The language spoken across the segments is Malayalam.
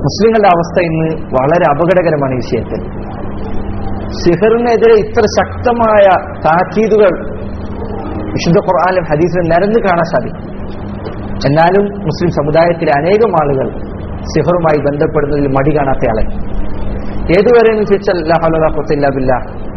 മുസ്ലിങ്ങളുടെ അവസ്ഥ ഇന്ന് വളരെ അപകടകരമാണ് ഈ വിഷയത്തിൽ സിഹറിനെതിരെ ഇത്ര ശക്തമായ താക്കീതുകൾ വിശുദ്ധ ഖുർആാനും ഹദീസിലും നിരന്ന് കാണാൻ സാധിക്കും എന്നാലും മുസ്ലിം സമുദായത്തിലെ അനേകം ആളുകൾ സിഹറുമായി ബന്ധപ്പെടുന്നതിൽ മടി കാണാത്ത ആളെ ഏതുവരെ എന്ന് ചോദിച്ചാൽ ലാഹുല്ല ബില്ല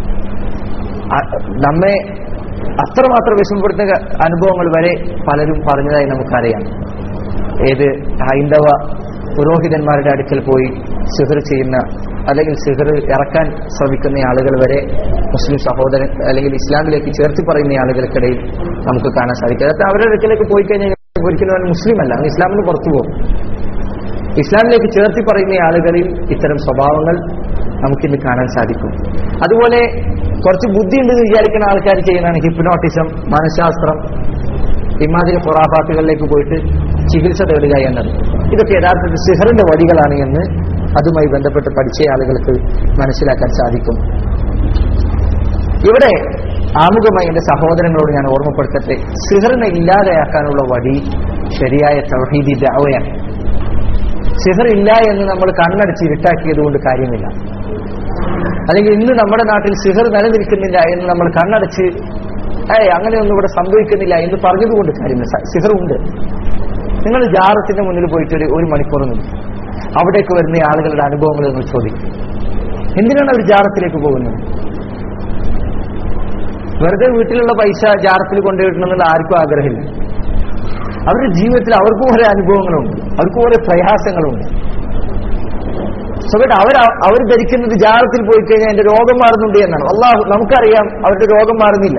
നമ്മെ അത്രമാത്രം വിഷമപ്പെടുത്തുന്ന അനുഭവങ്ങൾ വരെ പലരും പറഞ്ഞതായി നമുക്കറിയാം ഏത് ഹൈന്ദവ പുരോഹിതന്മാരുടെ അടുക്കൽ പോയി സിഹർ ചെയ്യുന്ന അല്ലെങ്കിൽ സിഹർ ഇറക്കാൻ ശ്രമിക്കുന്ന ആളുകൾ വരെ മുസ്ലിം സഹോദരൻ അല്ലെങ്കിൽ ഇസ്ലാമിലേക്ക് ചേർത്തി പറയുന്ന ആളുകൾക്കിടയിൽ നമുക്ക് കാണാൻ സാധിക്കും അതായത് അവരുടെ അടുക്കലേക്ക് പോയി കഴിഞ്ഞാൽ ഒരിക്കലും അവൻ മുസ്ലിം അല്ല അവൻ ഇസ്ലാമിന് പുറത്തു പോകും ഇസ്ലാമിലേക്ക് ചേർത്തി പറയുന്ന ആളുകളിൽ ഇത്തരം സ്വഭാവങ്ങൾ നമുക്കിന്ന് കാണാൻ സാധിക്കും അതുപോലെ കുറച്ച് ബുദ്ധിയുണ്ടെന്ന് വിചാരിക്കുന്ന ആൾക്കാർ ചെയ്യുന്നതാണ് ഹിപ്നോട്ടിസം മനഃശാസ്ത്രം ഇമാതിരി ഖുറാഫാത്തുകളിലേക്ക് പോയിട്ട് ചികിത്സ തേടുക എന്നത് ഇതൊക്കെ യഥാർത്ഥത്തിൽ സിഹറിന്റെ വഴികളാണ് എന്ന് അതുമായി ബന്ധപ്പെട്ട് പഠിച്ച ആളുകൾക്ക് മനസ്സിലാക്കാൻ സാധിക്കും ഇവിടെ ആമുഖമായി എന്റെ സഹോദരങ്ങളോട് ഞാൻ ഓർമ്മപ്പെടുത്തട്ടെ സിഹറിനെ ഇല്ലാതെയാക്കാനുള്ള വഴി ശരിയായ തൗഹീദി ദാവയാണ് സിഹർ ഇല്ല എന്ന് നമ്മൾ കണ്ണടച്ച് ഇരുട്ടാക്കിയത് കൊണ്ട് കാര്യമില്ല അല്ലെങ്കിൽ ഇന്ന് നമ്മുടെ നാട്ടിൽ സിഹർ നിലനിൽക്കുന്നില്ല എന്ന് നമ്മൾ കണ്ണടച്ച് ഏയ് അങ്ങനെയൊന്നും ഇവിടെ സംഭവിക്കുന്നില്ല എന്ന് പറഞ്ഞതുകൊണ്ട് കാര്യമില്ല സിഹർ ഉണ്ട് നിങ്ങൾ ജാറത്തിന്റെ മുന്നിൽ പോയിട്ട് ഒരു ഒരു മണിക്കൂർ നിന്നു അവിടേക്ക് വരുന്ന ആളുകളുടെ അനുഭവങ്ങൾ നിങ്ങൾ ചോദിക്കും എന്തിനാണ് അവർ ജാറത്തിലേക്ക് പോകുന്നത് വെറുതെ വീട്ടിലുള്ള പൈസ ജാറത്തിൽ കൊണ്ടുപോയിടണമെന്നുള്ള ആർക്കും ആഗ്രഹമില്ല അവരുടെ ജീവിതത്തിൽ അവർക്കും ഓരോ അനുഭവങ്ങളുണ്ട് അവർക്കും ഓരോ പ്രയാസങ്ങളുണ്ട് സുഖമായിട്ട് അവർ അവർ ധരിക്കുന്നത് ജാറത്തിൽ പോയി കഴിഞ്ഞാൽ എന്റെ രോഗം മാറുന്നുണ്ട് എന്നാണ് അള്ളാഹു നമുക്കറിയാം അവരുടെ രോഗം മാറുന്നില്ല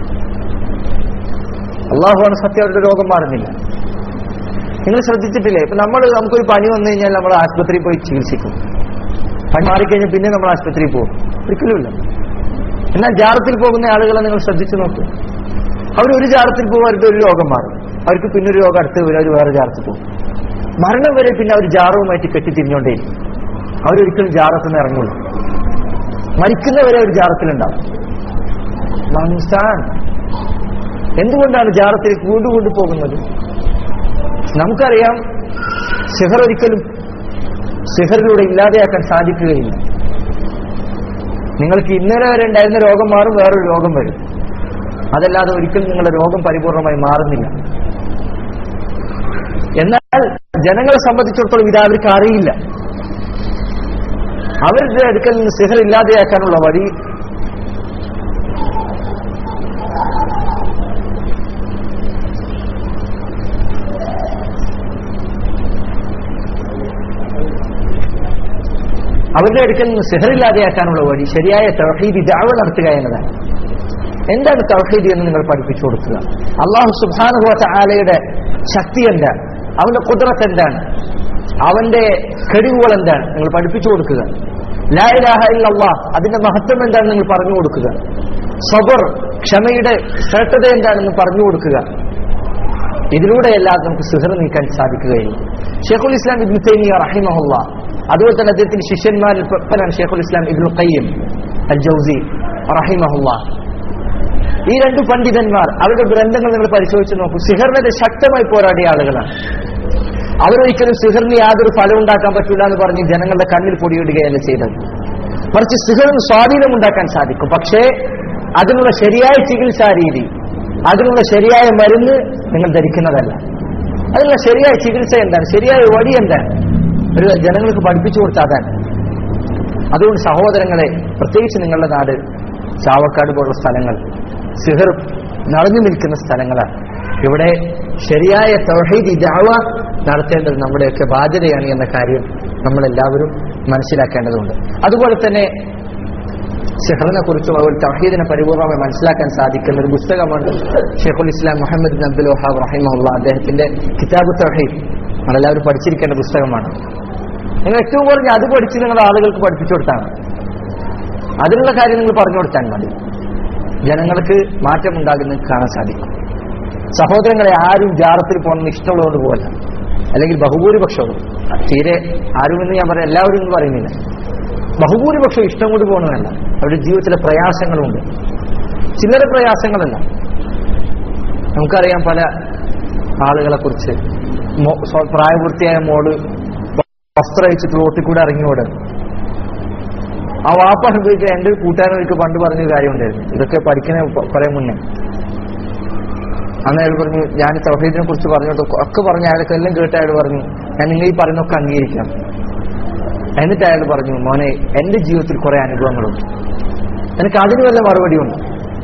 അള്ളാഹുവാണ് സത്യം അവരുടെ രോഗം മാറുന്നില്ല നിങ്ങൾ ശ്രദ്ധിച്ചിട്ടില്ലേ ഇപ്പൊ നമ്മൾ നമുക്കൊരു പനി വന്നു കഴിഞ്ഞാൽ നമ്മൾ ആശുപത്രിയിൽ പോയി ചികിത്സിക്കും പനി മാറിക്കഴിഞ്ഞാൽ പിന്നെ നമ്മൾ ആശുപത്രിയിൽ പോകും ഒരിക്കലുമില്ല എന്നാൽ ജാറത്തിൽ പോകുന്ന ആളുകളെ നിങ്ങൾ ശ്രദ്ധിച്ചു നോക്കൂ അവർ ഒരു ജാറത്തിൽ പോകും അവരുടെ ഒരു രോഗം മാറും അവർക്ക് പിന്നെ ഒരു രോഗം അടുത്ത് വരും അവർ വേറെ ജാറത്തിൽ പോകും മരണം വരെ പിന്നെ അവർ ജാറവുമായിട്ട് കെട്ടിത്തിരിഞ്ഞോണ്ടേയിരിക്കും അവരൊരിക്കലും ജാറത്തിൽ നിന്ന് ഇറങ്ങുള്ളൂ മരിക്കുന്നവരെ ഒരു ജാറത്തിലുണ്ടാവും മൻസാൻ എന്തുകൊണ്ടാണ് ജാറത്തിലേക്ക് വീണ്ടും വീണ്ടും പോകുന്നത് നമുക്കറിയാം സിഹർ ഒരിക്കലും സിഹറിലൂടെ ഇല്ലാതെയാക്കാൻ സാധിക്കുകയില്ല നിങ്ങൾക്ക് ഇന്നലെ വരെ ഉണ്ടായിരുന്ന രോഗം മാറും വേറൊരു രോഗം വരും അതല്ലാതെ ഒരിക്കലും നിങ്ങളുടെ രോഗം പരിപൂർണമായി മാറുന്നില്ല എന്നാൽ ജനങ്ങളെ സംബന്ധിച്ചിടത്തോളം ഇത് അവർക്ക് അറിയില്ല അവരുടെ അടുക്കൽ നിന്ന് സിഹർ ഇല്ലാതെയാക്കാനുള്ള വഴി അവരുടെ അടുക്കൽ നിന്ന് സിഹറില്ലാതെയാക്കാനുള്ള വഴി ശരിയായ തൗഹീദ് ദാവ നടത്തുക എന്നതാണ് എന്താണ് തൗഹീദ് എന്ന് നിങ്ങൾ പഠിപ്പിച്ചു കൊടുക്കുക അള്ളാഹു സുബാനുഭവ ആലയുടെ ശക്തി എന്താണ് അവന്റെ കുതിരത്ത് എന്താണ് അവന്റെ കഴിവുകൾ എന്താണ് നിങ്ങൾ പഠിപ്പിച്ചു കൊടുക്കുക ലായിലാഹ ഇല്ലല്ലാ അതിന്റെ മഹത്വം എന്താണെന്ന് നിങ്ങൾ പറഞ്ഞു കൊടുക്കുക സബർ ക്ഷമയുടെ ശ്രേഷ്ഠത എന്താണെന്ന് പറഞ്ഞു കൊടുക്കുക ഇതിലൂടെയല്ലാതെ നമുക്ക് സിഹർ നീക്കാൻ സാധിക്കുകയില്ല ഷെയ്ഖുൽ ഇസ്ലാം ഇബ്നു തൈമിയ റഹിമഹുല്ല അതുപോലെ തന്നെ അദ്ദേഹത്തിന്റെ ശിഷ്യന്മാരിൽ പെട്ടനാണ് ഷെയ്ഖുൽ ഇസ്ലാം ഇബ്നു ഖയ്യം അൽ ജൗസി റഹിമഹുല്ല ഈ രണ്ട് പണ്ഡിതന്മാർ അവരുടെ ഗ്രന്ഥങ്ങൾ നിങ്ങൾ പരിശോധിച്ച് നോക്കൂ സിഹറിനെതിരെ ശക്തമായി പോരാടിയ ആളുകളാണ് അവരൊരിക്കലും സിഹറിന് യാതൊരു ഫലം ഉണ്ടാക്കാൻ പറ്റില്ല എന്ന് പറഞ്ഞ് ജനങ്ങളുടെ കണ്ണിൽ പൊടിയിടുകയല്ല ചെയ്തത് മറിച്ച് സിഹറിന് സ്വാധീനം ഉണ്ടാക്കാൻ സാധിക്കും പക്ഷേ അതിനുള്ള ശരിയായ ചികിത്സാ രീതി അതിനുള്ള ശരിയായ മരുന്ന് നിങ്ങൾ ധരിക്കുന്നതല്ല അതിനുള്ള ശരിയായ ചികിത്സ എന്താണ് ശരിയായ വഴി എന്താണ് ഒരു ജനങ്ങൾക്ക് പഠിപ്പിച്ചു കൊടുത്ത അതാണ് അതുകൊണ്ട് സഹോദരങ്ങളെ പ്രത്യേകിച്ച് നിങ്ങളുടെ നാട് ചാവക്കാട് പോലുള്ള സ്ഥലങ്ങൾ സിഹർ നിറഞ്ഞു നിൽക്കുന്ന സ്ഥലങ്ങളാണ് ഇവിടെ ശരിയായ തൗഹീദ് ദാവ നടത്തേണ്ടത് നമ്മുടെയൊക്കെ ബാധ്യതയാണ് എന്ന കാര്യം നമ്മളെല്ലാവരും മനസ്സിലാക്കേണ്ടതുണ്ട് അതുപോലെ തന്നെ ഷെഹറിനെ കുറിച്ചും അതുപോലെ തൗഹീദിനെ പരിപൂർണമായി മനസ്സിലാക്കാൻ സാധിക്കുന്ന ഒരു പുസ്തകമാണ് ഷെയ്ഖുൽ ഇസ്ലാം മുഹമ്മദ് ബിൻ അബ്ദുൽ വഹാബ് റഹിമുള്ള അദ്ദേഹത്തിന്റെ കിതാബ് തൗഹീദ് നമ്മളെല്ലാവരും പഠിച്ചിരിക്കേണ്ട പുസ്തകമാണ് നിങ്ങൾ ഏറ്റവും കുറഞ്ഞ അത് പഠിച്ച് നിങ്ങൾ ആളുകൾക്ക് പഠിപ്പിച്ചു കൊടുത്താണ് അതിനുള്ള കാര്യം നിങ്ങൾ പറഞ്ഞു കൊടുത്താൽ മതി ജനങ്ങൾക്ക് മാറ്റമുണ്ടാകുന്നത് കാണാൻ സാധിക്കും സഹോദരങ്ങളെ ആരും ജാറത്തിൽ പോകണമെന്ന് ഇഷ്ടമുള്ളതുകൊണ്ട് പോകല്ല അല്ലെങ്കിൽ ബഹുഭൂരിപക്ഷവും തീരെ ആരുമെന്ന് ഞാൻ പറയാം എല്ലാവരും എന്ന് പറയുന്നില്ല ബഹുഭൂരിപക്ഷം ഇഷ്ടം കൊണ്ട് പോകണമെന്നല്ല അവരുടെ ജീവിതത്തിലെ പ്രയാസങ്ങളുണ്ട് ചില്ലറ പ്രയാസങ്ങളല്ല നമുക്കറിയാം പല ആളുകളെ കുറിച്ച് പ്രായപൂർത്തിയായ മോള് വസ്ത്രം അയച്ചിട്ട് റോട്ടിൽ കൂടെ ഇറങ്ങിയോട് ആ വാപ്പ അനുഭവിച്ച എന്റെ ഒരു കൂട്ടുകാരൻ എനിക്ക് പണ്ട് പറഞ്ഞൊരു കാര്യമുണ്ടായിരുന്നു ഇതൊക്കെ പഠിക്കുന്ന കുറെ മുന്നേ അന്ന് അയാൾ പറഞ്ഞു ഞാൻ തൗഹീദിനെ കുറിച്ച് പറഞ്ഞോട്ട് ഒക്കെ പറഞ്ഞു അയാൾക്ക് എല്ലാം കേട്ട് അയാൾ പറഞ്ഞു ഞാൻ നിങ്ങൾ ഈ പറയുന്നൊക്കെ അംഗീകരിക്കാം എന്നിട്ട് അയാൾ പറഞ്ഞു മോനെ എന്റെ ജീവിതത്തിൽ കുറെ അനുഭവങ്ങളുണ്ട് എനിക്ക് അതിന് വല്ല മറുപടിയുണ്ട്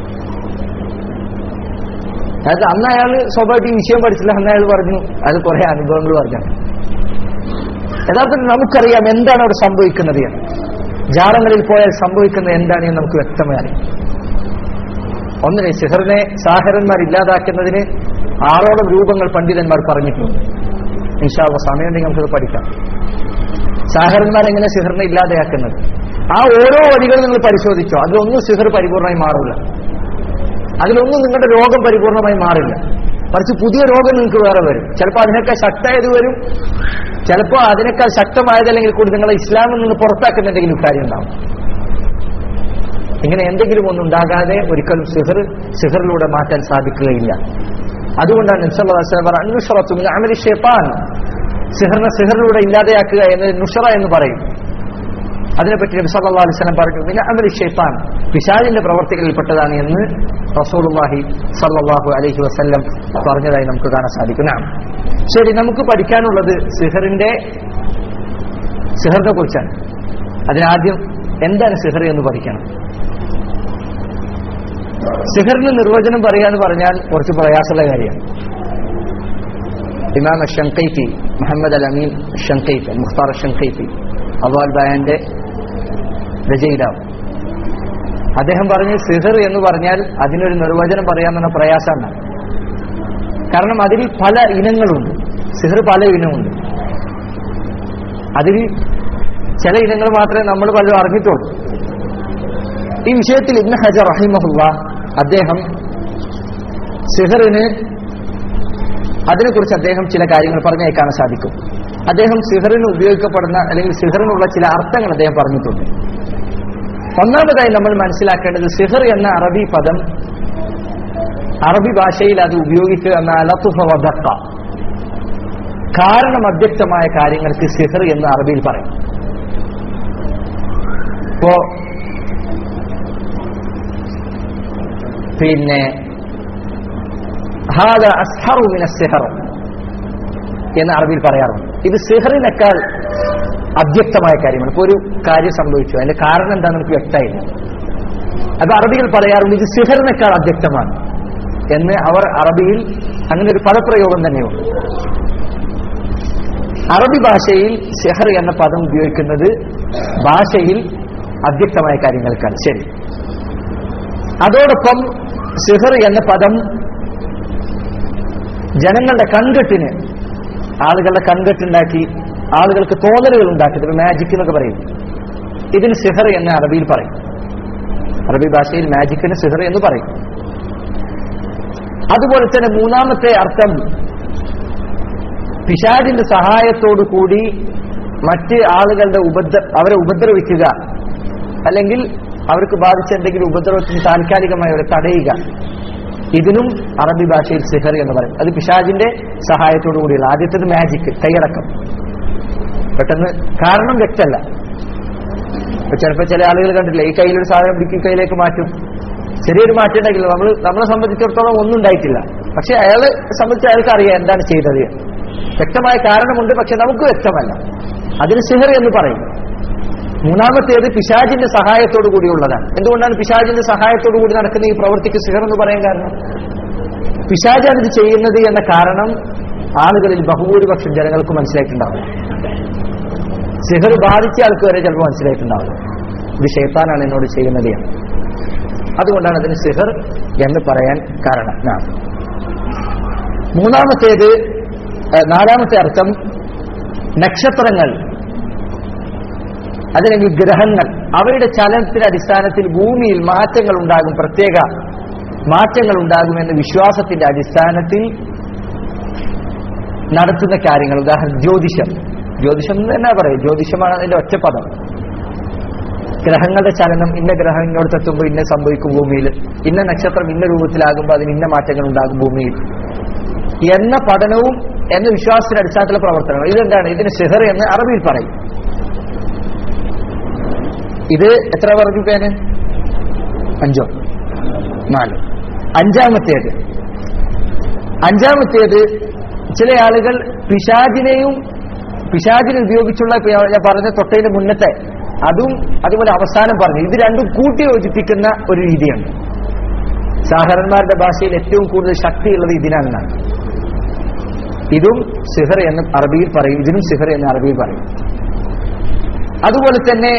അതായത് അന്ന് അയാൾ സ്വാഭാവിക ഈ വിഷയം പഠിച്ചില്ല അന്ന് അയാൾ പറഞ്ഞു അത് കുറെ അനുഭവങ്ങൾ പറഞ്ഞു യഥാർത്ഥത്തിൽ നമുക്കറിയാം എന്താണ് അവിടെ സംഭവിക്കുന്നത് എന്ന് ജാറങ്ങളിൽ പോയാൽ സംഭവിക്കുന്നത് എന്താണ് എന്ന് നമുക്ക് വ്യക്തമായി അറിയാം ഒന്നിനെ സിഹറിനെ സാഹരന്മാർ ഇല്ലാതാക്കുന്നതിന് ആറോളം രൂപങ്ങൾ പണ്ഡിതന്മാർ പറഞ്ഞിട്ടുണ്ട് ഇൻഷാള്ള സമയമുണ്ടെങ്കിൽ നമുക്കത് പഠിക്കാം സാഹരന്മാർ എങ്ങനെ സിഹറിനെ ഇല്ലാതെയാക്കുന്നത് ആ ഓരോ വഴികൾ നിങ്ങൾ പരിശോധിച്ചോ അതിലൊന്നും സിഹർ പരിപൂർണമായി മാറില്ല അതിലൊന്നും നിങ്ങളുടെ രോഗം പരിപൂർണമായി മാറില്ല മറിച്ച് പുതിയ രോഗം നിങ്ങൾക്ക് വേറെ വരും ചിലപ്പോൾ അതിനേക്കാൾ ശക്തമായത് വരും ചിലപ്പോൾ അതിനേക്കാൾ ശക്തമായതല്ലെങ്കിൽ കൂടി നിങ്ങളെ ഇസ്ലാമിൽ നിന്ന് പുറത്താക്കുന്ന എന്തെങ്കിലും കാര്യം ഉണ്ടാവും ഇങ്ങനെ എന്തെങ്കിലും ഒന്നുണ്ടാകാതെ ഒരിക്കലും സിഹർ സിഹറിലൂടെ മാറ്റാൻ സാധിക്കുകയില്ല അതുകൊണ്ടാണ് അനുഷറത്തും അമലി ഷെപ്പാൻ സിഹറിനെ സിഹറിലൂടെ ഇല്ലാതെയാക്കുക എന്ന് നുഷറ എന്ന് പറയും അതിനെപ്പറ്റി നബി സല്ലല്ലാഹു അലൈഹി വസല്ലം പറഞ്ഞു പിന്നെ അമലി ഷെയ്ത്താൻ പിശാചിന്റെ പ്രവർത്തികളിൽപ്പെട്ടതാണ് എന്ന് റസൂലുള്ളാഹി സല്ലല്ലാഹു അലൈഹി വസല്ലം പറഞ്ഞതായി നമുക്ക് കാണാൻ സാധിക്കും നാം ശരി നമുക്ക് പഠിക്കാനുള്ളത് സിഹറിന്റെ സിഹറിനെ കുറിച്ചാണ് അതിനാദ്യം എന്താണ് സിഹർ എന്ന് പഠിക്കണം സിഹറിന് നിർവചനം പറയാന്ന് പറഞ്ഞാൽ കുറച്ച് പ്രയാസമുള്ള കാര്യമാണ് ഇമാം ഷങ്കൈഫി മുഹമ്മദ് അൽ അമീൻ ഷങ്കൈഫി മുഖ്താർ ഷങ്കൈഫി അവാൽ ബയാന്റെ രചയിതാവ് അദ്ദേഹം പറഞ്ഞു സിഹർ എന്ന് പറഞ്ഞാൽ അതിനൊരു നിർവചനം പറയാമെന്ന പ്രയാസമാണ് കാരണം അതിൽ പല ഇനങ്ങളുണ്ട് സിഹർ പല ഇനമുണ്ട് അതിൽ ചില ഇനങ്ങൾ മാത്രമേ നമ്മൾ പലരും അറിഞ്ഞിട്ടുള്ളൂ ഈ വിഷയത്തിൽ ഇബ്ന ഹജർ റഹിമഹുല്ല അദ്ദേഹം സിഹറിന് അതിനെക്കുറിച്ച് അദ്ദേഹം ചില കാര്യങ്ങൾ പറഞ്ഞേക്കാൻ സാധിക്കും അദ്ദേഹം സിഹറിന് ഉപയോഗിക്കപ്പെടുന്ന അല്ലെങ്കിൽ സിഹറിനുള്ള ചില അർത്ഥങ്ങൾ അദ്ദേഹം പറഞ്ഞിട്ടുണ്ട് ഒന്നാമതായി നമ്മൾ മനസ്സിലാക്കേണ്ടത് സിഹർ എന്ന അറബി പദം അറബി ഭാഷയിൽ അത് ഉപയോഗിക്കുക എന്ന അലത്തുഫ വദക്ക കാരണം അവ്യക്തമായ കാര്യങ്ങൾക്ക് സിഹർ എന്ന് അറബിയിൽ പറയും ഇപ്പോ പിന്നെ ഹാദ അസ്ഹറു മിന സിഹർ എന്ന് അറബിയിൽ പറയാറുണ്ട് ഇത് സിഹറിനേക്കാൾ അവ്യക്തമായ കാര്യമാണ് ഇപ്പൊ ഒരു കാര്യം സംഭവിച്ചു അതിന്റെ കാരണം എന്താണെന്ന് നമുക്ക് വ്യക്തമായില്ല അപ്പൊ അറബികൾ പറയാറുണ്ട് ഇത് സിഹറിനേക്കാൾ അവ്യക്തമാണ് എന്ന് അവർ അറബിയിൽ അങ്ങനെ ഒരു പദപ്രയോഗം തന്നെയുണ്ട് അറബി ഭാഷയിൽ സിഹർ എന്ന പദം ഉപയോഗിക്കുന്നത് ഭാഷയിൽ അവ്യക്തമായ കാര്യങ്ങൾക്കാണ് ശരി അതോടൊപ്പം സിഹർ എന്ന പദം ജനങ്ങളുടെ കൺകെട്ടിന് ആളുകളുടെ കൺകെട്ടുണ്ടാക്കി ആളുകൾക്ക് തോന്നലുകൾ ഉണ്ടാക്കി ഇപ്പൊ മാജിക് എന്നൊക്കെ പറയും ഇതിന് സിഹർ എന്ന് അറബിയിൽ പറയും അറബി ഭാഷയിൽ മാജിക്കിന് സിഹർ എന്ന് പറയും അതുപോലെ തന്നെ മൂന്നാമത്തെ അർത്ഥം പിശാജിന്റെ സഹായത്തോടു കൂടി മറ്റ് ആളുകളുടെ ഉപദ്ര അവരെ ഉപദ്രവിക്കുക അല്ലെങ്കിൽ അവർക്ക് ബാധിച്ച എന്തെങ്കിലും ഉപദ്രവത്തിന് താൽക്കാലികമായി അവരെ തടയുക ഇതിനും അറബി ഭാഷയിൽ സിഹർ എന്ന് പറയും അത് പിശാജിന്റെ സഹായത്തോടു കൂടിയുള്ള ആദ്യത്തേത് മാജിക് കൈയടക്കം പെട്ടെന്ന് കാരണം വ്യക്തമല്ല ഇപ്പൊ ചിലപ്പോൾ ചില ആളുകൾ കണ്ടില്ല ഈ കയ്യിലൊരു സാധനം പിടിക്കും കയ്യിലേക്ക് മാറ്റും ചെറിയൊരു മാറ്റം ഉണ്ടാക്കില്ല നമ്മൾ നമ്മളെ സംബന്ധിച്ചിടത്തോളം ഒന്നും ഉണ്ടായിട്ടില്ല പക്ഷെ അയാളെ സംബന്ധിച്ച് അയാൾക്ക് അറിയാം എന്താണ് ചെയ്തത് വ്യക്തമായ കാരണമുണ്ട് പക്ഷെ നമുക്ക് വ്യക്തമല്ല അതിന് സിഹർ എന്ന് പറയും മൂന്നാമത്തേത് പിശാജിന്റെ സഹായത്തോടു കൂടിയുള്ളതാണ് എന്തുകൊണ്ടാണ് പിശാജിന്റെ സഹായത്തോടു കൂടി നടക്കുന്ന ഈ പ്രവൃത്തിക്ക് സിഹർ എന്ന് പറയാൻ കാരണം പിശാജാണ് ഇത് ചെയ്യുന്നത് എന്ന കാരണം ആളുകളിൽ ബഹുഭൂരിപക്ഷം ജനങ്ങൾക്ക് മനസ്സിലായിട്ടുണ്ടാവും സിഹർ ബാധിച്ച ആൾക്ക് വരെ ചിലപ്പോൾ മനസ്സിലായിട്ടുണ്ടാവും ഇത് ഷെയ്ത്താനാണ് എന്നോട് ചെയ്യുന്നത് എന്ന് അതുകൊണ്ടാണ് അതിന് സിഹർ എന്ന് പറയാൻ കാരണം നാം മൂന്നാമത്തേത് ഏഹ്, നാലാമത്തെ അർത്ഥം നക്ഷത്രങ്ങൾ അതല്ലെങ്കിൽ ഗ്രഹങ്ങൾ അവരുടെ ചലനത്തിന്റെ അടിസ്ഥാനത്തിൽ ഭൂമിയിൽ മാറ്റങ്ങൾ ഉണ്ടാകും പ്രത്യേക മാറ്റങ്ങൾ ഉണ്ടാകുമെന്ന വിശ്വാസത്തിന്റെ അടിസ്ഥാനത്തിൽ നടത്തുന്ന കാര്യങ്ങൾ ഉദാഹരണം ജ്യോതിഷം ജ്യോതിഷം എന്ന് തന്നെ പറയും ജ്യോതിഷമാണ് അതിന്റെ ഒറ്റപ്പദം ഗ്രഹങ്ങളുടെ ചലനം ഇന്ന ഗ്രഹം ഇന്നോടത്തെത്തുമ്പോൾ ഇന്ന സംഭവിക്കും ഭൂമിയിൽ ഇന്ന നക്ഷത്രം ഇന്ന രൂപത്തിലാകുമ്പോൾ അതിന് ഇന്ന മാറ്റങ്ങൾ ഉണ്ടാകും ഭൂമിയിൽ എന്ന പഠനവും എന്ന വിശ്വാസത്തിന്റെ അടിസ്ഥാനത്തിലുള്ള പ്രവർത്തനങ്ങൾ ഇതെന്താണ് ഇതിന് സിഹർ എന്ന് അറബിയിൽ പറയും ഇത് എത്ര പറഞ്ഞു പേര് അഞ്ചോ നാല് അഞ്ചാമത്തേത് അഞ്ചാമത്തേത് ചില ആളുകൾ പിശാചിനെയും പിശാചിനെ ഉപയോഗിച്ചുള്ള ഇപ്പൊ ഞാൻ പറഞ്ഞ തൊട്ടതിന്റെ മുന്നത്തെ അതും അതുപോലെ അവസാനം പറഞ്ഞു ഇത് രണ്ടും കൂട്ടി യോജിപ്പിക്കുന്ന ഒരു രീതിയാണ് സാധാരണന്മാരുടെ ഭാഷയിൽ ഏറ്റവും കൂടുതൽ ശക്തിയുള്ളത് ഇതിനാണ് ഇതും സിഹർ എന്ന് അറബിയിൽ പറയും ഇതിനും സിഹർ എന്ന് അറബിയിൽ പറയും അതുപോലെ തന്നെ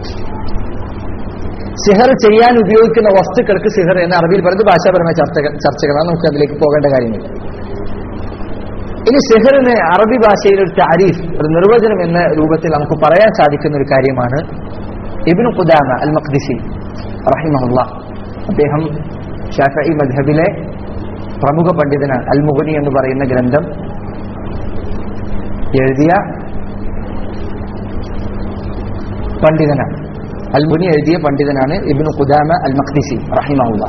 സിഹർ ചെയ്യാൻ ഉപയോഗിക്കുന്ന വസ്തുക്കൾക്ക് സിഹർ എന്ന് അറബിയിൽ പറയുന്നത് ഭാഷാപരമായ ചർച്ചകൾ ചർച്ചകളാണ് നമുക്ക് അതിലേക്ക് പോകേണ്ട കാര്യമില്ല ഇനി സിഹറിന് അറബി ഭാഷയിൽ ഒരു താരീഫ് ഒരു നിർവചനം എന്ന രൂപത്തിൽ നമുക്ക് പറയാൻ സാധിക്കുന്ന ഒരു കാര്യമാണ് ഇബിനു ഖുദാമ അൽ മഖ്ദിസി റഹിമഹുല്ല അദ്ദേഹം ഷാഫി മദ്ഹബിലെ പ്രമുഖ പണ്ഡിതനാണ് അൽ മുഹനി എന്ന് പറയുന്ന ഗ്രന്ഥം എഴുതിയ പണ്ഡിതനാണ് അൽ മുനി എഴുതിയ പണ്ഡിതനാണ് ഇബിനു ഖുദാമ അൽ മഖ്ദിസി റഹിമഹുല്ല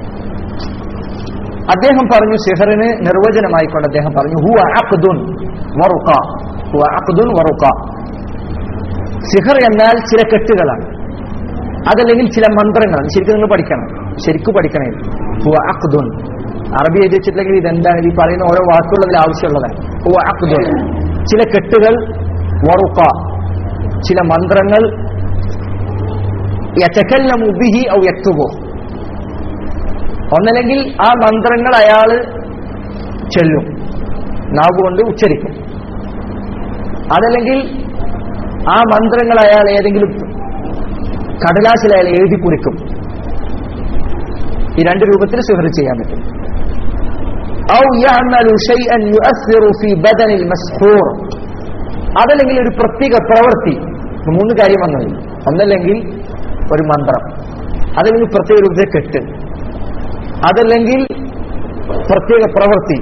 അദ്ദേഹം പറഞ്ഞു സിഹറിന് നിർവചനമായിക്കൊണ്ട് അദ്ദേഹം പറഞ്ഞു ഹുവ അഖ്ദുൻ വറുഖ ഹുവ അഖ്ദുൻ വറുഖ സിഹർ എന്നാൽ ചില കെട്ടുകളാണ് അതല്ലെങ്കിൽ ചില മന്ത്രങ്ങളാണ് ശരിക്കും നിങ്ങൾ പഠിക്കണം ശരിക്കും പഠിക്കണേ ഹുവ അഖ്ദുൻ അറബി എഴുതി വെച്ചിട്ടില്ലെങ്കിൽ ഇതെന്താണ് ഈ പറയുന്ന ഓരോ വാക്കുള്ളതിൽ ആവശ്യമുള്ളതാണ് ഹുവ അഖ്ദുൻ ചില കെട്ടുകൾ വറുഖ ചില മന്ത്രങ്ങൾ യതകല്ലമു ബിഹി ഔ യക്തുബു ഒന്നല്ലെങ്കിൽ ആ മന്ത്രങ്ങൾ അയാൾ ചൊല്ലും നാവ് കൊണ്ട് ഉച്ചരിക്കും അതല്ലെങ്കിൽ ആ മന്ത്രങ്ങൾ അയാൾ ഏതെങ്കിലും കടലാസിൽ അയാൾ എഴുതി കുറിക്കും ഈ രണ്ട് രൂപത്തിൽ സിഹർ ചെയ്യാൻ പറ്റും ഔ യഅമലു ഷൈഅൻ യുഅസ്സിറു ഫീ ബദനിൽ മസ്ഹൂർ അതല്ലെങ്കിൽ ഒരു പ്രത്യേക പ്രവൃത്തി മൂന്ന് കാര്യം വന്നത് ഒന്നല്ലെങ്കിൽ ഒരു മന്ത്രം അതല്ലെങ്കിൽ പ്രത്യേക രൂപത്തിൽ കെട്ട് അതല്ലെങ്കിൽ പ്രത്യേക പ്രവൃത്തി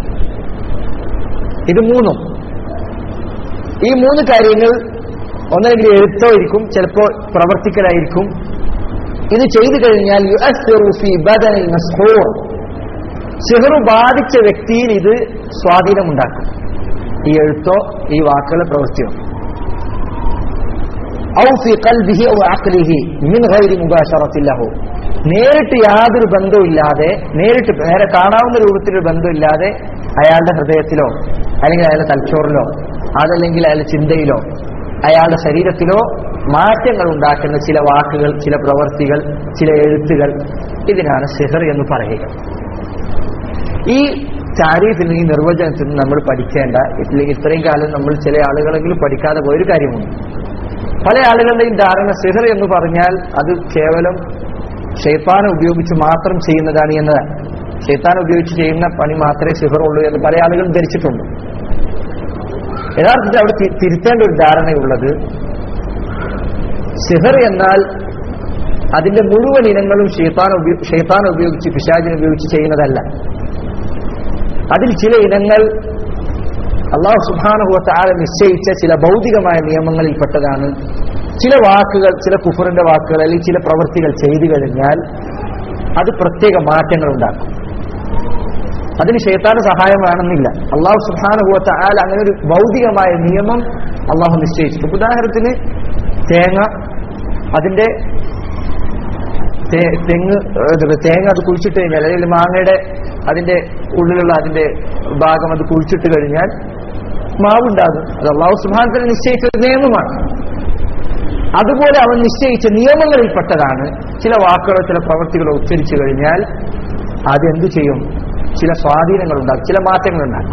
ഇത് മൂന്നും ഈ മൂന്ന് കാര്യങ്ങൾ ഒന്നല്ലെങ്കിൽ എഴുത്തോ ഇരിക്കും ചിലപ്പോൾ പ്രവർത്തിക്കലായിരിക്കും ഇത് ചെയ്തു കഴിഞ്ഞാൽ യുഅസ്സിറു ഫീ ബദനിൽ മസ്ഹൂർ സിഹറു ബാധിച്ച വ്യക്തിയിൽ ഇത് സ്വാധീനമുണ്ടാക്കും ഈ എഴുത്തോ ഈ വാക്കുകളെ പ്രവൃത്തിയോ ഔ ഫി ഖൽബിഹി ഔ അഖ്ലിഹി മിൻ ഗൈരി മുബാശറത്തിൻ ലഹു നേരിട്ട് യാതൊരു ബന്ധവുമില്ലാതെ നേരിട്ട് നേരെ കാണാവുന്ന രൂപത്തിലൊരു ബന്ധമില്ലാതെ അയാളുടെ ഹൃദയത്തിലോ അല്ലെങ്കിൽ അയാളുടെ തലച്ചോറിലോ അതല്ലെങ്കിൽ അയാളുടെ ചിന്തയിലോ അയാളുടെ ശരീരത്തിലോ മാറ്റങ്ങൾ ഉണ്ടാക്കുന്ന ചില വാക്കുകൾ ചില പ്രവർത്തികൾ ചില എഴുത്തുകൾ ഇതിനാണ് സിഹർ എന്ന് പറയുക ഈ താരീഫിൽ ഈ നിർവചനത്തിൽ നിന്ന് നമ്മൾ പഠിക്കേണ്ട ഇല്ലെങ്കിൽ ഇത്രയും കാലം നമ്മൾ ചില ആളുകളെങ്കിലും പഠിക്കാതെ പോയൊരു കാര്യമുണ്ട് പല ആളുകളുടെയും ധാരണ സിഹർ എന്ന് പറഞ്ഞാൽ അത് കേവലം ഷെയ്ത്താനെ ഉപയോഗിച്ച് മാത്രം ചെയ്യുന്നതാണ് എന്നതാണ് ഷെയ്ത്താൻ ഉപയോഗിച്ച് ചെയ്യുന്ന പണി മാത്രമേ സിഹർ ഉള്ളൂ എന്ന് പല ആളുകളും ധരിച്ചിട്ടുണ്ട് യഥാർത്ഥത്തിൽ അവിടെ തി- തിരുത്തേണ്ട ഒരു ധാരണയുള്ളത് സിഹർ എന്നാൽ അതിന്റെ മുഴുവൻ ഇനങ്ങളും ഷെയ്ത്താൻ ഉപയോ- ഷെയ്ത്താൻ ഉപയോഗിച്ച് പിശാചിനെ ഉപയോഗിച്ച് ചെയ്യുന്നതല്ല അതിൽ ചില ഇനങ്ങൾ അള്ളാഹു സുബാനുഭവത്തെ ആളെ നിശ്ചയിച്ച ചില ഭൗതികമായ നിയമങ്ങളിൽപ്പെട്ടതാണ് ചില വാക്കുകൾ ചില കുഫറിന്റെ വാക്കുകൾ അല്ലെങ്കിൽ ചില പ്രവൃത്തികൾ ചെയ്തു കഴിഞ്ഞാൽ അത് പ്രത്യേക മാറ്റങ്ങൾ ഉണ്ടാക്കും അതിന് ഷെയ്ത്താന് സഹായം വേണമെന്നില്ല അള്ളാഹു സുബാനുഭവത്തെ ആൾ അങ്ങനെ ഒരു ഭൗതികമായ നിയമം അള്ളാഹു നിശ്ചയിച്ചു ഇപ്പൊ ഉദാഹരണത്തിന് തേങ്ങ അതിന്റെ തേ- തെങ്ങ് ഏത് തേങ്ങ അത് കുഴിച്ചിട്ട് കഴിഞ്ഞാൽ അല്ലെങ്കിൽ മാങ്ങയുടെ അതിന്റെ ഉള്ളിലുള്ള അതിന്റെ ഭാഗം അത് കുഴിച്ചിട്ട് കഴിഞ്ഞാൽ മാവുണ്ടാകും അത് അള്ളാഹു സുബാനത്തിന് നിശ്ചയിച്ച ഒരു നിയമമാണ് അതുപോലെ അവൻ നിശ്ചയിച്ച നിയമങ്ങളിൽപ്പെട്ടതാണ് ചില വാക്കുകളോ ചില പ്രവൃത്തികളോ ഉച്ചരിച്ചു കഴിഞ്ഞാൽ അതെന്തു ചെയ്യും ചില സ്വാധീനങ്ങൾ ഉണ്ടാക്കും ചില മാറ്റങ്ങൾ ഉണ്ടാക്കും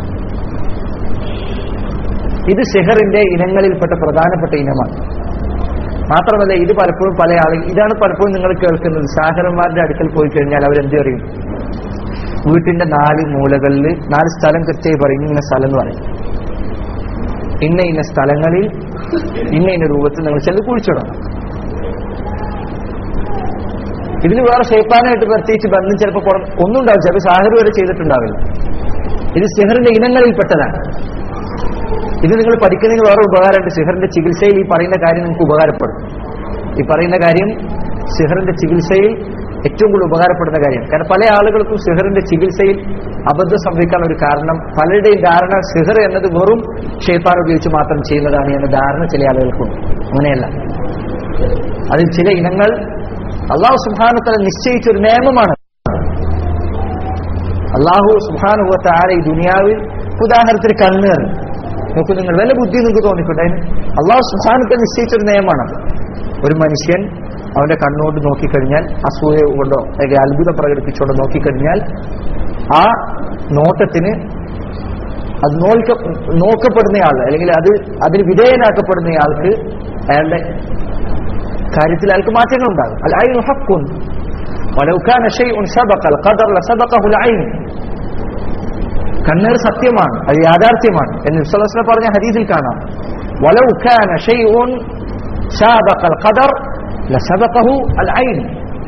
ഇത് സെഹറിന്റെ ഇനങ്ങളിൽപ്പെട്ട പ്രധാനപ്പെട്ട ഇനമാണ് മാത്രമല്ല ഇത് പലപ്പോഴും പല ആളുകൾ ഇതാണ് പലപ്പോഴും നിങ്ങൾ കേൾക്കുന്നത് സാഹരന്മാരുടെ അടുക്കൽ പോയി കഴിഞ്ഞാൽ അവരെന്ത് പറയും വീട്ടിന്റെ നാല് മൂലകളിൽ നാല് സ്ഥലം കൃത്യമായി പറയും ഇന്ന സ്ഥലം എന്ന് പറയും ഇന്ന ഇന്ന സ്ഥലങ്ങളിൽ ഇന്ന ഇന്ന രൂപത്തിൽ നിങ്ങൾ ചെന്ന് കുഴിച്ചിടണം ഇതിന് വേറെ ഷെയ്പ്പാനായിട്ട് പ്രത്യേകിച്ച് ബന്ധം ചിലപ്പോൾ പുറം ഒന്നും ഉണ്ടാവും ചിലപ്പോൾ സാഹർ വരെ ചെയ്തിട്ടുണ്ടാവില്ല ഇത് സിഹറിന്റെ ഇനങ്ങളിൽപ്പെട്ടതാണ് ഇത് നിങ്ങൾ പഠിക്കുന്നതിന് വേറെ ഉപകാരമുണ്ട് സിഹറിന്റെ ചികിത്സയിൽ ഈ പറയുന്ന കാര്യം നിങ്ങൾക്ക് ഉപകാരപ്പെടും ഈ പറയുന്ന കാര്യം സിഹറിന്റെ ചികിത്സയിൽ ഏറ്റവും കൂടുതൽ ഉപകാരപ്പെടുന്ന കാര്യം കാരണം പല ആളുകൾക്കും സിഹറിന്റെ ചികിത്സയിൽ അബദ്ധം സംഭവിക്കാൻ ഒരു കാരണം പലരുടെയും ധാരണ സിഹർ എന്നത് വെറും ഷേപ്പാൻ ഉപയോഗിച്ച് മാത്രം ചെയ്യുന്നതാണ് എന്ന ധാരണ ചില ആളുകൾക്കുണ്ട് അങ്ങനെയല്ല അതിൽ ചില ഇനങ്ങൾ അള്ളാഹു സുബാനത്തല നിശ്ചയിച്ചൊരു നിയമമാണ് അള്ളാഹു സുബാനുഭവത്തെ ആരെ ഈ ദുനിയാവിൽ ഉദാഹരണത്തിന് കണ്ണേർ നോക്കൂ നിങ്ങൾ വല്ല ബുദ്ധി നിങ്ങൾക്ക് തോന്നിക്കോട്ടെ അതിന് അള്ളാഹു സുബാനത്തെ നിശ്ചയിച്ചൊരു നിയമമാണ് ഒരു മനുഷ്യൻ അവന്റെ കണ്ണുകൊണ്ട് നോക്കിക്കഴിഞ്ഞാൽ അസൂയ കൊണ്ടോ അല്ലെങ്കിൽ അത്ഭുതം പ്രകടിപ്പിച്ചുകൊണ്ടോ നോക്കിക്കഴിഞ്ഞാൽ ആ നോട്ടത്തിന് അത് നോക്ക നോക്കപ്പെടുന്നയാൾ അല്ലെങ്കിൽ അത് അതിന് വിധേയനാക്കപ്പെടുന്നയാൾക്ക് അയാളുടെ കാര്യത്തിൽ അയാൾക്ക് മാറ്റങ്ങൾ ഉണ്ടാകും അൽ ഐനു ഹക്കുൻ ولو كان شيء سبق القدر لسبقه العين കണ്ണീർ സത്യമാണ് അത് യാഥാർത്ഥ്യമാണ് എന്ന് വിശ്വാസ പറഞ്ഞ ഹദീസിൽ കാണാം ولو كان شيء سابق القدر لسبقه العين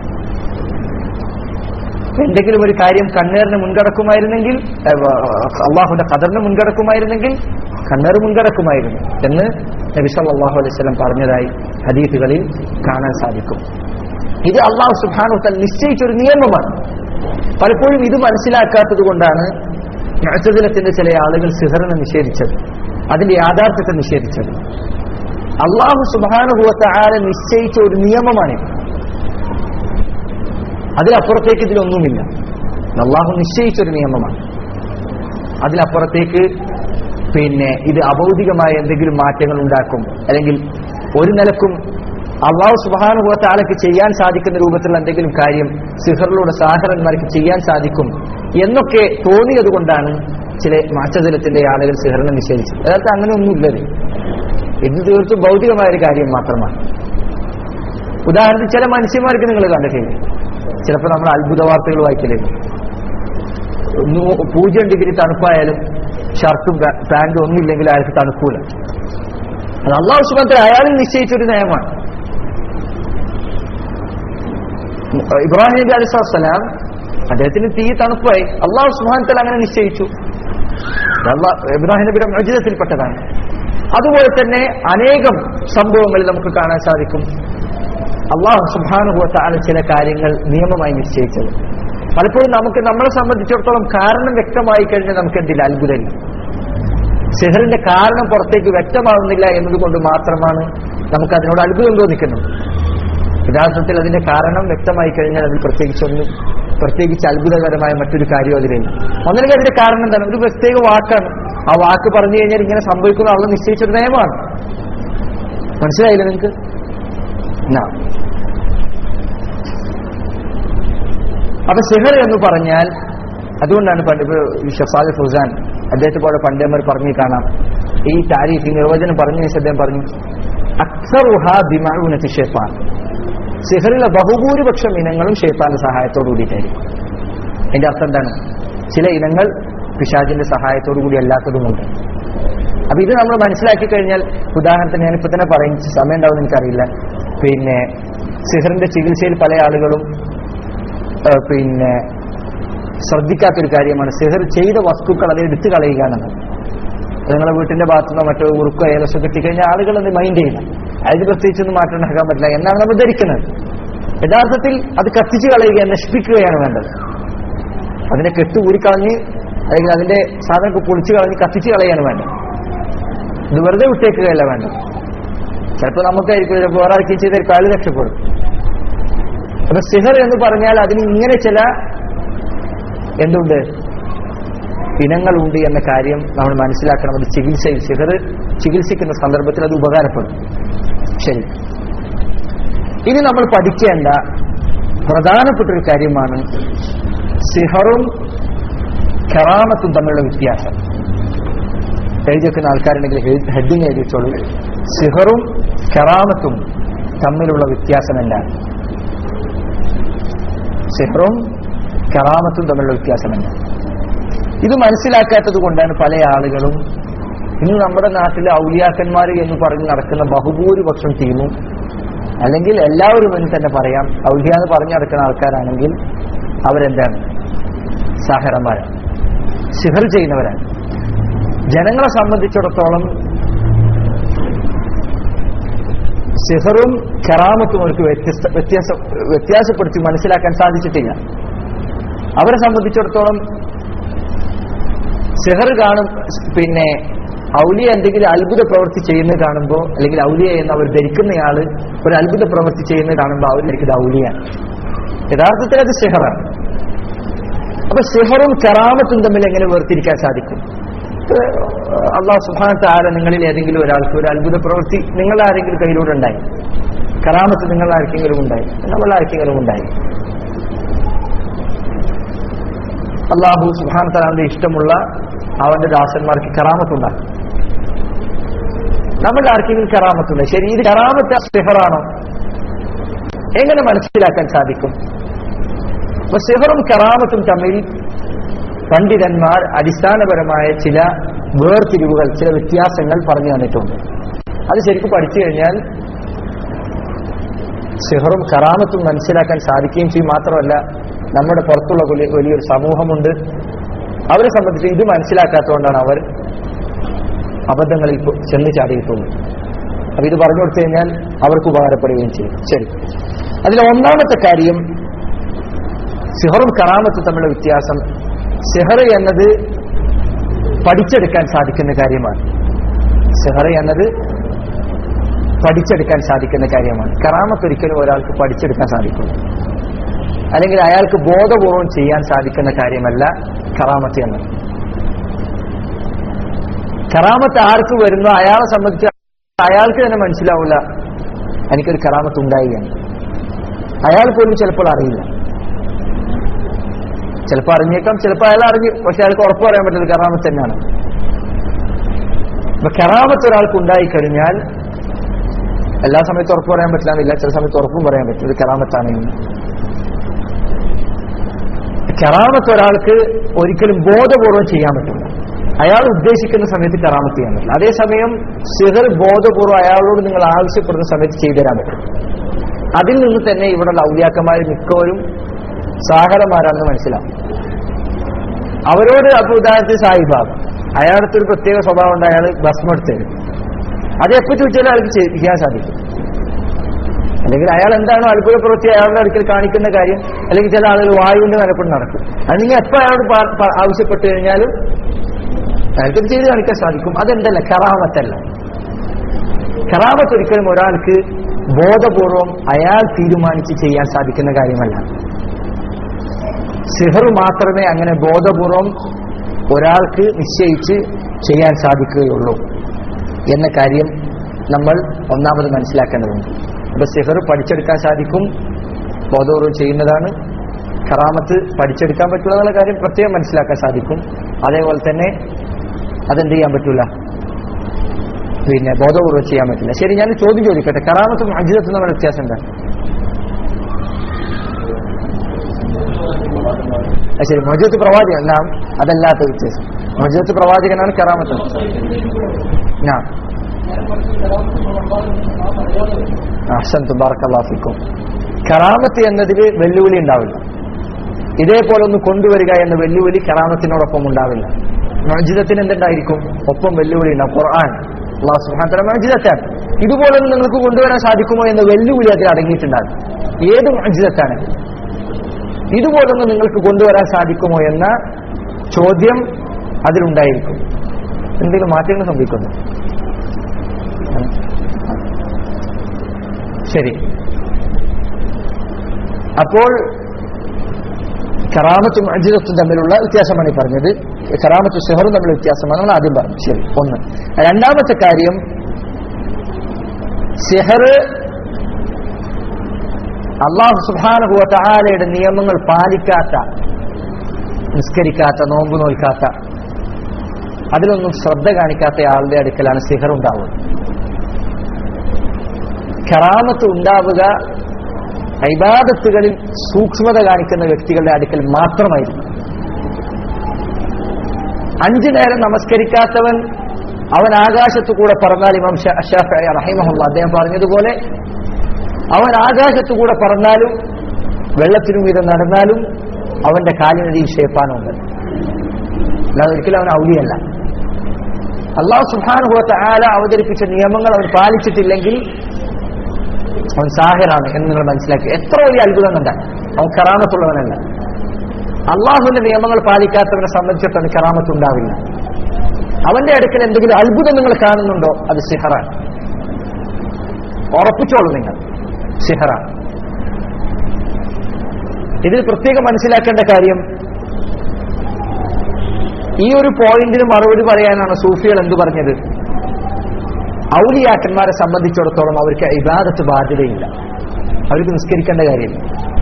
എന്തെങ്കിലും ഒരു കാര്യം കണ്ണേറിന് മുൻകടക്കുമായിരുന്നെങ്കിൽ അള്ളാഹുന്റെ ഖദറിന് മുൻകടക്കുമായിരുന്നെങ്കിൽ കണ്ണേർ മുൻകടക്കുമായിരുന്നു എന്ന് നബി സല്ലല്ലാഹു അലൈഹി വസല്ലം പറഞ്ഞതായി ഹദീസുകളിൽ കാണാൻ സാധിക്കും ഇത് അള്ളാഹു സുബാനുത്തൽ നിശ്ചയിച്ചൊരു നിയമമാണ് പലപ്പോഴും ഇത് മനസ്സിലാക്കാത്തത് കൊണ്ടാണ് മുഅ്തസിലത്തിന്റെ ചില ആളുകൾ സിഹറിനെ നിഷേധിച്ചത് അതിന്റെ യാഥാർത്ഥ്യത്തെ നിഷേധിച്ചത് അള്ളാഹു സുബാനുഭവത്തെ ആരെ നിശ്ചയിച്ച ഒരു നിയമമാണിത് അതിലപ്പുറത്തേക്ക് ഇതിലൊന്നുമില്ല അള്ളാഹു നിശ്ചയിച്ചൊരു നിയമമാണ് അതിലപ്പുറത്തേക്ക് പിന്നെ ഇത് അഭൗതികമായ എന്തെങ്കിലും മാറ്റങ്ങൾ ഉണ്ടാക്കും അല്ലെങ്കിൽ ഒരു നിലക്കും അള്ളാഹു സുബാനുഭവത്തെ ആൾക്ക് ചെയ്യാൻ സാധിക്കുന്ന രൂപത്തിലുള്ള എന്തെങ്കിലും കാര്യം സിഹറിലൂടെ സാഹറന്മാർക്ക് ചെയ്യാൻ സാധിക്കും എന്നൊക്കെ തോന്നിയത് കൊണ്ടാണ് ചില മാറ്റതലത്തിന്റെ ആളുകൾ സിഹറിനെ നിഷേധിച്ചത് അതായത് അങ്ങനെ ഒന്നുമില്ലത് ഇത് തീർത്തും ഭൗതികമായ ഒരു കാര്യം മാത്രമാണ് ഉദാഹരണത്തിന് ചില മനുഷ്യന്മാർക്ക് നിങ്ങൾ കണ്ടിട്ടില്ലേ ചിലപ്പോൾ നമ്മൾ അത്ഭുത വാർത്തകൾ വായിക്കലേ പൂജ്യം ഡിഗ്രി തണുപ്പായാലും ഷർട്ടും പാന്റും ഒന്നുമില്ലെങ്കിൽ അയാൾക്ക് തണുക്കൂല അത് അള്ളാഹു സുബന്ധ അയാളിൽ നിശ്ചയിച്ചൊരു നയമാണ് ഇബ്രാഹിം നബി അലൈഹി സ്വലാം അദ്ദേഹത്തിന് തീ തണുപ്പായി അള്ളാഹു സുബാനത്തൽ അങ്ങനെ നിശ്ചയിച്ചു ഇബ്രാഹിം നബിയുടെ മജിതത്തിൽപ്പെട്ടതാണ് അതുപോലെ തന്നെ അനേകം സംഭവങ്ങളിൽ നമുക്ക് കാണാൻ സാധിക്കും അള്ളാഹു സുബാനുഭവത്താണ് ചില കാര്യങ്ങൾ നിയമമായി നിശ്ചയിച്ചത് പലപ്പോഴും നമുക്ക് നമ്മളെ സംബന്ധിച്ചിടത്തോളം കാരണം വ്യക്തമായി കഴിഞ്ഞാൽ നമുക്ക് എന്തില്ല അത്ഭുതമില്ല സെഹറിന്റെ കാരണം പുറത്തേക്ക് വ്യക്തമാകുന്നില്ല എന്നതുകൊണ്ട് മാത്രമാണ് നമുക്ക് അതിനോട് അത്ഭുതം തോന്നിക്കുന്നത് യഥാർത്ഥത്തിൽ അതിന്റെ കാരണം വ്യക്തമായി കഴിഞ്ഞാൽ അതിൽ പ്രത്യേകിച്ചൊന്നും പ്രത്യേകിച്ച് അത്ഭുതകരമായ മറ്റൊരു കാര്യം അതിലില്ല ഒന്നില്ലെങ്കിൽ അതിന്റെ കാരണം എന്താണ് ഒരു പ്രത്യേക വാക്കാണ് ആ വാക്ക് പറഞ്ഞു കഴിഞ്ഞാൽ ഇങ്ങനെ സംഭവിക്കുന്ന ആളെ നിശ്ചയിച്ചൊരു നയമാണ് മനസ്സിലായില്ല നിങ്ങൾക്ക് എന്നാ അപ്പൊ സിഹർ എന്ന് പറഞ്ഞാൽ അതുകൊണ്ടാണ് പണ്ട് ഇപ്പൊ ഷഫാദ് ഫുസാൻ അദ്ദേഹത്തെ പോലെ പണ്ടേമാർ പറഞ്ഞു കാണാം ഈ താരീഫ് ഈ നിർവചനം പറഞ്ഞ ശേഷം അദ്ദേഹം പറഞ്ഞു അക്സറുഹ ബിമാഉനത്തി ഷെഫാൻ സിഹറിലെ ബഹുഭൂരിപക്ഷം ഇനങ്ങളും ഷെയ്ത്താന്റെ സഹായത്തോടു കൂടിയിട്ടായിരിക്കും അതിന്റെ അർത്ഥം എന്താണ് ചില ഇനങ്ങൾ പിശാചിന്റെ സഹായത്തോടു കൂടി അല്ലാത്തതുമുണ്ട് അപ്പൊ ഇത് നമ്മൾ മനസ്സിലാക്കി കഴിഞ്ഞാൽ ഉദാഹരണത്തിന് ഞാനിപ്പോ തന്നെ പറയും സമയം ഉണ്ടാവും എനിക്കറിയില്ല പിന്നെ സിഹറിന്റെ ചികിത്സയിൽ പല ആളുകളും പിന്നെ ശ്രദ്ധിക്കാത്തൊരു കാര്യമാണ് സിഹർ ചെയ്ത വസ്തുക്കൾ അത് എടുത്തു കളയുക എന്നത് നിങ്ങളെ വീട്ടിന്റെ ഭാഗത്തുനിന്നോ മറ്റോ ഉറുക്കോ ഏലസോ കിട്ടിക്കഴിഞ്ഞാൽ ആളുകൾ അത് മൈൻഡ് ചെയ്യില്ല അതിന് പ്രത്യേകിച്ചൊന്നും മാറ്റം ഉണ്ടാക്കാൻ പറ്റില്ല എന്നാണ് നമ്മൾ ധരിക്കുന്നത് യഥാർത്ഥത്തിൽ അത് കത്തിച്ചു കളയുക നശിപ്പിക്കുകയാണ് വേണ്ടത് അതിനെ കെട്ട് ഊരിക്കളഞ്ഞ് അല്ലെങ്കിൽ അതിന്റെ സാധനം പൊളിച്ചു കളഞ്ഞ് കത്തിച്ചു കളയാണ് വേണ്ടത് ഇത് വെറുതെ വിട്ടേക്കുകയല്ല വേണ്ടത് ചിലപ്പോൾ നമുക്കായിരിക്കും ചിലപ്പോൾ വേറെ ആർക്കും ചെയ്ത കാല് രക്ഷപ്പെടും അപ്പൊ സിഹർ എന്ന് പറഞ്ഞാൽ അതിന് ഇങ്ങനെ ചില എന്തുണ്ട് ഇനങ്ങളുണ്ട് എന്ന കാര്യം നമ്മൾ മനസ്സിലാക്കണം അത് ചികിത്സയിൽ സിഹർ ചികിത്സിക്കുന്ന സന്ദർഭത്തിൽ അത് ഉപകാരപ്പെടും ശരി ഇനി നമ്മൾ പഠിക്കേണ്ട പ്രധാനപ്പെട്ട ഒരു കാര്യമാണ് സിഹറും കറാമത്തും തമ്മിലുള്ള വ്യത്യാസം എഴുതി വെക്കുന്ന ആൾക്കാരുണ്ടെങ്കിൽ ഹെഡിങ് എഴുതി വെച്ചോളൂ സിഹറും കറാമത്തും തമ്മിലുള്ള വ്യത്യാസമല്ല സിഹറും കറാമത്തും തമ്മിലുള്ള വ്യത്യാസമല്ല ഇത് മനസ്സിലാക്കാത്തത് കൊണ്ടാണ് പല ആളുകളും ഇന്ന് നമ്മുടെ നാട്ടിലെ ഔലിയാക്കന്മാർ എന്ന് പറഞ്ഞ് നടക്കുന്ന ബഹുഭൂരിപക്ഷം ടീമും അല്ലെങ്കിൽ എല്ലാവരും എന്ന് തന്നെ പറയാം ഔലിയ എന്ന് പറഞ്ഞു നടക്കുന്ന ആൾക്കാരാണെങ്കിൽ അവരെന്താണ് സാഹറന്മാരാണ് സിഹർ ചെയ്യുന്നവരാണ് ജനങ്ങളെ സംബന്ധിച്ചിടത്തോളം സിഹറും കറാമത്തും അവർക്ക് വ്യത്യസ്ത വ്യത്യാസ വ്യത്യാസപ്പെടുത്തി മനസ്സിലാക്കാൻ സാധിച്ചിട്ടില്ല അവരെ സംബന്ധിച്ചിടത്തോളം സിഹർ കാണും പിന്നെ ഔലിയ എന്തെങ്കിലും അത്ഭുത പ്രവൃത്തി ചെയ്യുന്നത് കാണുമ്പോൾ അല്ലെങ്കിൽ ഔലിയ എന്ന് അവർ ധരിക്കുന്നയാള് ഒരു അത്ഭുത പ്രവൃത്തി ചെയ്യുന്നത് കാണുമ്പോൾ അവർ ധരിക്കുന്നത് ഔലിയാണ് യഥാർത്ഥത്തിൽ അത് സിഹറാണ് അപ്പൊ സിഹറും കറാമത്തും തമ്മിൽ എങ്ങനെ വേർതിരിക്കാൻ സാധിക്കും അള്ളാഹു സുഹാൻ താര നിങ്ങളിൽ ഏതെങ്കിലും ഒരാൾക്ക് ഒരു അത്ഭുത പ്രവൃത്തി നിങ്ങൾ ആരെങ്കിലും കയ്യിലൂടെ ഉണ്ടായി കറാമത്ത് നിങ്ങൾ ആർക്കെങ്കിലും ഉണ്ടായി നമ്മൾ ആർക്കെങ്കിലും ഉണ്ടായി അള്ളാഹു സുഹാൻ താലാന്റെ ഇഷ്ടമുള്ള അവന്റെ ദാസന്മാർക്ക് കറാമത്തുണ്ടാകും നമ്മളുടെ ആർക്കെങ്കിലും കറാമത്തുണ്ട് ശരി ഇത് കറാമത്ത് സിഹറാണോ എങ്ങനെ മനസ്സിലാക്കാൻ സാധിക്കും അപ്പൊ സിഹറും കറാമത്തും തമ്മിൽ പണ്ഡിതന്മാർ അടിസ്ഥാനപരമായ ചില വേർതിരിവുകൾ ചില വ്യത്യാസങ്ങൾ പറഞ്ഞു തന്നിട്ടുണ്ട് അത് ശരിക്കും പഠിച്ചു കഴിഞ്ഞാൽ സിഹറും കറാമത്തും മനസ്സിലാക്കാൻ സാധിക്കുകയും ചെയ്യും മാത്രമല്ല നമ്മുടെ പുറത്തുള്ള വലിയ- വലിയൊരു സമൂഹമുണ്ട് അവരെ സംബന്ധിച്ച് ഇത് മനസ്സിലാക്കാത്തതുകൊണ്ടാണ് അവർ അബദ്ധങ്ങളിൽ പോ- ചെന്ന് ചാടിയിട്ടുള്ളത് അപ്പൊ ഇത് പറഞ്ഞു കൊടുത്തു കഴിഞ്ഞാൽ അവർക്ക് ഉപകാരപ്പെടുകയും ചെയ്യും ശരി അതിൽ ഒന്നാമത്തെ കാര്യം സിഹറും കറാമത്തും തമ്മിലുള്ള വ്യത്യാസം സിഹർ എന്നത് പഠിച്ചെടുക്കാൻ സാധിക്കുന്ന കാര്യമാണ് സിഹർ എന്നത് പഠിച്ചെടുക്കാൻ സാധിക്കുന്ന കാര്യമാണ് കറാമത്ത് ഒരിക്കലും ഒരാൾക്ക് പഠിച്ചെടുക്കാൻ സാധിക്കും അല്ലെങ്കിൽ അയാൾക്ക് ബോധപൂർവം ചെയ്യാൻ സാധിക്കുന്ന കാര്യമല്ല കറാമത്ത് എന്നത് കറാമത്ത് ആർക്ക് വരുന്നോ അയാളെ സംബന്ധിച്ച് അയാൾക്ക് തന്നെ മനസ്സിലാവില്ല എനിക്കൊരു കറാമത്ത് ഉണ്ടായി എന്ന് അയാൾ പോലും ചിലപ്പോൾ അറിയില്ല ചിലപ്പോൾ അറിഞ്ഞേക്കാം ചിലപ്പോൾ അയാൾ അറിഞ്ഞു പക്ഷെ അയാൾക്ക് ഉറപ്പ് പറയാൻ പറ്റില്ല കറാമത്ത് തന്നെയാണ് അപ്പൊ കറാമത്ത് ഒരാൾക്ക് ഉണ്ടായിക്കഴിഞ്ഞാൽ എല്ലാ സമയത്തും ഉറപ്പ് പറയാൻ പറ്റില്ല ചില സമയത്ത് ഉറപ്പും പറയാൻ പറ്റും ഇത് കറാമത്താണ് എന്ന് കറാമത്ത് ഒരാൾക്ക് ഒരിക്കലും ബോധപൂർവം ചെയ്യാൻ പറ്റില്ല അയാൾ ഉദ്ദേശിക്കുന്ന സമയത്ത് കറാമത്ത് ചെയ്യാൻ പറ്റില്ല അതേസമയം സിഹർ ബോധപൂർവ്വം അയാളോട് നിങ്ങൾ ആവശ്യപ്പെടുന്ന സമയത്ത് ചെയ്തു തരാൻ പറ്റും അതിൽ നിന്ന് തന്നെ ഇവിടെ ഔലിയാക്കന്മാർ മിക്കവരും സാഹരന്മാരാണെന്ന് മനസ്സിലാവും അവരോട് അപ്പൊ ഉദാഹരണത്തിന് സാഹിബാബ് അയാളത്തെ ഒരു പ്രത്യേക സ്വഭാവം ഉണ്ട് അയാൾ ഭസ്മം എടുത്ത് തരും അത് എപ്പോ ചോദിച്ചാലും അയാൾക്ക് ചെയ്- ചെയ്യാൻ സാധിക്കും അല്ലെങ്കിൽ അയാൾ എന്താണോ അത്ഭുത പ്രവൃത്തി അയാളുടെ അടുക്കൽ കാണിക്കുന്ന കാര്യം അല്ലെങ്കിൽ ചില ആളുകൾ വായുവിന്റെ നിലപ്പെട്ട് നടക്കും അത് നിങ്ങൾ എപ്പോ അയാളോട് പ- പ- ആവശ്യപ്പെട്ട് കഴിഞ്ഞാലും അയാൾക്കത് ചെയ്ത് കാണിക്കാൻ സാധിക്കും അതെന്തല്ല കറാമത്തല്ല കറാമത്ത് ഒരിക്കലും ഒരാൾക്ക് ബോധപൂർവം അയാൾ തീരുമാനിച്ച് ചെയ്യാൻ സാധിക്കുന്ന കാര്യമല്ല സിഹർ മാത്രമേ അങ്ങനെ ബോധപൂർവം ഒരാൾക്ക് നിശ്ചയിച്ച് ചെയ്യാൻ സാധിക്കുകയുള്ളൂ എന്ന കാര്യം നമ്മൾ ഒന്നാമത് മനസ്സിലാക്കേണ്ടതുണ്ട് അപ്പൊ സിഹർ പഠിച്ചെടുക്കാൻ സാധിക്കും ബോധപൂർവം ചെയ്യുന്നതാണ് കറാമത്ത് പഠിച്ചെടുക്കാൻ പറ്റുള്ള എന്നുള്ള കാര്യം പ്രത്യേകം മനസ്സിലാക്കാൻ സാധിക്കും അതേപോലെ തന്നെ അതെന്ത് ചെയ്യാൻ പറ്റൂല പിന്നെ ബോധപൂർവ്വം ചെയ്യാൻ പറ്റില്ല ശരി ഞാൻ ചോദ്യം ചോദിക്കട്ടെ കറാമത്തും അജിതത്തും തമ്മിൽ വ്യത്യാസം എന്താ ആ, ശരി മൊജത്ത് പ്രവാചകൻ നാം അതല്ലാത്ത വ്യത്യാസം മൊജത്ത് പ്രവാചകനാണ് കറാമത്ത് നാം അഹ്സൻതു ബാറക്കല്ലാഫിക്കും കറാമത്ത് എന്നതിൽ വെല്ലുവിളി ഉണ്ടാവില്ല ഇതേപോലെ ഒന്ന് കൊണ്ടുവരിക എന്ന വെല്ലുവിളി കറാമത്തിനോടൊപ്പം ഉണ്ടാവില്ല മജിദത്തിന് എന്തുണ്ടായിരിക്കും ഒപ്പം വെല്ലുവിളി ഉണ്ടാവും ഖുർആൻ അള്ളാഹു സുബ്ഹാനഹു വ തആല മജിദത്താണ് ഇതുപോലെ ഒന്ന് നിങ്ങൾക്ക് കൊണ്ടുവരാൻ സാധിക്കുമോ എന്ന വെല്ലുവിളി അതിൽ അടങ്ങിയിട്ടുണ്ടാകും ഏത് മജിദത്താണ് ഇതുപോലൊന്ന് നിങ്ങൾക്ക് കൊണ്ടുവരാൻ സാധിക്കുമോ എന്ന ചോദ്യം അതിലുണ്ടായിരിക്കും എന്തെങ്കിലും മാറ്റങ്ങൾ സംഭവിക്കുന്നു ശരി അപ്പോൾ കറാമത്തും അജിതത്തും തമ്മിലുള്ള വ്യത്യാസമാണ് ഈ പറഞ്ഞത് കറാമത്തും ഷെഹറും തമ്മിലുള്ള വ്യത്യാസമാണ് നമ്മൾ ആദ്യം പറഞ്ഞു ശരി ഒന്ന് രണ്ടാമത്തെ കാര്യം ഷെഹർ അള്ളാഹു സുബാനുഭവ തഹാലയുടെ നിയമങ്ങൾ പാലിക്കാത്ത നിസ്കരിക്കാത്ത നോമ്പ് നോൽക്കാത്ത അതിലൊന്നും ശ്രദ്ധ കാണിക്കാത്ത ആളുടെ അടുക്കലാണ് സിഹർ ഉണ്ടാവുക കറാമത്ത് ഉണ്ടാവുക ഇബാദത്തുകളിൽ സൂക്ഷ്മത കാണിക്കുന്ന വ്യക്തികളുടെ അടുക്കൽ മാത്രമായിരിക്കും അഞ്ചു നേരം നമസ്കരിക്കാത്തവൻ അവൻ ആകാശത്തു കൂടെ പറഞ്ഞാൽ ഇമാം ഷാഫി റഹിമഹുല്ല അദ്ദേഹം പറഞ്ഞതുപോലെ അവൻ ആകാശത്തു കൂടെ പറഞ്ഞാലും വെള്ളത്തിനു മീതെ നടന്നാലും അവന്റെ കാലിനടിയിൽ ഷേപ്പാനുണ്ട് അല്ലാതെ ഒരിക്കലും അവൻ ഔലിയല്ല അള്ളാഹു സുഹാനുഭവത്തെ ആല അവതരിപ്പിച്ച നിയമങ്ങൾ അവൻ പാലിച്ചിട്ടില്ലെങ്കിൽ അവൻ സാഹിറാണ് എന്ന് നിങ്ങൾ മനസ്സിലാക്കി എത്ര വലിയ അത്ഭുതം കണ്ട അവൻ കറാമത്തുള്ളവനല്ല അള്ളാഹുവിന്റെ നിയമങ്ങൾ പാലിക്കാത്തവനെ സംബന്ധിച്ചിടത്തോളം കറാമത്ത് ഉണ്ടാവില്ല അവന്റെ അടുക്കൽ എന്തെങ്കിലും അത്ഭുതം നിങ്ങൾ കാണുന്നുണ്ടോ അത് സിഹറാണ് ഉറപ്പിച്ചോളൂ നിങ്ങൾ സിഹറാണ് ഇതിൽ പ്രത്യേകം മനസ്സിലാക്കേണ്ട കാര്യം ഈ ഒരു പോയിന്റിന് മറുപടി പറയാനാണ് സൂഫികൾ എന്തു പറഞ്ഞത് ഔലിയാക്കന്മാരെ സംബന്ധിച്ചിടത്തോളം അവർക്ക് ഇബാദത്ത് ബാധ്യതയില്ല അവർക്ക് നിസ്കരിക്കേണ്ട കാര്യമില്ല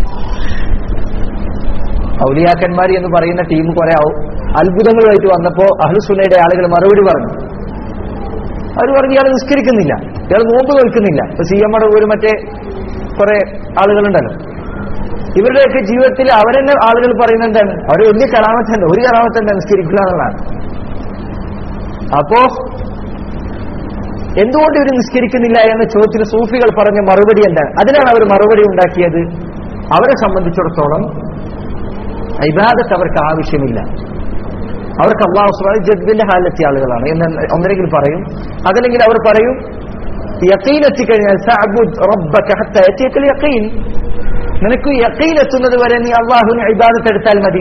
ഔലിയാക്കന്മാർ എന്ന് പറയുന്ന ടീം കുറെ ഔ- അത്ഭുതങ്ങളുമായിട്ട് വന്നപ്പോ അഹ്ലുസുന്നയുടെ ആളുകൾ മറുപടി പറഞ്ഞു അവർ പറഞ്ഞു ഇയാൾ നിസ്കരിക്കുന്നില്ല ഇയാൾ നോമ്പ് നിൽക്കുന്നില്ല ഇപ്പൊ സി എമ്മയുടെ ഒരു മറ്റേ കുറെ ആളുകളുണ്ടല്ലോ ഇവരുടെയൊക്കെ ജീവിതത്തിൽ അവരെന്നെ ആളുകൾ പറയുന്നത് എന്താണ് അവർ വലിയ കലാമത്തുണ്ട് ഒരു കലാമത്തുണ്ട് നിസ്കരിക്കുക എന്നുള്ളതാണ് അപ്പോ എന്തുകൊണ്ട് ഇവർ നിസ്കരിക്കുന്നില്ല എന്ന ചോദ്യത്തിന് സൂഫികൾ പറഞ്ഞ മറുപടി എന്താണ് അതിനാണ് അവർ മറുപടി ഉണ്ടാക്കിയത് അവരെ സംബന്ധിച്ചിടത്തോളം ഇബാദത്ത് അവർക്ക് ആവശ്യമില്ല അവർക്ക് അള്ളാഹു സുബ്ഹാനഹു ജദ്ബിന്റെ ഹാലെത്തിയ ആളുകളാണ് എന്ന് ഒന്നിനെങ്കിലും പറയും അതല്ലെങ്കിൽ അവർ പറയും യക്കീൻ എത്തിക്കഴിഞ്ഞാൽ സഅബുദ് റബ്ബക ഹത്ത യതീകൽ യഖീൻ നിനക്ക് യക്കീൻ എത്തുന്നത് വരെ നീ അള്ളാഹുവിന് ഇബാദത്ത് എടുത്താൽ മതി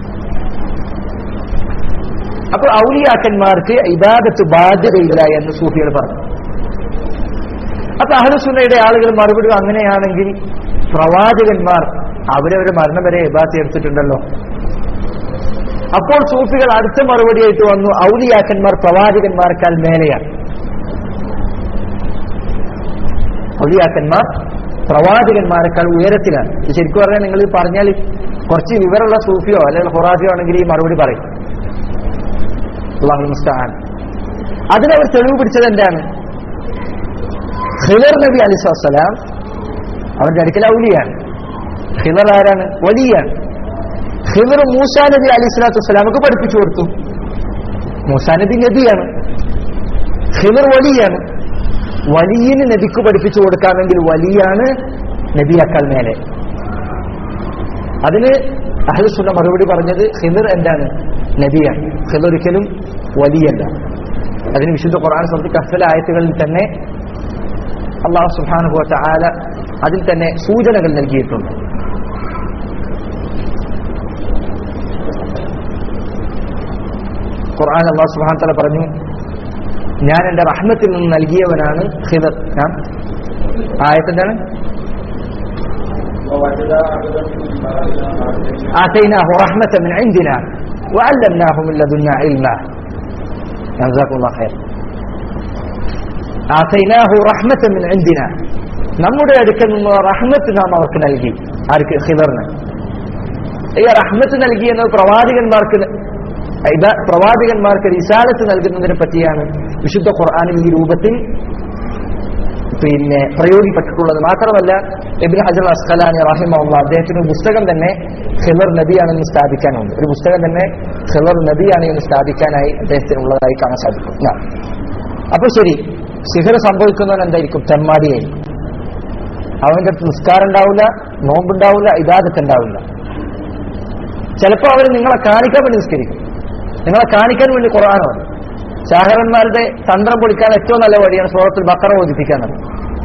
അപ്പോൾ ഔലിയാക്കന്മാർക്ക് ഇബാദത്ത് ബാധ്യതയില്ല എന്ന് സൂഫികൾ പറഞ്ഞു അപ്പൊ അഹ്ലുസുന്നയുടെ ആളുകൾ മറുപടി അങ്ങനെയാണെങ്കിൽ പ്രവാചകന്മാർ അവരവരെ മരണം വരെ ഇബാദത്ത് എടുത്തിട്ടുണ്ടല്ലോ അപ്പോൾ സൂഫികൾ അടുത്ത മറുപടിയായിട്ട് വന്നു ഔലിയാക്കന്മാർ പ്രവാചകന്മാർക്കാൽ മേലെയാണ് ഔലിയാക്കന്മാർ പ്രവാചകന്മാരെക്കാൾ ഉയരത്തിലാണ് ഇത് ശരിക്കും പറഞ്ഞാൽ നിങ്ങൾ ഇത് പറഞ്ഞാൽ കുറച്ച് വിവരമുള്ള സൂഫിയോ അല്ലെങ്കിൽ ഹൊറാഫിയോ ആണെങ്കിൽ ഈ മറുപടി പറയും അള്ളാഹു മുസ്താൻ അതിനവർ തെളിവ് പിടിച്ചത് എന്താണ് ഹിലർ നബി അലിസ്വലാം അവരുടെ അടുക്കൽ ഔലിയാണ് ഹിലർ ആരാണ് വലിയാണ് ഹിലർ മൂസാ നബി അലി സ്വലാത്തു വസ്സലാമക്ക് പഠിപ്പിച്ചു കൊടുത്തു മൂസാ നബി നബിയാണ് ഹിലർ വലിയാണ് വലിയന് നബിക്ക് പഠിപ്പിച്ചു കൊടുക്കാമെങ്കിൽ വലിയാണ് നബിയാക്കാൾ മേലെ അതിന് അഹ്ലുസുന്ന മറുപടി പറഞ്ഞത് ഹിദർ എന്താണ് നബിയാണ് ഹിദർ ഒരിക്കലും വലിയല്ല അതിന് വിശുദ്ധ ഖുർആൻ സ്വന്തം കഫല ആയത്തുകളിൽ തന്നെ അള്ളാഹു സുബ്ഹാനഹു വതആല അതിൽ തന്നെ സൂചനകൾ നൽകിയിട്ടുണ്ട് ഖുർആൻ അള്ളാഹു സുബ്ഹാനഹു വതആല പറഞ്ഞു ഞാൻ എന്റെ റഹ്മത്തിൽ നിന്ന് നൽകിയവനാണ് ഹിദർ ഞാൻ ആയത്തെന്താണ് آتيناه رحمة من عندنا وعلمناه من لدنا علما جزاكم الله خير آتيناه رحمة من عندنا നമ്മുടെ അടുക്കൽ നിന്ന് റഹ്മത്ത് നാം അവർക്ക് നൽകി ആർക്ക് ഹിദറിന് ഈ റഹ്മത്ത് നൽകി എന്നത് പ്രവാചകന്മാർക്ക് ഇത് പ്രവാചകന്മാർക്ക് റിസാലത്ത് നൽകുന്നതിനെ പറ്റിയാണ് വിശുദ്ധ ഖുർആാനിൽ ഈ രൂപത്തിൽ പിന്നെ പ്രയോഗിക്കപ്പെട്ടിട്ടുള്ളത് മാത്രമല്ല ഇബിൻ ഹജർ അസ്ഖലാനി റഹിമുള്ള അദ്ദേഹത്തിന് ഒരു പുസ്തകം തന്നെ ഖിലർ നബിയാണെന്ന് സ്ഥാപിക്കാനുണ്ട് ഒരു പുസ്തകം തന്നെ ഖിലർ നബിയാണ് എന്ന് സ്ഥാപിക്കാനായി അദ്ദേഹത്തിന് ഉള്ളതായി കാണാൻ സാധിക്കും ഞാൻ അപ്പൊ ശരി സിഹർ സംഭവിക്കുന്നവൻ എന്തായിരിക്കും തെമ്മാടിയായിരിക്കും അവന്റെ അടുത്ത് നിസ്കാരം ഉണ്ടാവില്ല നോമ്പുണ്ടാവില്ല ഇബാദത്ത് ഉണ്ടാവില്ല ചിലപ്പോൾ അവർ നിങ്ങളെ കാണിക്കാൻ വേണ്ടി നിസ്കരിക്കും നിങ്ങളെ കാണിക്കാൻ വേണ്ടി ഖുർആാനാണ് ശാഹരന്മാരുടെ തന്ത്രം പൊളിക്കാൻ ഏറ്റവും നല്ല വഴിയാണ് സൂറത്തിൽ ബക്കറ ഓദിപ്പിക്കുന്നത്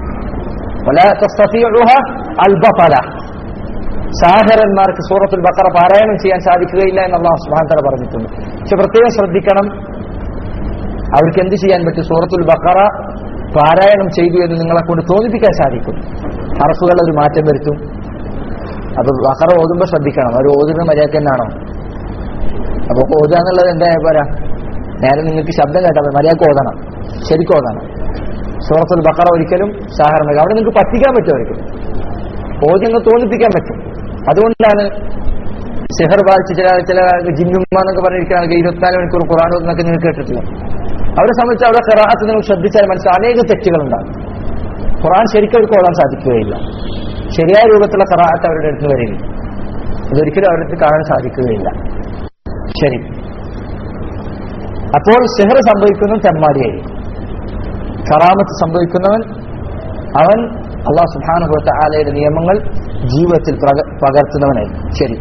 സാഹരന്മാർക്ക് സൂറത്തുൽ ബക്കറ പാരായണം ചെയ്യാൻ സാധിക്കുകയില്ല എന്ന് അള്ളാഹു സുബാന്തര പറഞ്ഞിട്ടുണ്ട് പക്ഷെ പ്രത്യേകം ശ്രദ്ധിക്കണം അവർക്ക് എന്ത് ചെയ്യാൻ പറ്റും സൂറത്തുൽ ബക്കറ പാരായണം ചെയ്തു എന്ന് നിങ്ങളെ കൊണ്ട് തോന്നിപ്പിക്കാൻ സാധിക്കും ഹർഫുകൾ ഒരു മാറ്റം വരുത്തും അപ്പൊ ബക്കറ ഓതുമ്പോൾ ശ്രദ്ധിക്കണം അവർ ഓതുന്ന മര്യാദ തന്നെയാണോ അപ്പൊ ഓതുക എന്നുള്ളത് എന്താ പോരാ നേരെ നിങ്ങൾക്ക് ശബ്ദം കേട്ടാൽ മതി മര്യാദക്ക് ഓതണം ശരിക്കും ഓതണം സൂറത്തുൽ ബക്കറ ഒരിക്കലും സാഹരണ അവിടെ നിങ്ങൾക്ക് പറ്റിക്കാൻ പറ്റും അവർക്ക് ഓദ്യങ്ങൾ തോന്നിപ്പിക്കാൻ പറ്റും അതുകൊണ്ടാണ് സെഹർ ബാധിച്ച് ചില ചില ജിന്നുമ്മ എന്നൊക്കെ പറഞ്ഞിരിക്കുകയാണെങ്കിൽ ഇരുപത്തിനാല് മണിക്കൂർ ഖുറാൻ എന്നൊക്കെ നിങ്ങൾ കേട്ടിട്ടില്ല അവരെ സംബന്ധിച്ച് അവിടെ ഖിറാഅത്ത് നിങ്ങൾ ശ്രദ്ധിച്ചാൽ മനസ്സിലാവും അനേക തെറ്റുകളുണ്ടാകും ഖുറാൻ ശരിക്കും അവർക്ക് ഓടാൻ സാധിക്കുകയില്ല ശരിയായ രൂപത്തിലുള്ള ഖറാഅത്ത് അവരുടെ അടുത്ത് വരില്ല അതൊരിക്കലും അവരുടെ അടുത്ത് കാണാൻ സാധിക്കുകയില്ല ശരി അപ്പോൾ സെഹർ സംഭവിക്കുന്നവൻ തെമ്മാടിയായി കറാമത്ത് സംഭവിക്കുന്നവൻ അവൻ അള്ളാഹു സുബാനുഭവത്തെ ആലയുടെ നിയമങ്ങൾ ജീവിതത്തിൽ പ്രക- പകർത്തുന്നവനായി ശരി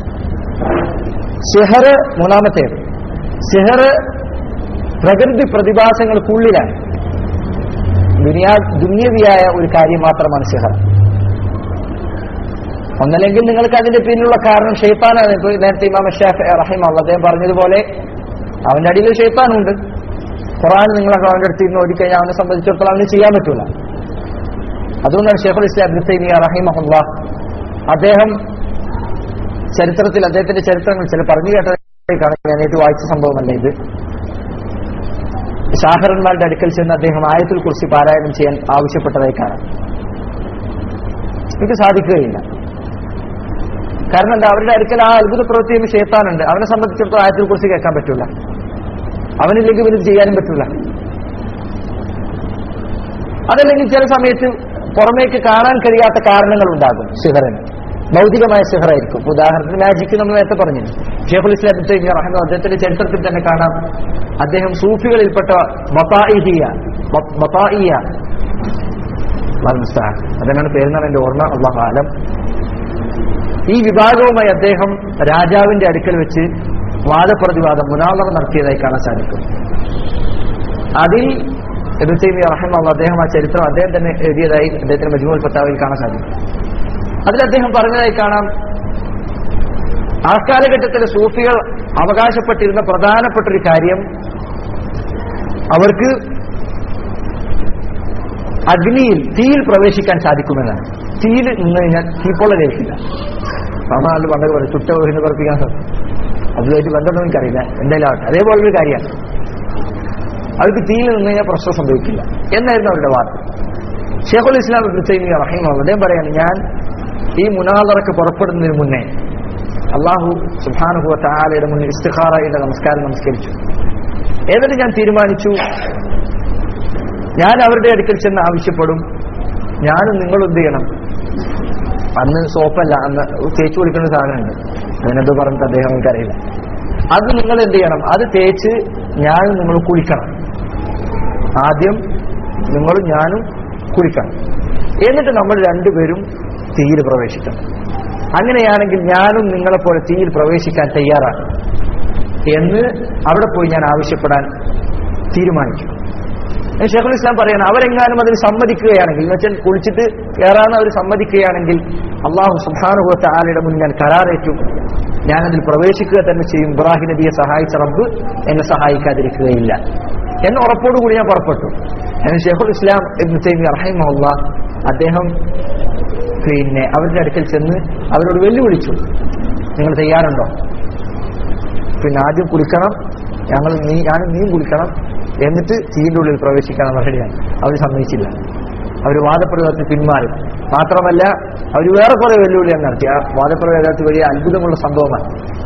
സെഹർ മൂന്നാമത്തേത് സെഹർ പ്രകൃതി പ്രതിഭാസങ്ങൾക്കുള്ളിലാണ് ദുനിയാ ദുന്യവിയായ ഒരു കാര്യം മാത്രമാണ് സിഹർ ഒന്നല്ലെങ്കിൽ നിങ്ങൾക്ക് അതിന്റെ പിന്നിലുള്ള കാരണം ഷെയ്ത്താനാണ് ഇപ്പോൾ നേരത്തെ ഇമാം ഷാഫ് റഹിം അദ്ദേഹം പറഞ്ഞതുപോലെ അവന്റെ അടിയിൽ ഷെയ്ത്താനുണ്ട് ഖുറാൻ നിങ്ങളൊക്കെ അവന്റെ അടുത്ത് ഇരുന്ന് ഓടിക്കഴിഞ്ഞാൽ അവനെ സംബന്ധിച്ചിടത്തോളം അവന് ചെയ്യാൻ പറ്റൂല അതുകൊണ്ടാണ് ഷെയ്ഖുൽ ഇസ്ലാം ഇബ്നു തൈമിയ റഹിമഹുല്ല അദ്ദേഹം ചരിത്രത്തിൽ അദ്ദേഹത്തിന്റെ ചരിത്രങ്ങൾ ചില പറഞ്ഞു കേട്ടതാണ് ഞാൻ ഏറ്റവും വായിച്ച സംഭവമല്ല ഇത് ഷാഹറന്മാരുടെ അടുക്കൽ ചെന്ന് അദ്ദേഹം ആയത്തിൽ കുറിച്ച് പാരായണം ചെയ്യാൻ ആവശ്യപ്പെട്ടതായി കാണാം എനിക്ക് സാധിക്കുകയില്ല കാരണം എന്താ അവരുടെ അടുക്കൽ ആ അത്ഭുത പ്രവൃത്തി ഷേത്താനുണ്ട് അവനെ സംബന്ധിച്ചിടത്തോളം ആയത്തിൽ കുറിച്ച് കേൾക്കാൻ പറ്റൂല അവനില്ലെങ്കിൽ പിന്നെ ഇത് ചെയ്യാനും പറ്റൂല അതല്ലെങ്കിൽ ചില സമയത്ത് പുറമേക്ക് കാണാൻ കഴിയാത്ത കാരണങ്ങൾ ഉണ്ടാകും സിഹറിന് ഭൗതികമായ സിഹറായിരിക്കും ഉദാഹരണത്തിന് മാജിക്ക് നമ്മൾ നേരത്തെ പറഞ്ഞു ഷേഖുൽ ഇസ്ലാം ഇബ്നു തൈമിയ്യ റഹിമഹു അദ്ദേഹത്തിന്റെ ചരിത്രത്തിൽ തന്നെ കാണാം അദ്ദേഹം സൂഫികളിൽപ്പെട്ട ബത്തായിഹിയ ബ- ബത്തായിയ അല്ലാഹു മുസ്തആൻ. അതെന്നാണ് പേരെന്നാണ് എന്റെ ഓർമ്മ അള്ളാഹു ആലം ഈ വിഭാഗവുമായി അദ്ദേഹം രാജാവിന്റെ അടുക്കൽ വെച്ച് വാദപ്രതിവാദം മുനാദറ നടത്തിയതായി കാണാൻ സാധിക്കും അതിൽ എബുത്തൈമി റഹ്മുള്ള അദ്ദേഹം ആ ചരിത്രം അദ്ദേഹം തന്നെ എഴുതിയതായി അദ്ദേഹത്തിന്റെ മജ്മൂൽ ഫത്താവിൽ കാണാൻ സാധിക്കും അതിൽ അദ്ദേഹം പറഞ്ഞതായി കാണാം ആ കാലഘട്ടത്തിലെ സൂഫികൾ അവകാശപ്പെട്ടിരുന്ന പ്രധാനപ്പെട്ട ഒരു കാര്യം അവർക്ക് അഗ്നിയിൽ തീയിൽ പ്രവേശിക്കാൻ സാധിക്കുമെന്നാണ് തീയിൽ നിന്ന് കഴിഞ്ഞാൽ തീപ്പൊള്ള ലഭിക്കില്ല സാധാരണ പണ്ടൊക്കെ പറയും ചുട്ട എന്ന് പറപ്പിക്കാൻ സാധിക്കും അതുമായിട്ട് ബന്ധമൊന്നും എനിക്കറിയില്ല എന്തായാലും ആവട്ടെ അതേപോലെ ഒരു കാര്യമാണ് അവർക്ക് തീയിൽ നിന്ന് കഴിഞ്ഞാൽ പ്രശ്നം സംഭവിക്കില്ല എന്നായിരുന്നു അവരുടെ വാദം ഷേഖുൽ ഇസ്ലാം ഇബ്നു തൈമിയ്യ റഹിമഹുല്ലാഹ് അദ്ദേഹം പറയാണ് ഞാൻ ഈ മുനാദറക്ക് പുറപ്പെടുന്നതിന് മുന്നേ അള്ളാഹു സുബ്ഹാനഹു വ തആലയുടെ മുന്നിൽ ഇസ്തിഖാറയുടെ നമസ്കാരം നമസ്കരിച്ചു എന്നിട്ട് ഞാൻ തീരുമാനിച്ചു ഞാൻ അവരുടെ അടുക്കൽ ചെന്ന് ആവശ്യപ്പെടും ഞാനും നിങ്ങളും എന്ത് ചെയ്യണം അന്ന് സോപ്പല്ല അന്ന് തേച്ച് കുളിക്കുന്ന സാധനമുണ്ട് അതിനെന്തോ പറഞ്ഞിട്ട് അദ്ദേഹം എനിക്കറിയില്ല അത് നിങ്ങൾ എന്ത് ചെയ്യണം അത് തേച്ച് ഞാനും നിങ്ങൾ കുളിക്കണം ആദ്യം നിങ്ങളും ഞാനും കുളിക്കണം എന്നിട്ട് നമ്മൾ രണ്ടുപേരും തീയിൽ പ്രവേശിക്കണം അങ്ങനെയാണെങ്കിൽ ഞാനും നിങ്ങളെപ്പോലെ തീയിൽ പ്രവേശിക്കാൻ തയ്യാറാണ് എന്ന് അവിടെ പോയി ഞാൻ ആവശ്യപ്പെടാൻ തീരുമാനിച്ചു ഷെഖുൽ ഇസ്ലാം പറയണം അവരെങ്ങാനും അതിന് സമ്മതിക്കുകയാണെങ്കിൽ എന്ന് വെച്ചാൽ കുളിച്ചിട്ട് കയറാൻ അവർ സമ്മതിക്കുകയാണെങ്കിൽ അള്ളാഹു സുബാനുഭവത്തെ ആലയുടെ മുന്നിൽ ഞാൻ കരാറേറ്റു ഞാനതിൽ പ്രവേശിക്കുക തന്നെ ചെയ്യും ഇബ്രാഹിം നബിയെ സഹായിച്ച റബ്ബ് എന്നെ സഹായിക്കാതിരിക്കുകയില്ല എന്ന ഉറപ്പോടുകൂടി ഞാൻ പുറപ്പെട്ടു ഞാൻ ഷെഖുൽ ഇസ്ലാം ഇബ്നു തൈമി റഹിമഹുല്ല അദ്ദേഹം പിന്നെ അവരുടെ അടുക്കൽ ചെന്ന് അവരോട് വെല്ലുവിളിച്ചു നിങ്ങൾ തയ്യാറുണ്ടോ പിന്നെ ആദ്യം കുളിക്കണം ഞങ്ങൾ നീ ഞാനും നീയും കുളിക്കണം എന്നിട്ട് തീൻ്റെ ഉള്ളിൽ പ്രവേശിക്കണം റെഡിയാണ് അവർ സമ്മതിച്ചില്ല അവർ വാദപ്രയോഗത്തിൽ പിന്മാറി മാത്രമല്ല അവർ വേറെ കുറെ വെല്ലുവിളിയാണ് നടത്തി ആ വാദപ്രയോഗത്തിൽ വലിയ അത്ഭുതമുള്ള സംഭവമാണ്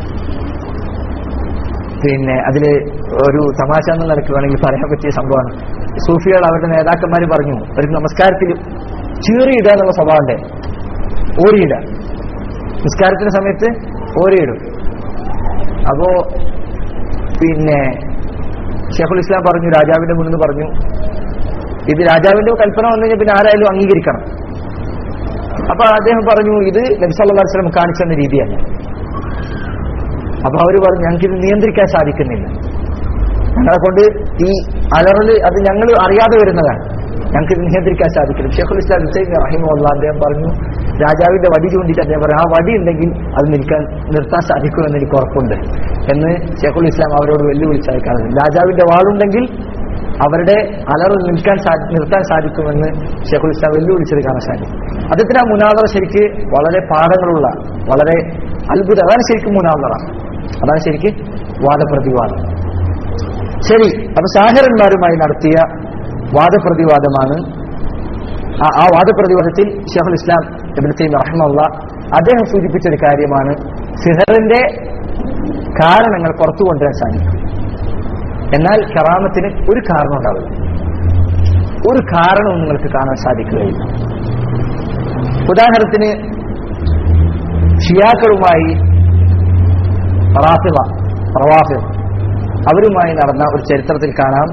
പിന്നെ അതിൽ ഒരു തമാശ എന്ന് നിലയ്ക്ക് വേണമെങ്കിൽ പറയാൻ പറ്റിയ സംഭവമാണ് സൂഫികൾ അവരുടെ നേതാക്കന്മാർ പറഞ്ഞു ഒരു നമസ്കാരത്തിൽ ചീറിയിടുക എന്നുള്ള സ്വഭാവമുണ്ട് ഓരിയിടുക നിസ്കാരത്തിന്റെ സമയത്ത് ഓരിയിടും അപ്പോ പിന്നെ ഷെഖുൽ ഇസ്ലാം പറഞ്ഞു രാജാവിന്റെ മുന്നിൽ പറഞ്ഞു ഇത് രാജാവിന്റെ കൽപ്പന വന്നു കഴിഞ്ഞാൽ പിന്നെ ആരായാലും അംഗീകരിക്കണം അപ്പൊ അദ്ദേഹം പറഞ്ഞു ഇത് നബ്സല്ലാ വസ്ലം കാണിച്ചെന്ന രീതിയല്ല അപ്പൊ അവര് പറഞ്ഞു ഞങ്ങൾക്ക് ഇത് നിയന്ത്രിക്കാൻ സാധിക്കുന്നില്ല ഞങ്ങളെ കൊണ്ട് ഈ അലറല് അത് ഞങ്ങൾ അറിയാതെ വരുന്നതാണ് ഞങ്ങൾക്ക് ഇത് നിയന്ത്രിക്കാൻ സാധിക്കില്ല ഷെഖുൽ ഇസ്ലാം ഹുസൈൻ റഹിമുള്ള അദ്ദേഹം പറഞ്ഞു രാജാവിന്റെ വടി ചൂണ്ടിട്ട് അദ്ദേഹം പറഞ്ഞു ആ വടി ഉണ്ടെങ്കിൽ അത് നിൽക്കാൻ നിർത്താൻ സാധിക്കുമെന്ന് എനിക്ക് ഉറപ്പുണ്ട് എന്ന് ഷെഖുൽ ഇസ്ലാം അവരോട് വെല്ലുവിളിച്ചായി കാണുന്നു രാജാവിന്റെ വാളുണ്ടെങ്കിൽ അവരുടെ അലറ് നിൽക്കാൻ സാ- നിർത്താൻ സാധിക്കുമെന്ന് ഷെഖുൽ ഇസ്ലാം വെല്ലുവിളിച്ചത് കാണാൻ സാധിക്കും അദ്ദേഹത്തിന് ആ മുനാദറ ശരിക്ക് വളരെ പാഠങ്ങളുള്ള വളരെ അത്ഭുതം അതാണ് ശരിക്കും മുനാദറ അതാണ് ശരിക്ക് വാദപ്രതിവാദം ശരി അപ്പൊ സാഹിറന്മാരുമായി നടത്തിയ വാദപ്രതിവാദമാണ് ആ- ആ വാദപ്രതിവാദത്തിൽ ഷെഖുൽ ഇസ്ലാം ഇബ്നു തൈമിയ്യ റഹ്മല്ല അദ്ദേഹം സൂചിപ്പിച്ച ഒരു കാര്യമാണ് സിഹറിന്റെ കാരണങ്ങൾ പുറത്തു കൊണ്ടുവരാൻ സാധിക്കും എന്നാൽ കറാമത്തിന് ഒരു കാരണം ഉണ്ടാവില്ല ഒരു കാരണവും നിങ്ങൾക്ക് കാണാൻ സാധിക്കുകയില്ല ഉദാഹരണത്തിന് ഷിയാക്കളുമായി റാഫിള റവാഫിൾ അവരുമായി നടന്ന ഒരു ചരിത്രത്തിൽ കാണാം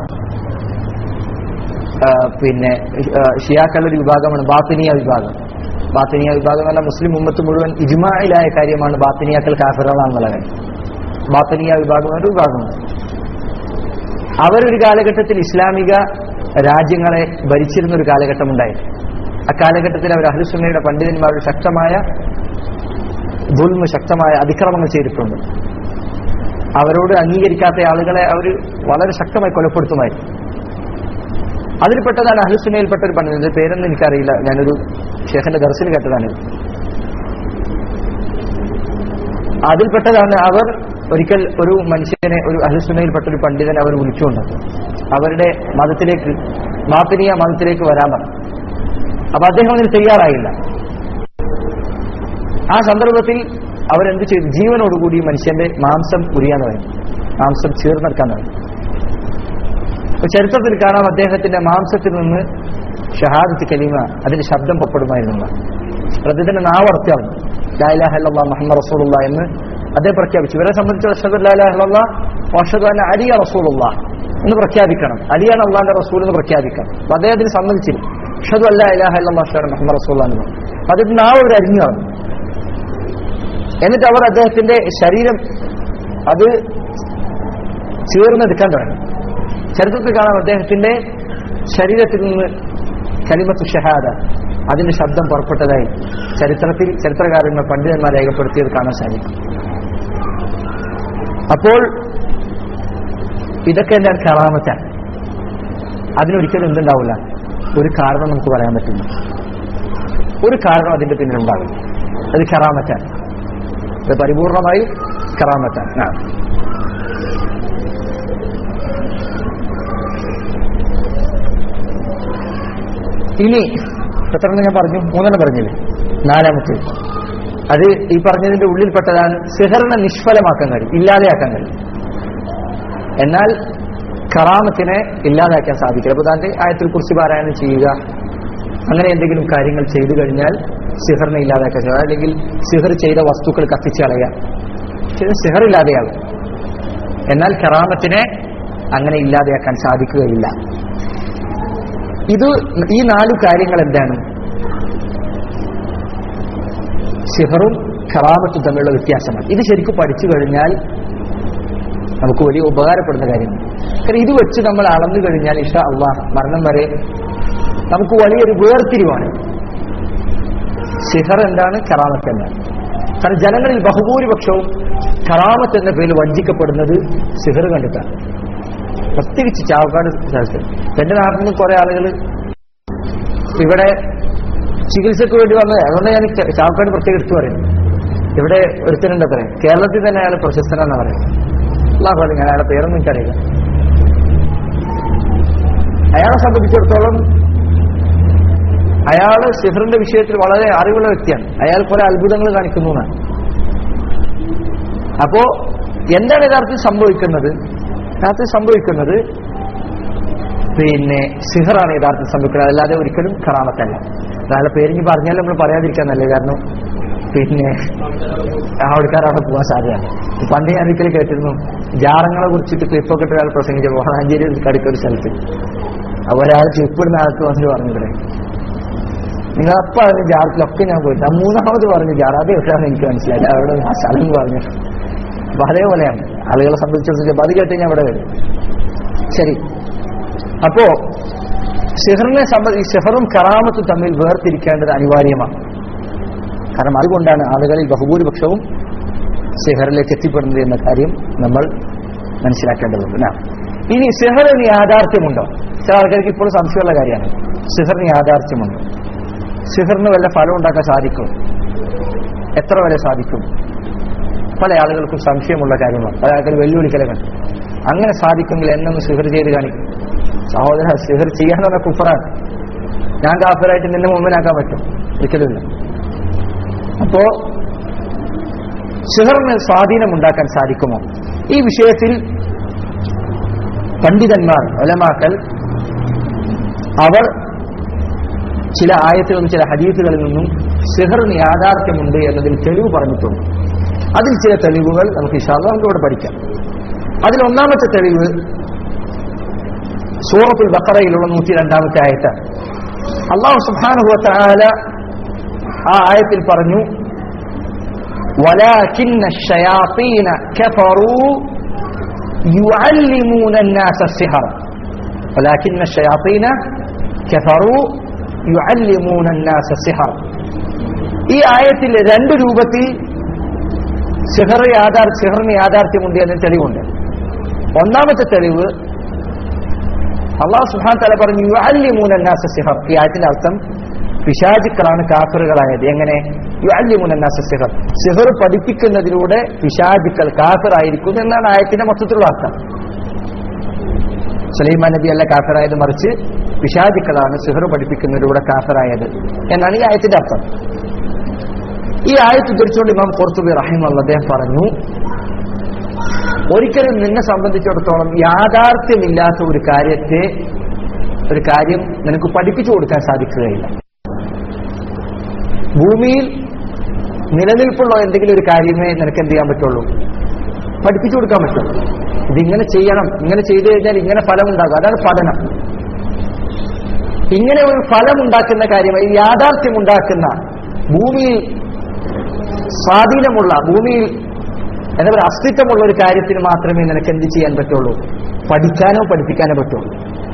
ആ, പിന്നെ ആ, ഷിയാക്കളുടെ ഒരു വിഭാഗമാണ് ബാത്തിനിയ വിഭാഗം ബാത്തിനിയ വിഭാഗം എന്ന മുസ്ലിം ഉമ്മത്ത് മുഴുവൻ ഇജ്മായിലായ കാര്യമാണ് ബാത്തിനിയാക്കൾ കാഫിറകളാണെന്നുള്ള കാര്യം ബാത്തിനിയ വിഭാഗം ഒരു വിഭാഗമാണ് അവരൊരു കാലഘട്ടത്തിൽ ഇസ്ലാമിക രാജ്യങ്ങളെ ഭരിച്ചിരുന്ന ഒരു കാലഘട്ടം ഉണ്ടായിരുന്നു അക്കാലഘട്ടത്തിൽ അവർ അഹ്ലുസുന്നയുടെ പണ്ഡിതന്മാരുടെ ശക്തമായ ദുൽമ ശക്തമായ അതിക്രമങ്ങൾ ചെയ്തിട്ടുണ്ട് അവരോട് അംഗീകരിക്കാത്ത ആളുകളെ അവർ വളരെ ശക്തമായി കൊലപ്പെടുത്തുമായിരുന്നു അതിൽപ്പെട്ടതാണ് അഹ്ലുസുന്നയിൽപ്പെട്ട ഒരു പണ്ഡിതന്റെ പേരൊന്നും എനിക്കറിയില്ല ഞാനൊരു ഷേഖന്റെ ദർശനം കേട്ടതാണ് അതിൽപ്പെട്ടതാണ് അവർ ഒരിക്കൽ ഒരു മനുഷ്യനെ ഒരു അഹ്ലുസുന്നയിൽപ്പെട്ട ഒരു പണ്ഡിതനെ അവർ വിളിച്ചുകൊണ്ട് അവരുടെ മതത്തിലേക്ക് മാപ്പിനിയ മതത്തിലേക്ക് വരാൻ പറഞ്ഞു അപ്പൊ അദ്ദേഹം അതിന് തയ്യാറായില്ല ആ സന്ദർഭത്തിൽ അവരെന്ത് ചെയ്തു ജീവനോടുകൂടി മനുഷ്യന്റെ മാംസം ഉരിയാന്ന് പറയും മാംസം ചീർന്നെടുക്കാൻ തുടങ്ങി അപ്പൊ ചരിത്രത്തിൽ കാണാം അദ്ദേഹത്തിന്റെ മാംസത്തിൽ നിന്ന് ഷഹാദത്ത് കലീമ അതിന്റെ ശബ്ദം പൊപ്പെടുമായിരുന്നു പ്രതിദിന നാവർത്തിയാണ് ലാലാഹല്ല മുഹമ്മദ് റസൂലുള്ള എന്ന് അദ്ദേഹം പ്രഖ്യാപിച്ചു ഇവരെ സംബന്ധിച്ച് അഷദ് ലാലാഹല്ല വർഷദ് അല്ല അലിയ റസൂലുള്ള എന്ന് പ്രഖ്യാപിക്കണം അലിയാണ് അള്ളാന്റെ റസൂൽ എന്ന് പ്രഖ്യാപിക്കണം അപ്പൊ അദ്ദേഹത്തിന് സമ്മതിച്ചില്ല അഷദ് അല്ല ഇലാഹ അല്ലാ മുഹമ്മദ് റസൂൽ എന്ന് പറഞ്ഞു അപ്പൊ അതിന് നാവ് അവർ അരിഞ്ഞു കളഞ്ഞു എന്നിട്ട് അവർ അദ്ദേഹത്തിന്റെ ശരീരം അത് ചേർന്നെടുക്കാൻ തുടങ്ങി ചരിത്രത്തിൽ കാണാം അദ്ദേഹത്തിന്റെ ശരീരത്തിൽ നിന്ന് കലിമത്ത് ഷഹാദ അതിന്റെ ശബ്ദം പുറപ്പെട്ടതായി ചരിത്രത്തിൽ ചരിത്രകാരന്മാർ പണ്ഡിതന്മാർ രേഖപ്പെടുത്തിയത് കാണാൻ സാധിക്കും അപ്പോൾ ഇതൊക്കെ എന്താണ് കറാമത്താണ് അതിനൊരിക്കലും എന്തുണ്ടാവില്ല ഒരു കാരണം നമുക്ക് പറയാൻ പറ്റില്ല ഒരു കാരണം അതിന്റെ പിന്നിലുണ്ടാവില്ല അത് കറാമത്താണ് ഇത് പരിപൂർണമായി കറാമത്താണ് ആ ഇനി എത്രണ്ണം ഞാൻ പറഞ്ഞു മൂന്നെണ്ണം പറഞ്ഞില്ലേ നാലാമത്തെ അത് ഈ പറഞ്ഞതിന്റെ ഉള്ളിൽപ്പെട്ടതാണ് സിഹറിനെ നിഷ്ഫലമാക്കാൻ കഴിയും ഇല്ലാതെയാക്കാൻ കഴിയും എന്നാൽ കറാമത്തിനെ ഇല്ലാതാക്കാൻ സാധിക്കില്ല അപ്പൊ താന്റെ ആയത്തിൽ കുറിച്ച് പാരായണം ചെയ്യുക അങ്ങനെ എന്തെങ്കിലും കാര്യങ്ങൾ ചെയ്തു കഴിഞ്ഞാൽ സിഹറിനെ ഇല്ലാതാക്കാൻ സാധിക്കും അല്ലെങ്കിൽ സിഹർ ചെയ്ത വസ്തുക്കൾ കത്തിച്ച് കളയുക ഇത് സിഹർ ഇല്ലാതെയാകും എന്നാൽ കറാമത്തിനെ അങ്ങനെ ഇല്ലാതെയാക്കാൻ സാധിക്കുകയില്ല ഇത് ഈ നാലു കാര്യങ്ങൾ എന്താണ് സിഹറും ഖറാമത്തും തമ്മിലുള്ള വ്യത്യാസമാണ് ഇത് ശരിക്കും പഠിച്ചു കഴിഞ്ഞാൽ നമുക്ക് വലിയ ഉപകാരപ്പെടുന്ന കാര്യമാണ് കാരണം ഇത് വെച്ച് നമ്മൾ അളന്നു കഴിഞ്ഞാൽ ഇഷ അള്ളാഹ് മരണം വരെ നമുക്ക് വലിയൊരു വേർതിരിവാണ് സിഹർ എന്താണ് കറാമത്ത് എന്താണ് കാരണം ജനങ്ങളിൽ ബഹുഭൂരിപക്ഷവും കറാമത്ത് എന്ന പേരിൽ വഞ്ചിക്കപ്പെടുന്നത് സിഹർ കണ്ടിട്ടാണ് പ്രത്യേകിച്ച് ചാവക്കാട് സ്ഥലത്ത് എന്റെ നാട്ടിൽ നിന്ന് കുറെ ആളുകൾ ഇവിടെ ചികിത്സക്ക് വേണ്ടി വന്നത് അതുകൊണ്ട് ഞാൻ ചാവക്കാട് പ്രത്യേകം എടുത്തു പറയുന്നു ഇവിടെ ഒരുത്തനുണ്ട് അത്രേ കേരളത്തിൽ തന്നെ അയാൾ പ്രശസ്തനാണെന്ന് പറയുന്നത് അള്ളാഹു അല്ല ഞാൻ അയാളെ പേരൊന്നും എനിക്കറിയില്ല അയാളെ സംബന്ധിച്ചിടത്തോളം അയാള് സിഹറിന്റെ വിഷയത്തിൽ വളരെ അറിവുള്ള വ്യക്തിയാണ് അയാൾ കുറെ അത്ഭുതങ്ങൾ കാണിക്കുന്നു എന്നാണ് അപ്പോ എന്താണ് യഥാർത്ഥത്തിൽ സംഭവിക്കുന്നത് യഥാർത്ഥത്തിൽ സംഭവിക്കുന്നത് പിന്നെ സിഹറാണ് യഥാർത്ഥത്തിൽ സംഭവിക്കുന്നത് അല്ലാതെ ഒരിക്കലും കറാമത്തല്ല അയാളെ പേരിഞ്ഞ് പറഞ്ഞാൽ നമ്മൾ പറയാതിരിക്കാൻ നല്ലത് കാരണം പിന്നെ ആൾക്കാരവിടെ പോകാൻ സാധ്യതയാണ് പണ്ട് ഞാൻ ഒരിക്കലും കേട്ടിരുന്നു ജാറങ്ങളെ കുറിച്ചിട്ട് ക്ലിപ്പൊക്കെ ഇട്ട് ഒരാൾ പ്രസംഗിച്ചു വളാഞ്ചേരി കടുക്കൊരു സ്ഥലത്ത് അപ്പൊ ഒരാൾ ക്ലിപ്പിടുന്ന ആൾക്ക് വന്നിട്ട് പറഞ്ഞിവിടെ നിങ്ങൾ അപ്പൊ അതിന് ജാറത്തിലൊക്കെ ഞാൻ പോയിട്ട് ആ മൂന്നാമത് പറഞ്ഞു ജാറ അത് എവിടെയാണെന്ന് എനിക്ക് മനസ്സിലായി അവിടെ ആ സ്ഥലം പറഞ്ഞു അപ്പൊ അതേപോലെയാണ് ആളുകളെ സംബന്ധിച്ചിടത്തോളം അത് കേട്ട് ഞാൻ ഇവിടെ വരും ശരി അപ്പോ സിഹറിനെ സംബന്ധിച്ച് സിഹറും കറാമത്തും തമ്മിൽ വേർതിരിക്കേണ്ടത് അനിവാര്യമാണ് കാരണം അതുകൊണ്ടാണ് ആളുകളിൽ ബഹുഭൂരിപക്ഷവും സിഹറിലേക്ക് എത്തിപ്പെടുന്നത് എന്ന കാര്യം നമ്മൾ മനസ്സിലാക്കേണ്ടതുണ്ട് നാം. ഇനി സിഹറിന് യാഥാർത്ഥ്യമുണ്ടോ ചില ആൾക്കാർക്ക് ഇപ്പോൾ സംശയമുള്ള കാര്യമാണ് സിഹറിന് യാഥാർത്ഥ്യമുണ്ടോ സിഹറിന് വല്ല ഫലം ഉണ്ടാക്കാൻ സാധിക്കും എത്ര വരെ സാധിക്കും പല ആളുകൾക്കും സംശയമുള്ള കാര്യമാണ് പല ആൾക്കാർ വെല്ലുവിളിക്കലകൾ അങ്ങനെ സാധിക്കുമെങ്കിൽ എന്നൊന്ന് സിഹർ ചെയ്ത് കാണിക്കും സഹോദര സിഹർ ചെയ്യാന്ന് പറഞ്ഞ കുഫറാണ് ഞാൻ കാഫറായിട്ട് നിന്നെ മുമ്പിനാക്കാൻ പറ്റും ഒരിക്കലുമില്ല അപ്പോ സിഹറിന് സ്വാധീനം ഉണ്ടാക്കാൻ സാധിക്കുമോ ഈ വിഷയത്തിൽ പണ്ഡിതന്മാർ ഒലമാക്കൽ അവർ ചില ആയത്തുകളും ചില ഹദീസുകളിൽ നിന്നും സിഹറിന് യാഥാർത്ഥ്യമുണ്ട് എന്നതിൽ തെളിവ് പറഞ്ഞിട്ടുണ്ട് അതിൽ ചില തെളിവുകൾ നമുക്ക് ഇഷാദ് നമുക്ക് ഇവിടെ പഠിക്കാം അതിൽ ഒന്നാമത്തെ തെളിവ് സൂറത്തുൽ ബക്കറയിലുള്ള നൂറ്റി രണ്ടാമത്തെ ആയത്താണ് അള്ളാഹു സുബാനുഭവത്താല ആ ആയത്തിൽ പറഞ്ഞു ولكن الشياطين كفروا يعلمون الناس السحر ولكن الشياطين كفروا يعلمون الناس السحر ഈ ആയത്തിൽ രണ്ട് രൂപത്തിൽ സിഹർ യാഥാർ സിഹറിന് യാഥാർത്ഥ്യമുണ്ട് എന്ന തെളിവുണ്ട് ഒന്നാമത്തെ തെളിവ് അള്ളാഹു സുഹാൻ തല പറഞ്ഞു യുഅല്ലിമൂനന്നാസ സിഹർ ഈ ആയത്തിന്റെ അർത്ഥം പിശാചുക്കളാണ് കാഫറുകളായത് എങ്ങനെ യുഅല്ലിമൂനന്നാസ സിഹർ സിഹർ പഠിപ്പിക്കുന്നതിലൂടെ പിശാചുക്കൾ കാഫറായിരിക്കും എന്നാണ് ആയത്തിന്റെ മൊത്തത്തിലുള്ള അർത്ഥം സുലൈമാൻ നബി അല്ല കാഫറായത് മറിച്ച് പിശാചുക്കളാണ് സിഹർ പഠിപ്പിക്കുന്നതിലൂടെ കാഫറായത് എന്നാണ് ഈ ആയത്തിന്റെ അർത്ഥം ഈ ആയത്ത് ഉദ്ധരിച്ചുകൊണ്ട് ഇമാം ഖുർത്തുബി റഹിമുള്ള അദ്ദേഹം പറഞ്ഞു ഒരിക്കലും നിന്നെ സംബന്ധിച്ചിടത്തോളം യാഥാർത്ഥ്യമില്ലാത്ത ഒരു കാര്യത്തെ ഒരു കാര്യം നിനക്ക് പഠിപ്പിച്ചു കൊടുക്കാൻ സാധിക്കുകയില്ല ഭൂമിയിൽ നിലനിൽപ്പുള്ള എന്തെങ്കിലും ഒരു കാര്യമേ നിനക്ക് എന്ത് ചെയ്യാൻ പറ്റുള്ളൂ പഠിപ്പിച്ചു കൊടുക്കാൻ പറ്റും ഇതിങ്ങനെ ചെയ്യണം ഇങ്ങനെ ചെയ്തു കഴിഞ്ഞാൽ ഇങ്ങനെ ഫലം ഉണ്ടാകും അതാണ് പഠനം ഇങ്ങനെ ഒരു ഫലം ഉണ്ടാക്കുന്ന കാര്യം ഈ യാഥാർത്ഥ്യം ഉണ്ടാക്കുന്ന ഭൂമിയിൽ സ്വാധീനമുള്ള ഭൂമിയിൽ എന്താ പറയുക അസ്തിത്വമുള്ള ഒരു കാര്യത്തിന് മാത്രമേ നിനക്ക് എന്ത് ചെയ്യാൻ പറ്റുള്ളൂ പഠിക്കാനോ പഠിപ്പിക്കാനോ പറ്റുള്ളൂ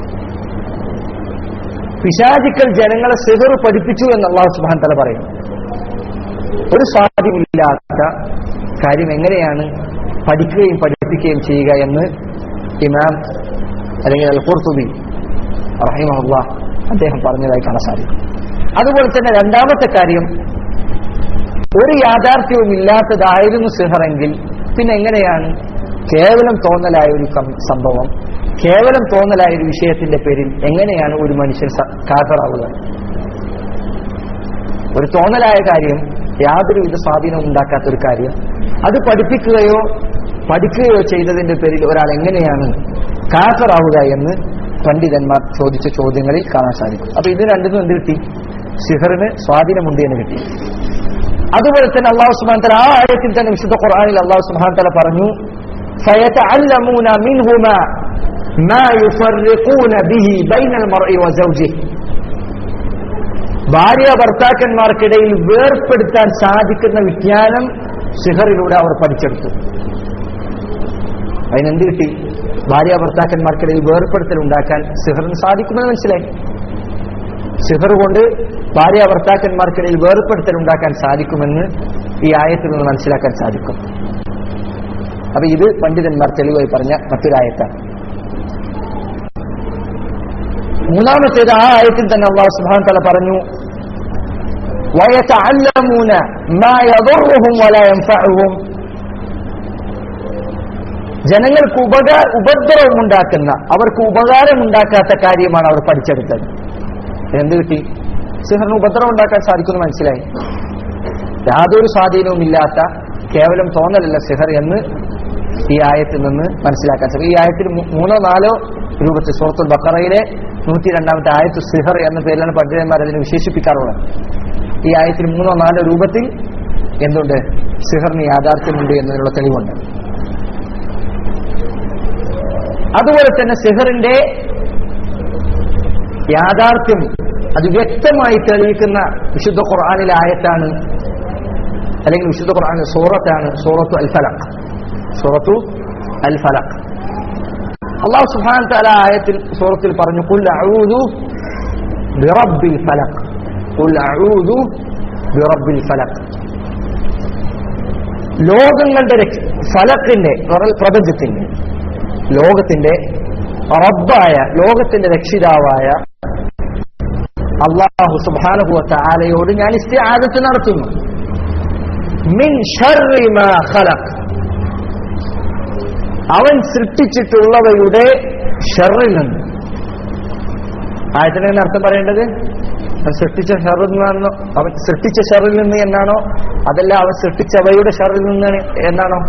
പിശാചിക്കൽ ജനങ്ങളെ സിഹർ പഠിപ്പിച്ചു എന്ന് അള്ളാഹു സുബാൻ തല പറയും ഒരു സ്വാധീനമില്ലാത്ത കാര്യം എങ്ങനെയാണ് പഠിക്കുകയും പഠിപ്പിക്കുകയും ചെയ്യുക എന്ന് ഇമാം അല്ലെങ്കിൽ അൽ ഖുർത്തുബി റഹിമഹുല്ല അദ്ദേഹം പറഞ്ഞതായി കാണാൻ സാധിക്കും അതുപോലെ തന്നെ രണ്ടാമത്തെ കാര്യം ഒരു യാഥാർത്ഥ്യവും ഇല്ലാത്തതായിരുന്നു സിഹറെങ്കിൽ പിന്നെ എങ്ങനെയാണ് കേവലം തോന്നലായ ഒരു കം- സംഭവം കേവലം തോന്നലായ ഒരു വിഷയത്തിന്റെ പേരിൽ എങ്ങനെയാണ് ഒരു മനുഷ്യൻ സ- കാഫറാവുക ഒരു തോന്നലായ കാര്യം യാതൊരുവിധ സ്വാധീനവും ഉണ്ടാക്കാത്ത ഒരു കാര്യം അത് പഠിപ്പിക്കുകയോ പഠിക്കുകയോ ചെയ്തതിന്റെ പേരിൽ ഒരാൾ എങ്ങനെയാണ് കാഫറാവുക എന്ന് പണ്ഡിതന്മാർ ചോദിച്ച ചോദ്യങ്ങളിൽ കാണാൻ സാധിക്കും അപ്പൊ ഇത് രണ്ടിനും എന്ത് കിട്ടി സിഹറിന് സ്വാധീനമുണ്ട് എന്ന് കിട്ടി അതുപോലെ തന്നെ അള്ളാഹു സുബാൻ തല ആ ആയത്തിൽ തന്നെ വിശുദ്ധ ഖുർആനിൽ അള്ളാഹു സുബാൻ തല പറഞ്ഞു فيتعلمون منهما ما يفرقون به بين المرء وزوجه ഭാര്യ ഭർത്താക്കന്മാർക്കിടയിൽ വേർപ്പെടുത്താൻ സാധിക്കുന്ന വിജ്ഞാനം സിഹറിലൂടെ അവർ പഠിച്ചെടുത്തു അതിനെന്ത് കിട്ടി ഭാര്യ ഭർത്താക്കന്മാർക്കിടയിൽ വേർപ്പെടുത്തൽ ഉണ്ടാക്കാൻ സിഹറിന് സാധിക്കുമെന്ന് മനസ്സിലായി സിഹർ കൊണ്ട് ഭാര്യ ഭർത്താക്കന്മാർക്കിടയിൽ വേർപ്പെടുത്തൽ ഉണ്ടാക്കാൻ സാധിക്കുമെന്ന് ഈ ആയത്തിൽ നിന്ന് മനസ്സിലാക്കാൻ സാധിക്കും അപ്പൊ ഇത് പണ്ഡിതന്മാർ തെളിവായി പറഞ്ഞ മറ്റൊരായത്താണ് മൂന്നാമത്തേത് ആ ആയത്തിൽ തന്നെ അള്ളാഹു സുബ്ഹാനഹു തആല പറഞ്ഞു ويتعلمون ما يضرهم ولا ينفعهم ജനങ്ങൾക്ക് ഉപകാ ഉപദ്രവം ഉണ്ടാക്കുന്ന അവർക്ക് ഉപകാരം ഉണ്ടാക്കാത്ത കാര്യമാണ് അവർ പഠിച്ചെടുത്തത് എന്ത് കിട്ടി സിഹറിന് ഉപദ്രവം ഉണ്ടാക്കാൻ സാധിക്കുമെന്ന് മനസ്സിലായി യാതൊരു സ്വാധീനവും ഇല്ലാത്ത കേവലം തോന്നലല്ല സിഹർ എന്ന് ഈ ആയത്തിൽ നിന്ന് മനസ്സിലാക്കാൻ സാധിക്കും ഈ ആയത്തിൽ മൂ- മൂന്നോ നാലോ രൂപത്തിൽ സൂറത്തുൽ ബക്കറയിലെ നൂറ്റി രണ്ടാമത്തെ ആയത്ത് സിഹർ എന്ന പേരിലാണ് പണ്ഡിതന്മാർ അതിനെ വിശേഷിപ്പിക്കാറുള്ളത് ഈ ആയത്തിൽ മൂന്നോ നാലോ രൂപത്തിൽ എന്തുണ്ട് സിഹറിന് യാഥാർത്ഥ്യമുണ്ട് എന്നതിനുള്ള തെളിവുണ്ട് അതുപോലെ തന്നെ സിഹറിന്റെ യാഥാർത്ഥ്യം അത് വ്യക്തമായി തെളിയിക്കുന്ന വിശുദ്ധ ഖുർആാനിലെ ആയത്താണ് അല്ലെങ്കിൽ വിശുദ്ധ ഖുർആാനിലെ സൂറത്താണ് സൂറത്തു അൽ ഫലഖ് സൂറത്തു അൽ ഫലഖ് അള്ളാഹു സുബ്ഹാനഹു വ തആല ആയത്തിൽ സൂറത്തിൽ പറഞ്ഞു ഖുൽ അഊദു ബിറബ്ബിൽ ഫലഖ് ഖുൽ അഊദു ബിറബ്ബിൽ ഫലഖ് ലോകങ്ങളുടെ രക്ഷ- ഫലക്കിന്റെ പ്ര- പ്രപഞ്ചത്തിന്റെ ലോകത്തിന്റെ റബ്ബായ ലോകത്തിന്റെ രക്ഷിതാവായ അള്ളാഹു സുബ്ഹാനഹു വ തആലയോട് ഞാൻ ഇസ്തിആദത്ത് നടത്തുന്നു മിൻ ശർരി മാ ഖലഖ് അവൻ സൃഷ്ടിച്ചിട്ടുള്ളവയുടെ ഷെറിൽ നിന്ന് ആയത്തിന് തന്നെ അർത്ഥം പറയേണ്ടത് അവൻ സൃഷ്ടിച്ച ഷെറിൽ നിന്നാണോ അവൻ സൃഷ്ടിച്ച ഷെറിൽ നിന്ന് എന്നാണോ അതല്ല അവൻ സൃഷ്ടിച്ചവയുടെ ഷെറിൽ നിന്ന് എന്നാണോ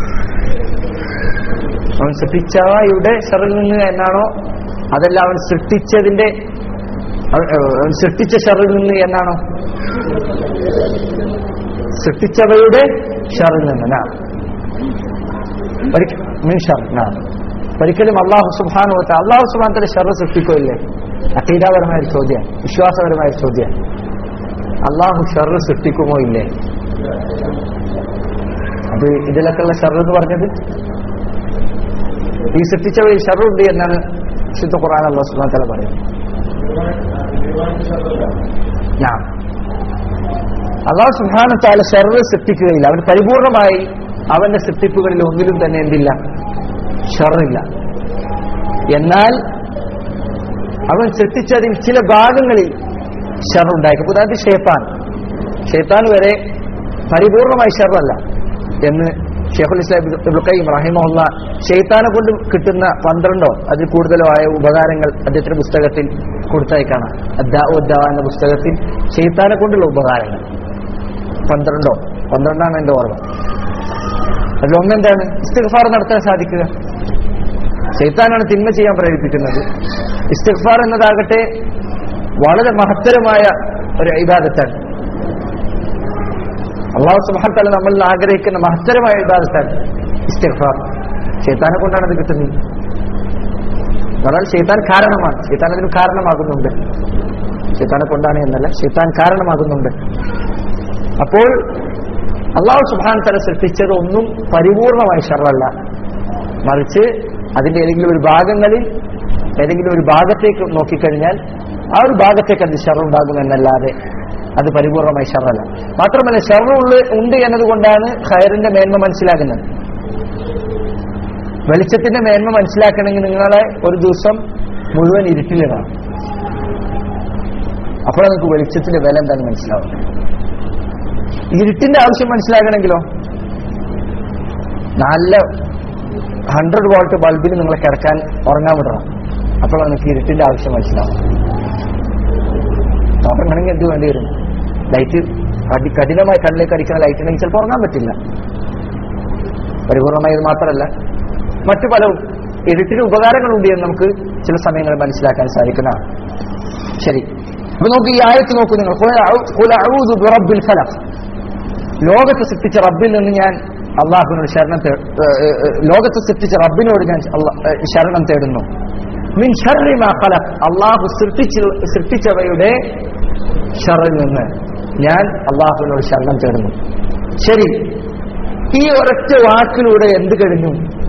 അവൻ സൃഷ്ടിച്ചവയുടെ ഷെറിൽ നിന്ന് എന്നാണോ അതല്ല അവൻ സൃഷ്ടിച്ചതിന്റെ അവൻ അവൻ സൃഷ്ടിച്ച ഷെറിൽ നിന്ന് എന്നാണോ സൃഷ്ടിച്ചവയുടെ ഷെറിൽ നിന്ന് നാ ഒരിക്ക- മിൻ ഷർ നാ ഒരിക്കലും അള്ളാഹു സുബാനു അള്ളാഹു സുബാനത്തിന്റെ ഷെറ് സൃഷ്ടിക്കില്ലേ അക്കീതാപരമായ ഒരു ചോദ്യം വിശ്വാസപരമായ ഒരു ചോദ്യം അള്ളാഹു ഷെറ് സൃഷ്ടിക്കുമോ ഇല്ലേ അത് ഇതിലൊക്കെയുള്ള ഷെറ് എന്ന് പറഞ്ഞത് ഈ സൃഷ്ടിച്ചവയിൽ ഷെറുണ്ട് എന്നാണ് വിശുദ്ധ ഖുർആൻ അള്ളാഹു സുബ്ഹാനഹു വ തആല പറയുന്നു ഞാൻ അള്ളാഹു സുബ്ഹാനഹു വ തആല ഷർറ് സൃഷ്ടിക്കുകയില്ല അവൻ പരിപൂർണമായി അവന്റെ സൃഷ്ടിപ്പുകളിൽ ഒന്നിലും തന്നെ എന്തില്ല ഷറില്ല എന്നാൽ അവൻ സൃഷ്ടിച്ചതിൽ ചില ഭാഗങ്ങളിൽ ഷറുണ്ടായിരിക്കും ഉദാഹരണത്തിന് ഷേത്താൻ ഷേത്താൻ വരെ പരിപൂർണമായി ഷറല്ല എന്ന് ഷെയ്ഖുൽ ഇസ്ലാം ഇബ്ലുഖൈം റഹിമുള്ള ഷെയ്ത്താനെ കൊണ്ട് കിട്ടുന്ന പന്ത്രണ്ടോ അതിൽ കൂടുതലോ ആയ ഉപകാരങ്ങൾ അദ്ദേഹത്തിന്റെ പുസ്തകത്തിൽ കൊടുത്തായി കാണാം അദ്ദാ ഉദ്ദാ എന്ന പുസ്തകത്തിൽ ഷെയ്ത്താനെ കൊണ്ടുള്ള ഉപകാരങ്ങൾ പന്ത്രണ്ടോ പന്ത്രണ്ടാണ് എന്റെ ഓർമ്മ അതിലൊന്നെന്താണ് ഇസ്തിഗ്ഫാർ നടത്താൻ സാധിക്കുക ഷെയ്ത്താനാണ് തിന്മ ചെയ്യാൻ പ്രേരിപ്പിക്കുന്നത് ഇസ്തിഗ്ഫാർ എന്നതാകട്ടെ വളരെ മഹത്തരമായ ഒരു ഇബാദത്താണ് അള്ളാഹു സുബാൻ നമ്മൾ ആഗ്രഹിക്കുന്ന മഹത്തരമായ ഇബാദത്താണ് ഇസ്തിഗ്ഫാർ ഷെയ്ത്താനെ കൊണ്ടാണ് അത് കിട്ടുന്നത് എന്നാൽ ഷെയ്ത്താൻ കാരണമാണ് ഷെയ്ത്താൻ അതിന് കാരണമാകുന്നുണ്ട് ഷെയ്ത്താനെ കൊണ്ടാണ് എന്നല്ല ഷെയ്ത്താൻ കാരണമാകുന്നുണ്ട് അപ്പോൾ അള്ളാഹു സുബാൻ തല സൃഷ്ടിച്ചത് ഒന്നും പരിപൂർണമായി ഷറല്ല മറിച്ച് അതിന്റെ ഏതെങ്കിലും ഒരു ഭാഗങ്ങളിൽ ഏതെങ്കിലും ഒരു ഭാഗത്തേക്ക് നോക്കിക്കഴിഞ്ഞാൽ ആ ഒരു ഭാഗത്തേക്ക് അത് ഷറുണ്ടാകും എന്നല്ലാതെ അത് പരിപൂർണമായി ഷറല്ല മാത്രമല്ല ഷറുള്ള ഉണ്ട് എന്നതുകൊണ്ടാണ് ഖയറിന്റെ മേന്മ മനസ്സിലാക്കുന്നത് വെളിച്ചത്തിന്റെ മേന്മ മനസ്സിലാക്കണമെങ്കിൽ നിങ്ങളെ ഒരു ദിവസം മുഴുവൻ ഇരുട്ടിലിടണം അപ്പോൾ നിങ്ങൾക്ക് വെളിച്ചത്തിന്റെ വില എന്താണെന്ന് മനസ്സിലാവും ഇരുട്ടിന്റെ ആവശ്യം മനസ്സിലാക്കണമെങ്കിലോ നല്ല ഹൺഡ്രഡ് വോൾട്ട് ബൾബിൽ നിങ്ങളെ കിടക്കാൻ ഉറങ്ങാൻ വിടണം അപ്പോൾ നിങ്ങൾക്ക് ഇരുട്ടിന്റെ ആവശ്യം മനസ്സിലാവും ഉറങ്ങണമെങ്കിൽ എന്ത് വേണ്ടി വരും ലൈറ്റ് കടി കഠിനമായി കണ്ണിലേക്ക് അടിക്കുന്ന ലൈറ്റ് ഉണ്ടെങ്കിൽ ചിലപ്പോൾ ഉറങ്ങാൻ പറ്റില്ല പരിപൂർണമായത് മാത്രമല്ല മറ്റു പല ഇരുട്ടിന് ഉപകാരങ്ങളുണ്ട് എന്ന് നമുക്ക് ചില സമയങ്ങളിൽ മനസ്സിലാക്കാൻ സാധിക്കുന്നതാണ് ശരി അപ്പൊ നോക്ക് ഈ ആയത്ത് നോക്കൂ നിങ്ങൾ ഖുൽ അഊ- ഖുൽ അഊദു ബിറബ്ബിൽ ഫലഖ് ലോകത്തെ സൃഷ്ടിച്ച റബ്ബിൽ നിന്ന് ഞാൻ അള്ളാഹുവിനോട് ശരണം തേ- ഏ, ഏ, ഏ, ലോകത്തെ സൃഷ്ടിച്ച റബ്ബിനോട് ഞാൻ അള്ള- ഏ, ശരണം തേടുന്നു മിൻ ഷർരി മാ ഖലഖ് അള്ളാഹു സൃഷ്ടിച്ച സൃഷ്ടിച്ചവയുടെ ഷറിൽ നിന്ന് ഞാൻ അള്ളാഹുവിനോട് ശരണം തേടുന്നു ശരി ഈ ഒരൊറ്റ വാക്കിലൂടെ എന്ത് കഴിഞ്ഞു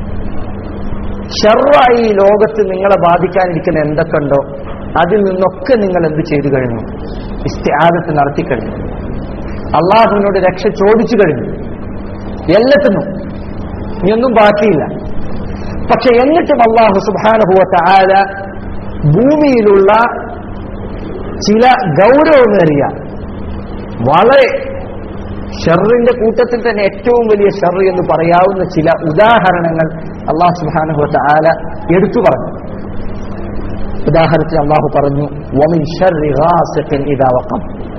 ഷർറായി ഈ ലോകത്ത് നിങ്ങളെ ബാധിക്കാനിരിക്കുന്ന എന്തൊക്കെ ഉണ്ടോ അതിൽ നിന്നൊക്കെ നിങ്ങൾ എന്ത് ചെയ്തു കഴിഞ്ഞു ഇസ്തിആദത്ത് നടത്തി കഴിഞ്ഞു അള്ളാഹുവിനോട് രക്ഷ ചോദിച്ചു കഴിഞ്ഞു എല്ലാത്തിനും ഇനിയൊന്നും ബാക്കിയില്ല പക്ഷെ എന്നിട്ടും അള്ളാഹു സുബാനുഭവത്തെ ആല ഭൂമിയിലുള്ള ചില ഗൗരവമേറിയ വളരെ ഷെറിന്റെ കൂട്ടത്തിൽ തന്നെ ഏറ്റവും വലിയ ഷെർ എന്ന് പറയാവുന്ന ചില ഉദാഹരണങ്ങൾ അള്ളാഹു സുബാനുഭവത്തെ ആല എടുത്തു പറഞ്ഞു ഉദാഹരണത്തിന് അള്ളാഹു പറഞ്ഞു വമിൻ ഷർരി ഗാസിഖിൻ ഇദാ വഖബ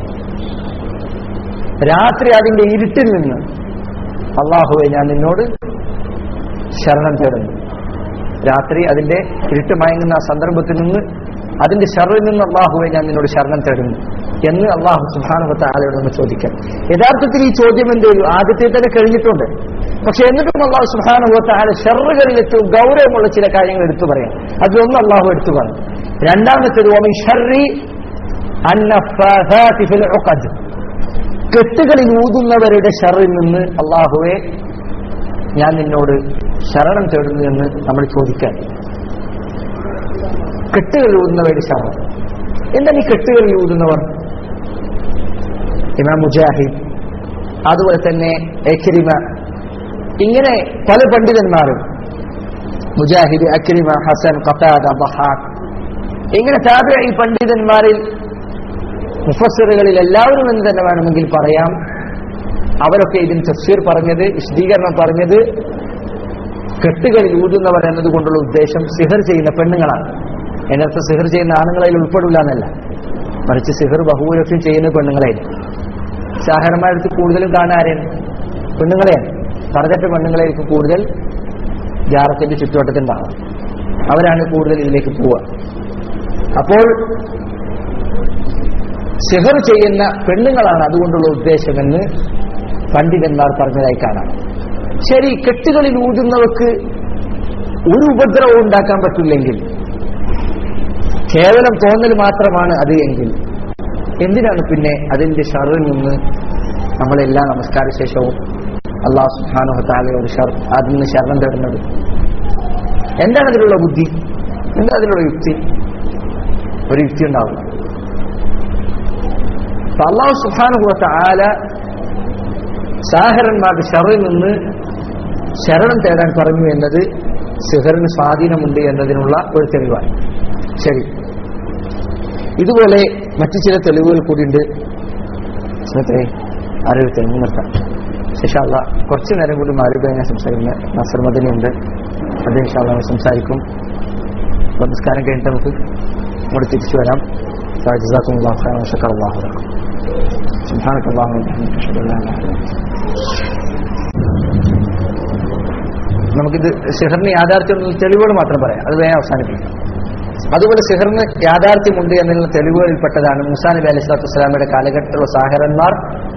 രാത്രി അതിന്റെ ഇരുട്ടിൽ നിന്ന് അള്ളാഹുവെ ഞാൻ നിന്നോട് ശരണം തേടുന്നു രാത്രി അതിന്റെ ഇരുട്ട് മയങ്ങുന്ന ആ സന്ദർഭത്തിൽ നിന്ന് അതിന്റെ ഷറിൽ നിന്ന് അള്ളാഹുവെ ഞാൻ നിന്നോട് ശരണം തേടുന്നു എന്ന് അള്ളാഹു സുബാനുഭത്ത ആലയോട് നമ്മൾ ചോദിക്കാം യഥാർത്ഥത്തിൽ ഈ ചോദ്യം എന്ത് ചെയ്തു ആദ്യത്തെ തന്നെ കഴിഞ്ഞിട്ടുണ്ട് പക്ഷെ എന്നിട്ടും അള്ളാഹു സുബാനുഭവത്ത ആല ഷറുകളിൽ ഏറ്റവും ഗൗരവമുള്ള ചില കാര്യങ്ങൾ എടുത്തു പറയാം അതിലൊന്നും അള്ളാഹു എടുത്തു പറഞ്ഞു രണ്ടാമത്തേത് ഓമി ഷർറി അന്നഫാത്തി ഫിൽ ഉഖദ് കെട്ടുകളിൽ ഊതുന്നവരുടെ ഷറിൽ നിന്ന് അള്ളാഹുവെ ഞാൻ നിന്നോട് ശരണം തേടുന്നു എന്ന് നമ്മൾ ചോദിക്കാൻ കെട്ടുകളിൽ ഊതുന്നവരുടെ ശരണം എന്താണ് ഈ കെട്ടുകളിൽ ഊതുന്നവർ ഇമാം മുജാഹിദ് അതുപോലെ തന്നെ എക്രിമ ഇങ്ങനെ പല പണ്ഡിതന്മാരും മുജാഹിദ് അക്രിമ ഹസൻ ഖത്താദ ബഹാഖ് ഇങ്ങനെ താപ ഈ പണ്ഡിതന്മാരിൽ മുഫസ്സിറുകളിൽ എല്ലാവരും എന്ന് തന്നെ വേണമെങ്കിൽ പറയാം അവരൊക്കെ ഇതിന് തഫ്സീർ പറഞ്ഞത് വിശദീകരണം പറഞ്ഞത് കെട്ടുകളിൽ ഊതുന്നവർ എന്നതുകൊണ്ടുള്ള ഉദ്ദേശം സിഹർ ചെയ്യുന്ന പെണ്ണുങ്ങളാണ് എന്നർത്ഥം സിഹർ ചെയ്യുന്ന ആണുങ്ങളതിൽ ഉൾപ്പെടില്ല എന്നല്ല മറിച്ച് സിഹർ ബഹുഭൂരിപക്ഷം ചെയ്യുന്ന പെണ്ണുങ്ങളായിരിക്കും ഷാഹർമാരടുത്ത് കൂടുതലും കാണാരെയാണ് പെണ്ണുങ്ങളെയാണ് പറഞ്ഞിട്ട പെണ്ണുങ്ങളായിരിക്കും കൂടുതൽ ജാറത്തിന്റെ ചുറ്റുവട്ടത്തിലുണ്ടാവുക അവരാണ് കൂടുതൽ ഇതിലേക്ക് പോവുക അപ്പോൾ സിഹർ ചെയ്യുന്ന പെണ്ണുങ്ങളാണ് അതുകൊണ്ടുള്ള ഉദ്ദേശമെന്ന് പണ്ഡിതന്മാർ പറഞ്ഞതായി കാണാം ശരി കെട്ടുകളിൽ ഊതുന്നവർക്ക് ഒരു ഉപദ്രവവും ഉണ്ടാക്കാൻ പറ്റില്ലെങ്കിൽ കേവലം തോന്നൽ മാത്രമാണ് അത് എങ്കിൽ എന്തിനാണ് പിന്നെ അതിന്റെ ഷറിൽ നിന്ന് നമ്മളെല്ലാ നമസ്കാര ശേഷവും അള്ളാഹു സുഹാനുഹത്താലയോട് ഷർ അതിൽ നിന്ന് ശരണം തേടുന്നത് എന്താണ് അതിലുള്ള ബുദ്ധി എന്താ അതിലുള്ള യുക്തി ഒരു യുക്തി ഉണ്ടാവില്ല അപ്പൊ അള്ളാഹു സുഹാനുഭവത്ത ആല സാഹരന്മാരുടെ ഷറിൽ നിന്ന് ശരണം തേടാൻ പറഞ്ഞു എന്നത് സിഹറിന് സ്വാധീനമുണ്ട് എന്നതിനുള്ള ഒരു തെളിവാണ് ശരി ഇതുപോലെ മറ്റു ചില തെളിവുകൾ കൂടിയുണ്ട് സ്നേഹത്തെ അറിവത്തെ നിർത്താം ശേഷാള്ള കുറച്ചു നേരം കൂടി മാറിപ്പോയി ഞാൻ സംസാരിക്കുന്ന നസർ മദനിയുണ്ട് അത് ഇൻഷാല്ല സംസാരിക്കും അപ്പോൾ നിസ്കാരം കഴിഞ്ഞിട്ട് നമുക്ക് ഇവിടെ തിരിച്ചു വരാം جزاكم الله خيرا وشكر الله لكم سبحانك اللهم وبحمدك اشهد ان لا اله الا انت നമുക്കിത് സിഹറിന് യാഥാർത്ഥ്യം തെളിവുകൾ മാത്രം പറയാം അത് വേഗം അവസാനിപ്പിക്കാം അതുപോലെ സിഹറിന് യാഥാർത്ഥ്യമുണ്ട് എന്നുള്ള തെളിവുകളിൽപ്പെട്ടതാണ് മുസാ നബി അലൈഹി സ്വലാത്തു വസ്സലാമയുടെ കാലഘട്ടത്തിലുള്ള സാഹരന്മാർ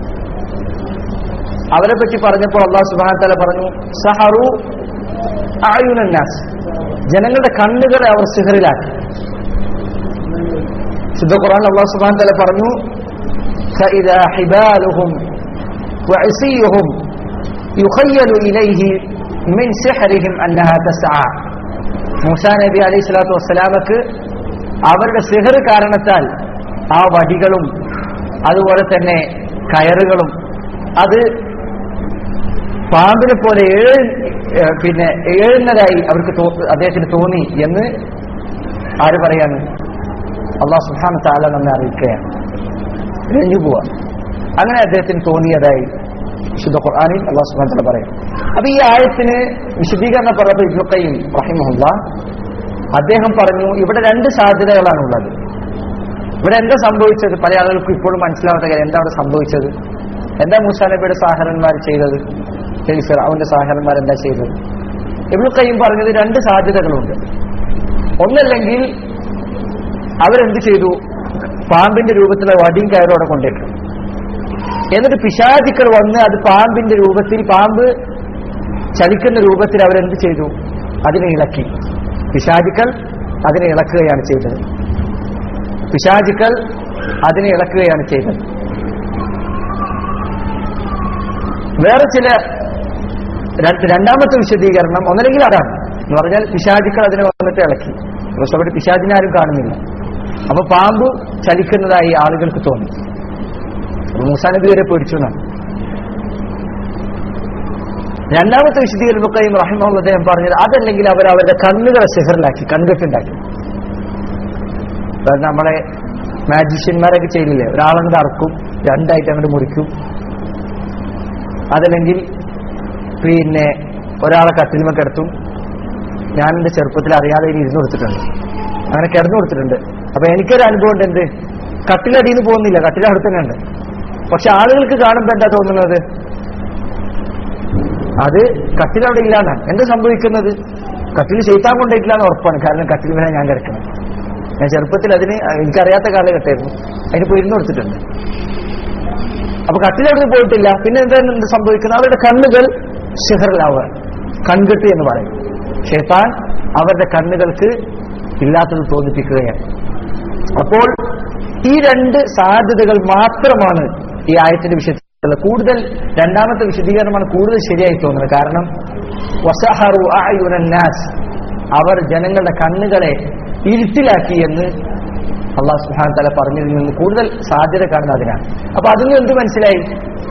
അവരെ പറ്റി പറഞ്ഞപ്പോൾ അള്ളാഹു സുബാന തല പറഞ്ഞു സഹറു ആയുനന്നാസ് ജനങ്ങളുടെ കണ്ണുകളെ അവർ സിഹറിലാക്കി ശുദ്ധ ഖുർആൻ അള്ളാഹു സുബാൻ തല പറഞ്ഞു فإذا حبالهم وعصيهم يخيل إليه من سحرهم أنها تسعى മൂസാ നബി അലൈഹി സ്വലാത്തു വസ്സലാമക്ക് അവരുടെ സിഹർ കാരണത്താൽ ആ വടികളും അതുപോലെ തന്നെ കയറുകളും അത് പാമ്പിനെ പോലെ ഏഴ് ഏഹ് പിന്നെ ഏഴുന്നതായി അവർക്ക് തോ- അദ്ദേഹത്തിന് തോന്നി എന്ന് ആര് പറയാണ് അള്ളാഹു സുഹാന താല നമ്മെ അറിയിക്കുകയാണ് കഴിഞ്ഞു പോവാ അങ്ങനെ അദ്ദേഹത്തിന് തോന്നിയതായി വിശുദ്ധ ഖുർആാനിൽ അള്ളാഹു സുഹാൻ താല പറയും അപ്പൊ ഈ ആയത്തിന് വിശദീകരണം പറഞ്ഞപ്പോൾ ഇബ്ലുക്കയും റഹിമുല്ല അദ്ദേഹം പറഞ്ഞു ഇവിടെ രണ്ട് സാധ്യതകളാണുള്ളത് ഇവിടെ എന്താ സംഭവിച്ചത് പല ആളുകൾക്കും ഇപ്പോഴും മനസ്സിലാവാത്ത കാര്യം എന്താ അവിടെ സംഭവിച്ചത് എന്താ മൂസാ നബിയുടെ സാഹരന്മാർ ചെയ്തത് ശരി സർ അവന്റെ സാഹരന്മാർ എന്താ ചെയ്തത് ഇബ്ലു കയ്യും പറഞ്ഞത് രണ്ട് സാധ്യതകളുണ്ട് ഒന്നല്ലെങ്കിൽ അവരെന്ത് ചെയ്തു പാമ്പിന്റെ രൂപത്തിലെ വടിയും കയറോടെ കൊണ്ടിട്ടു എന്നിട്ട് പിശാചിക്കൾ വന്ന് അത് പാമ്പിന്റെ രൂപത്തിൽ പാമ്പ് ചലിക്കുന്ന രൂപത്തിൽ അവരെന്ത് ചെയ്തു അതിനെ ഇളക്കി പിശാചിക്കൾ അതിനെ ഇളക്കുകയാണ് ചെയ്തത് പിശാചിക്കൾ അതിനെ ഇളക്കുകയാണ് ചെയ്തത് വേറെ ചില രണ്ട് രണ്ടാമത്തെ വിശദീകരണം ഒന്നല്ലെങ്കിൽ അതാണ് എന്ന് പറഞ്ഞാൽ പിശാചിക്കൾ അതിനെ വന്നിട്ട് ഇളക്കി പക്ഷെ അവിടെ പിശാചിനെ ആരും കാണുന്നില്ല അപ്പൊ പാമ്പ് ചലിക്കുന്നതായി ആളുകൾക്ക് തോന്നി അപ്പൊ മൂസാ നബി വരെ പേടിച്ചു എന്നാണ് രണ്ടാമത്തെ വിശദീകരണം ബുക്കയും റഹിമുള്ള അദ്ദേഹം പറഞ്ഞത് അതല്ലെങ്കിൽ അവർ അവരുടെ കണ്ണുകളെ സിഹറിലാക്കി കൺകെട്ടുണ്ടാക്കി അതായത് നമ്മളെ മാജിഷ്യന്മാരൊക്കെ ചെയ്യില്ലേ ഒരാളങ്ങോട്ട് അറക്കും രണ്ടായിട്ട് അങ്ങോട്ട് മുറിക്കും അതല്ലെങ്കിൽ പിന്നെ ഒരാളെ കട്ടിലുമ കിടത്തും ഞാൻ എന്റെ ചെറുപ്പത്തിൽ അറിയാതെ ഇനി ഇരുന്ന് കൊടുത്തിട്ടുണ്ട് അങ്ങനെ കിടന്നു കൊടുത്തിട്ടുണ്ട് അപ്പൊ എനിക്കൊരു അനുഭവം ഉണ്ട് എന്ത് കട്ടിലടിയിൽ നിന്ന് പോകുന്നില്ല കട്ടിൽ അവിടെ തന്നെ ഉണ്ട് പക്ഷെ ആളുകൾക്ക് കാണുമ്പോ എന്താ തോന്നുന്നത് അത് കട്ടിലവിടെ ഇല്ലാന്നാണ് എന്താ സംഭവിക്കുന്നത് കട്ടിൽ ചെയ്താൻ കൊണ്ടേറ്റില്ല എന്ന് ഉറപ്പാണ് കാരണം കട്ടിൽ മേലെ ഞാൻ കിടക്കണം ഞാൻ ചെറുപ്പത്തിൽ അതിന് എനിക്കറിയാത്ത കാലഘട്ടമായിരുന്നു അതിന് പോയി ഇരുന്ന് കൊടുത്തിട്ടുണ്ട് അപ്പൊ കട്ടിലവിടെ പോയിട്ടില്ല പിന്നെ എന്താ എന്ത് സംഭവിക്കുന്നത് അവരുടെ കണ്ണുകൾ ഷിഹറിലാവുക കൺകെട്ട് എന്ന് പറയും ഷെയ്ത്താൻ അവരുടെ കണ്ണുകൾക്ക് ഇല്ലാത്തത് തോന്നിപ്പിക്കുകയാണ് അപ്പോൾ ഈ രണ്ട് സാധ്യതകൾ മാത്രമാണ് ഈ ആയത്തിന്റെ വിഷയത്തിലുള്ളത് കൂടുതൽ രണ്ടാമത്തെ വിശദീകരണമാണ് കൂടുതൽ ശരിയായി തോന്നുന്നത് കാരണം വസഹറു അഅ്യുനൻ നാസ് അവർ ജനങ്ങളുടെ കണ്ണുകളെ ഇരുട്ടിലാക്കി എന്ന് അള്ളാഹു സുഹാൻ തല പറഞ്ഞതിൽ നിന്ന് കൂടുതൽ സാധ്യത കാണുന്ന അതിനാണ് അപ്പൊ അതിൽ നിന്ന് എന്ത് മനസ്സിലായി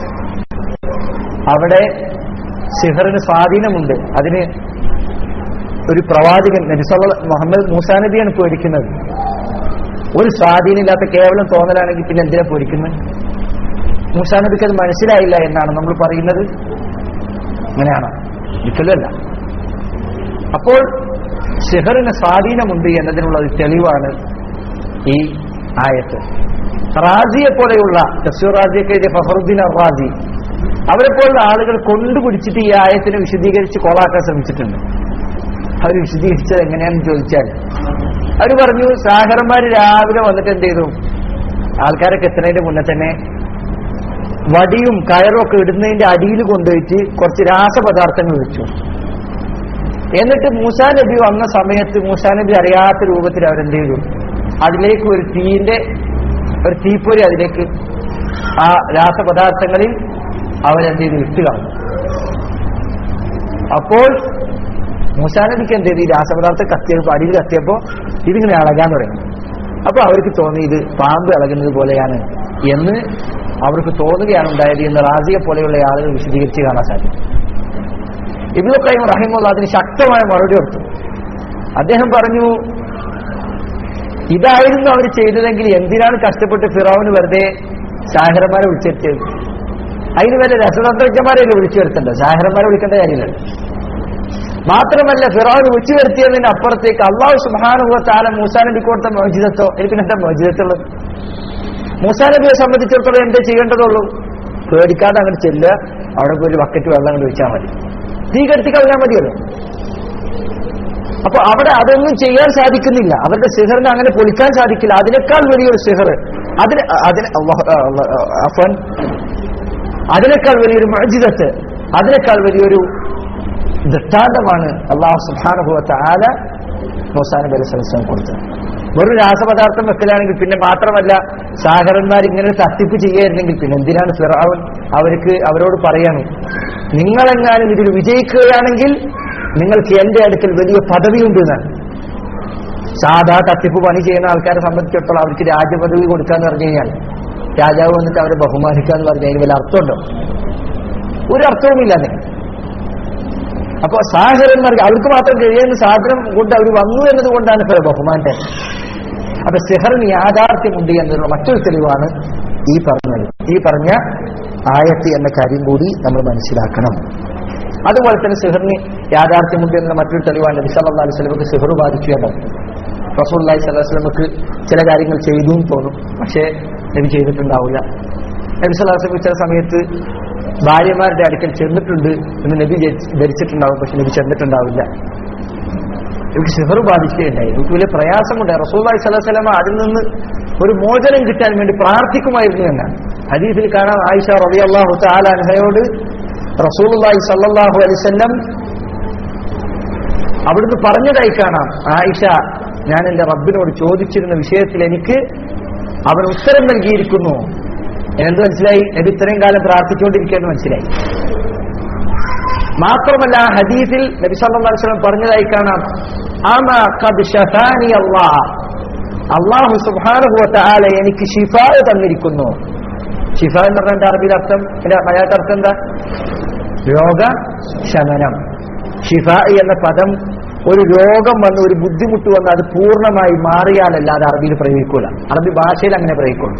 അവിടെ സിഹറിന് സ്വാധീനമുണ്ട് അതിന് ഒരു പ്രവാചകൻ നബിസല്ല മുഹമ്മദ് മൂസാ നബിയാണ് പേടിക്കുന്നത് ഒരു സ്വാധീനമില്ലാത്ത കേവലം തോന്നലാണെങ്കിൽ പിന്നെ എന്തിനാ പേടിക്കുന്നത് മൂസാ നബിക്ക് അത് മനസ്സിലായില്ല എന്നാണ് നമ്മൾ പറയുന്നത് അങ്ങനെയാണ് ഒരിക്കലുമല്ല അപ്പോൾ സിഹറിന് സ്വാധീനമുണ്ട് എന്നതിനുള്ള ഒരു തെളിവാണ് ഈ ആയത്ത് റാസിയെ പോലെയുള്ള തഫ്സീർ റാസിയൊക്കെ എഴുതിയ ഫഹറുദ്ദീൻ റാസി അവരെ പോലുള്ള ആളുകൾ കൊണ്ടുപിടിച്ചിട്ട് ഈ ആയത്തിനെ വിശദീകരിച്ച് കൊളാക്കാൻ ശ്രമിച്ചിട്ടുണ്ട് അവർ വിശദീകരിച്ചത് എങ്ങനെയാണെന്ന് ചോദിച്ചാൽ അവർ പറഞ്ഞു സാഹറന്മാർ രാവിലെ വന്നിട്ട് എന്ത് ചെയ്തു ആൾക്കാരൊക്കെ എത്തുന്നതിന്റെ മുന്നേ തന്നെ വടിയും കയറും ഒക്കെ ഇടുന്നതിന്റെ അടിയിൽ കൊണ്ടുപോയിട്ട് കുറച്ച് രാസപദാർത്ഥങ്ങൾ വെച്ചു എന്നിട്ട് മൂസാ നബി വന്ന സമയത്ത് മൂസാ നബി അറിയാത്ത രൂപത്തിൽ അവരെന്ത് ചെയ്തു അതിലേക്ക് ഒരു തീന്റെ ഒരു തീപ്പൊരി അതിലേക്ക് ആ രാസപദാർത്ഥങ്ങളിൽ അവരെന്ത് ചെയ്തു ഇട്ട് കളഞ്ഞു അപ്പോൾ മൂസാനബിക്ക് എന്ത് ചെയ്തു ഈ രാസപദാർത്ഥം കത്തിയപ്പോൾ അടിയിൽ കത്തിയപ്പോൾ ഇതിങ്ങനെ ഇളകാൻ തുടങ്ങി അപ്പൊ അവർക്ക് തോന്നി ഇത് പാമ്പ് ഇളകുന്നത് പോലെയാണ് എന്ന് അവർക്ക് തോന്നുകയാണ് ഉണ്ടായത് എന്ന് റാസിയെ പോലെയുള്ള ആളുകൾ വിശദീകരിച്ച് കാണാൻ സാധിക്കും ഇബ്നു ഖയ്യിം റഹിമുള്ള അതിന് ശക്തമായ മറുപടി കൊടുത്തു അദ്ദേഹം പറഞ്ഞു ഇതായിരുന്നു അവർ ചെയ്തതെങ്കിൽ എന്തിനാണ് കഷ്ടപ്പെട്ട് ഫിറോവിന് വെറുതെ സാഹരന്മാരെ വിളിച്ചെത്തിയത് അതിന് വല്ല രസതന്ത്രജ്ഞന്മാരെയല്ലേ വിളിച്ചു വരുത്തേണ്ടത് സാഹരന്മാരെ വിളിക്കേണ്ട കാര്യമില്ല മാത്രമല്ല ഫിറോൻ വിളിച്ചു വരുത്തിയതിന് അപ്പുറത്തേക്ക് അള്ളാഹു സുബാനുഭവ താലം മൂസാ നബി കൊടുത്ത മോചിതത്തോ എനിക്ക് എന്താ മോചിതത്തുള്ളത് മൂസാ നബിയെ സംബന്ധിച്ചിടത്തോളം എന്തേ ചെയ്യേണ്ടതുള്ളൂ പേടിക്കാതെ അങ്ങോട്ട് ചെല്ലുക അവിടെ പോയി ഒരു ബക്കറ്റ് വെള്ളം അങ്ങോട്ട് വെച്ചാൽ മതി തീ കെടുത്തി കളഞ്ഞാൽ മതിയല്ലോ അപ്പൊ അവിടെ അതൊന്നും ചെയ്യാൻ സാധിക്കുന്നില്ല അവരുടെ സിഹറിനെ അങ്ങനെ പൊളിക്കാൻ സാധിക്കില്ല അതിനേക്കാൾ വലിയൊരു സിഹർ അതിന് അതിന് അല്ലാഹു- ആ, അല്ലാ- ആ, അഫ്വാൻ. അതിനേക്കാൾ വലിയൊരു മജിദത്ത് അതിനേക്കാൾ വലിയൊരു ദൃഷ്ടാന്തമാണ് അള്ളാഹു സുബാനുഭവത്തെ ആല മൂസാന ബലസലം കൊടുത്തത് വെറും രാസപദാർത്ഥം വെക്കലാണെങ്കിൽ പിന്നെ മാത്രമല്ല സാഗരന്മാർ ഇങ്ങനെ തട്ടിപ്പ് ചെയ്യായിരുന്നെങ്കിൽ പിന്നെ എന്തിനാണ് ഫിറാവൻ അവർക്ക് അവരോട് പറയണം നിങ്ങളെങ്ങാനും ഇതിൽ വിജയിക്കുകയാണെങ്കിൽ നിങ്ങൾക്ക് എന്റെ അടുക്കൽ വലിയ പദവിയുണ്ട് എന്നാണ് സാധാ തട്ടിപ്പ് പണി ചെയ്യുന്ന ആൾക്കാരെ സംബന്ധിച്ചിടത്തോളം അവർക്ക് രാജപദവി കൊടുക്കാന്ന് പറഞ്ഞു കഴിഞ്ഞാൽ രാജാവ് വന്നിട്ട് അവരെ ബഹുമാനിക്കാന്ന് പറഞ്ഞു അതിന് വല്ല അർത്ഥമുണ്ടോ ഒരു അർത്ഥവുമില്ല അതിന് അപ്പൊ സാഹചര്യന്മാർക്ക് അവർക്ക് മാത്രം കഴിയുന്ന സാധനം കൊണ്ട് അവർ വന്നു എന്നതുകൊണ്ടാണ് ഇപ്പൊ ബഹുമാന്റെ അപ്പൊ സിഹറിന് യാഥാർത്ഥ്യമുണ്ട് എന്നുള്ള മറ്റൊരു തെളിവാണ് ഈ പറഞ്ഞത് ഈ പറഞ്ഞ ആയത്ത് എന്ന കാര്യം കൂടി നമ്മൾ മനസ്സിലാക്കണം അതുപോലെ തന്നെ സിഹറിന് യാഥാർത്ഥ്യമുണ്ട് എന്നുള്ള മറ്റൊരു തെളിവാണ് നബി സല്ലല്ലാഹു അലൈഹി വസല്ലമക്ക് സിഹർ ബാധിച്ചു എന്നാണ് റസൂലുള്ളാഹി സ്വല്ലല്ലാഹു അലൈഹി വസല്ലമക്ക് ചില കാര്യങ്ങൾ ചെയ്തു എന്ന് തോന്നും പക്ഷേ നബി ചെയ്തിട്ടുണ്ടാവില്ല നബി സല്ലല്ലാഹു അലൈഹി വസല്ലം ചില സമയത്ത് ഭാര്യമാരുടെ അടുക്കൽ ചെന്നിട്ടുണ്ട് എന്ന് നബി ധരിച്ച്- ധരിച്ചിട്ടുണ്ടാവും പക്ഷെ നബി ചെന്നിട്ടുണ്ടാവില്ല എനിക്ക് സിഹർ ബാധിക്കുകയുണ്ടായി എനിക്ക് വലിയ പ്രയാസമുണ്ടായി റസൂല്ലായി സ്വലമ അതിൽ നിന്ന് ഒരു മോചനം കിട്ടാൻ വേണ്ടി പ്രാർത്ഥിക്കുമായിരുന്നു എന്നാണ് ഹദീസിൽ കാണാം ആയിഷ റബി അള്ളാഹു താലാൻഹയോട് റസൂലുള്ളാഹി സല്ലല്ലാഹു അലൈഹി വസല്ലം അവിടുന്ന് പറഞ്ഞതായി കാണാം ആയിഷ ഞാൻ എന്റെ റബ്ബിനോട് ചോദിച്ചിരുന്ന വിഷയത്തിൽ എനിക്ക് അവൻ ഉത്തരം നൽകിയിരിക്കുന്നു എന്ത് മനസ്സിലായി നബി ഇത്രയും കാലം പ്രാർത്ഥിച്ചുകൊണ്ടിരിക്കുകയെന്ന് മനസ്സിലായി മാത്രമല്ല ആ ഹദീസിൽ നബി സല്ലല്ലാഹു അലൈഹി വസല്ലം പറഞ്ഞതായി കാണാം അമ ഖദ് ശഫാനി അല്ലാഹ് അല്ലാഹു സുബ്ഹാനഹു വ തആല എനിക്ക് ശിഫ തന്നിരിക്കുന്നു ശിഫ എന്ന് പറഞ്ഞാൽ അറബിയിൽ അർത്ഥം എന്റെ മലയാള അർത്ഥം എന്താ രോഗ ശമനം ഷിഫ എന്ന പദം ഒരു രോഗം വന്ന് ഒരു ബുദ്ധിമുട്ട് വന്ന് അത് പൂർണ്ണമായി മാറിയാലല്ലാതെ അറബിയിൽ പ്രയോഗിക്കൂല അറബി ഭാഷയിൽ അങ്ങനെ പ്രയോഗിക്കുള്ളൂ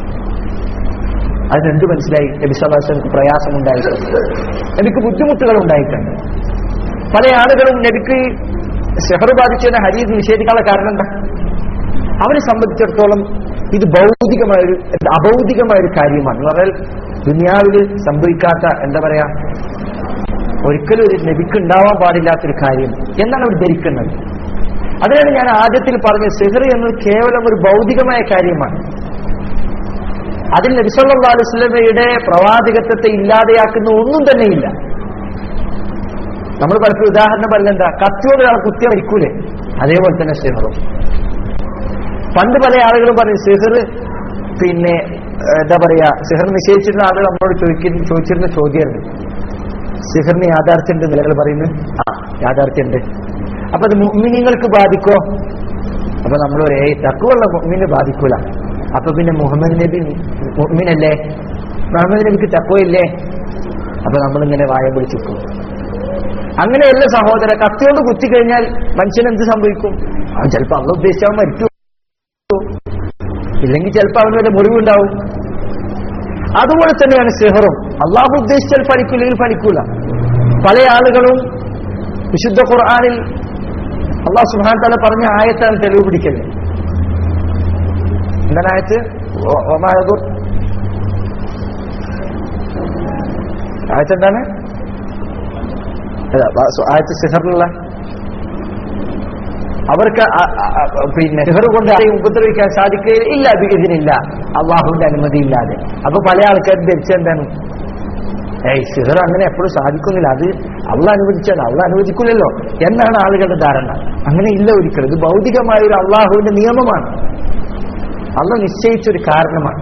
അതിനെന്ത് മനസ്സിലായി നബി സല്ലാസ്ലമക്ക് പ്രയാസമുണ്ടായിട്ടുണ്ട് നബിക്ക് ബുദ്ധിമുട്ടുകൾ ഉണ്ടായിട്ടുണ്ട് പല ആളുകളും നബിക്ക് സെഹർ ബാധിച്ചതിനെ ഹരീത് നിഷേധിക്കാനുള്ള കാരണം എന്താ അവരെ സംബന്ധിച്ചിടത്തോളം ഇത് ഭൗതികമായ ഒരു അഭൗതികമായ ഒരു കാര്യമാണ് എന്ന് പറഞ്ഞാൽ ദുനിയാവിൽ സംഭവിക്കാത്ത എന്താ പറയാ ഒരിക്കലും ഒരു നബിക്ക് ഉണ്ടാവാൻ പാടില്ലാത്തൊരു കാര്യം എന്നാണ് അവർ ധരിക്കുന്നത് അതിനാണ് ഞാൻ ആദ്യത്തിൽ പറഞ്ഞ സെഹർ എന്നത് കേവലം ഒരു ഭൗതികമായ കാര്യമാണ് അതിൽ നബിസല്ലാ അലുസ്ലമയുടെ പ്രവാചകത്വത്തെ ഇല്ലാതെയാക്കുന്ന ഒന്നും തന്നെയില്ല നമ്മൾ പലപ്പോഴും ഉദാഹരണം പറയുന്നത് എന്താ കത്തിയോട് ഒരാൾ കുത്തിയ മരിക്കൂലേ അതേപോലെ തന്നെ സിഹറും പണ്ട് പല ആളുകളും പറയും സിഹർ പിന്നെ ഏഹ്, എന്താ പറയാ സിഹർ നിശ്ചയിച്ചിരുന്ന ആളുകൾ നമ്മളോട് ചോദിക്കുന്ന ചോദിച്ചിരുന്ന ചോദ്യമായിരുന്നു സിഹറിന് യാഥാർത്ഥ്യമുണ്ട് നിലകൾ പറയുന്നു ആ യാഥാർത്ഥ്യമുണ്ട് അപ്പൊ അത് മുഅ്മിനീങ്ങൾക്ക് ബാധിക്കോ അപ്പൊ നമ്മൾ ഒരേ തക്കുള്ള മുഅ്മിനെ ബാധിക്കൂല അപ്പൊ പിന്നെ മുഹമ്മദ് നബി മുഅ്മിനല്ലേ മുഹമ്മദ് നബിക്ക് തക്കുവയില്ലേ അപ്പൊ നമ്മളിങ്ങനെ വായ പിടിച്ചിരിക്കും അങ്ങനെയല്ല സഹോദര കത്തിയോണ്ട് കുത്തി കഴിഞ്ഞാൽ മനുഷ്യൻ എന്ത് സംഭവിക്കും അവൻ ചിലപ്പോ അള്ള ഉദ്ദേശിച്ചവൻ മരിച്ചു ഇല്ലെങ്കിൽ ചിലപ്പോ അവന് വല്ല മുറിവുണ്ടാവും അതുപോലെ തന്നെയാണ് സിഹറും അള്ളാഹു ഉദ്ദേശിച്ചാൽ ഫലിക്കില്ലെങ്കിൽ ഫലിക്കൂല പല ആളുകളും വിശുദ്ധ ഖുർആാനിൽ അള്ളാഹു സുഹാൻ തല പറഞ്ഞ ആയത്താണ് തെളിവ് പിടിക്കല് എന്താണ് ആയത്ത് ഒ- ഒമായതു ആയത്ത് എന്താണ് അല്ല, വ- സു- ആയത്ത് സിഹറിലുള്ള അവർക്ക് അ- അ- അ- പിന്നെ സിഹർ കൊണ്ട് ആരെയും ഉപദ്രവിക്കാൻ സാധിക്കുകയില്ല ഇല്ല ഇതിനില്ല അള്ളാഹുവിന്റെ അനുമതി ഇല്ലാതെ അപ്പൊ പല ആൾക്കാരും ധരിച്ചെന്താണ് ഏയ് സിഹർ അങ്ങനെ എപ്പോഴും സാധിക്കുന്നില്ല അത് അള്ള അനുവദിച്ചാണ് അള്ള അനുവദിക്കില്ലല്ലോ എന്നാണ് ആളുകളുടെ ധാരണ അങ്ങനെ ഇല്ല ഒരിക്കലും ഇത് ഭൗതികമായ ഒരു അള്ളാഹുവിന്റെ നിയമമാണ് അള്ള നിശ്ചയിച്ചൊരു കാരണമാണ്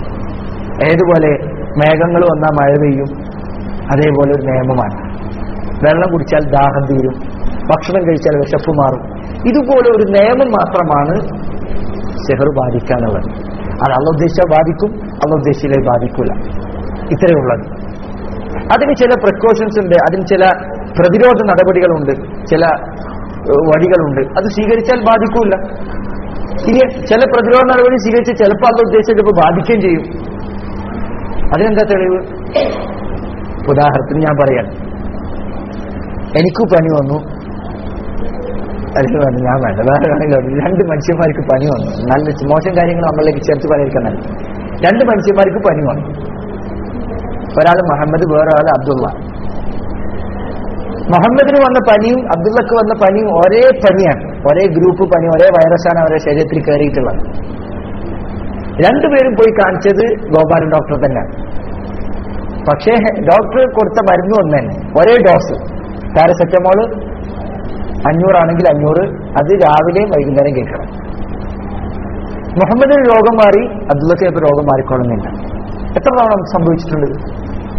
ഏതുപോലെ മേഘങ്ങൾ വന്നാൽ മഴ പെയ്യും അതേപോലെ ഒരു നിയമമാണ് വെള്ളം കുടിച്ചാൽ ദാഹം തീരും ഭക്ഷണം കഴിച്ചാൽ വിശപ്പ് മാറും ഇതുപോലെ ഒരു നിയമം മാത്രമാണ് സെഹർ ബാധിക്കാനുള്ളത് അത് അള്ള ഉദ്ദേശിച്ചാൽ ബാധിക്കും അള്ള ഉദ്ദേശിച്ചാൽ ബാധിക്കൂല ഇത്രയേ ഉള്ളത് അതിന് ചില പ്രിക്കോഷൻസ് ഉണ്ട് അതിന് ചില പ്രതിരോധ നടപടികളുണ്ട് ചില ഏഹ്, വഴികളുണ്ട് അത് സ്വീകരിച്ചാൽ ബാധിക്കൂല ഇനി ചില പ്രതിരോധ നടപടി സ്വീകരിച്ച് ചിലപ്പോൾ അത് ഉദ്ദേശിച്ച് ചിലപ്പോൾ ബാധിക്കുകയും ചെയ്യും അതിനെന്താ തെളിവ് ഉദാഹരണത്തിന് ഞാൻ പറയാം എനിക്ക് പനി വന്നു അല്ലെങ്കിൽ വേണ്ട, ഞാൻ വേണ്ട വേറെ ആണെങ്കിലും മതി. രണ്ട് മനുഷ്യന്മാർക്ക് പനി വന്നു നല്ല മോശം കാര്യങ്ങൾ നമ്മളിലേക്ക് ചേർത്ത് പറയാതിരിക്കാൻ രണ്ട് മനുഷ്യന്മാർക്ക് പനി വന്നു ഒരാൾ മുഹമ്മദ് വേറെ ആൾ അബ്ദുള്ള മുഹമ്മദിന് വന്ന പനിയും അബ്ദുള്ളക്ക് വന്ന പനിയും ഒരേ പനിയാണ് ഒരേ ഗ്രൂപ്പ് പനി ഒരേ വൈറസാണ് അവരുടെ ശരീരത്തിൽ കയറിയിട്ടുള്ളത് രണ്ടുപേരും പോയി കാണിച്ചത് ഗോപാലൻ ഡോക്ടർ തന്നെയാണ് പക്ഷേ ഡോക്ടർ കൊടുത്ത മരുന്ന് ഒന്ന് തന്നെ ഒരേ ഡോസ് പാരസെറ്റമോള് അഞ്ഞൂറാണെങ്കിൽ അഞ്ഞൂറ് അത് രാവിലെയും വൈകുന്നേരം കേൾക്കണം മുഹമ്മദിന് രോഗം മാറി അബ്ദുള്ളക്ക് ചിലപ്പോൾ രോഗം മാറിക്കൊള്ളുന്നില്ല എത്ര തവണ നമുക്ക് സംഭവിച്ചിട്ടുണ്ട് ഇത്?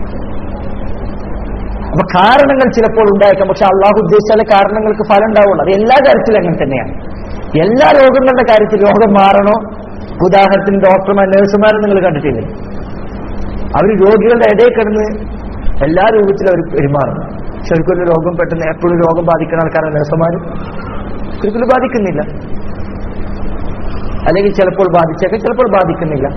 അപ്പൊ കാരണങ്ങൾ ചിലപ്പോൾ ഉണ്ടായേക്കാം പക്ഷെ അള്ളാഹു ഉദ്ദേശിച്ചാലേ കാരണങ്ങൾക്ക് ഫലം ഉണ്ടാവുള്ളൂ അത് എല്ലാ കാര്യത്തിലും അങ്ങനെ തന്നെയാണ് എല്ലാ രോഗങ്ങളുടെ കാര്യത്തിൽ രോഗം മാറണോ ഉദാഹരണത്തിന് ഡോക്ടർമാർ നഴ്സുമാരും നിങ്ങൾ കണ്ടിട്ടില്ലേ അവർ രോഗികളുടെ ഇടയിൽ കിടന്ന് എല്ലാ രൂപത്തിലും അവർ പെരുമാറും ശരിക്കൊരു രോഗം പെട്ടെന്ന് എപ്പോഴും രോഗം ബാധിക്കുന്ന ആൾക്കാരാണ് നഴ്സുമാർ ഒരിക്കലും ബാധിക്കുന്നില്ല അല്ലെങ്കിൽ ചിലപ്പോൾ ബാധിച്ചേക്കാം ചിലപ്പോൾ ബാധിക്കുന്നില്ല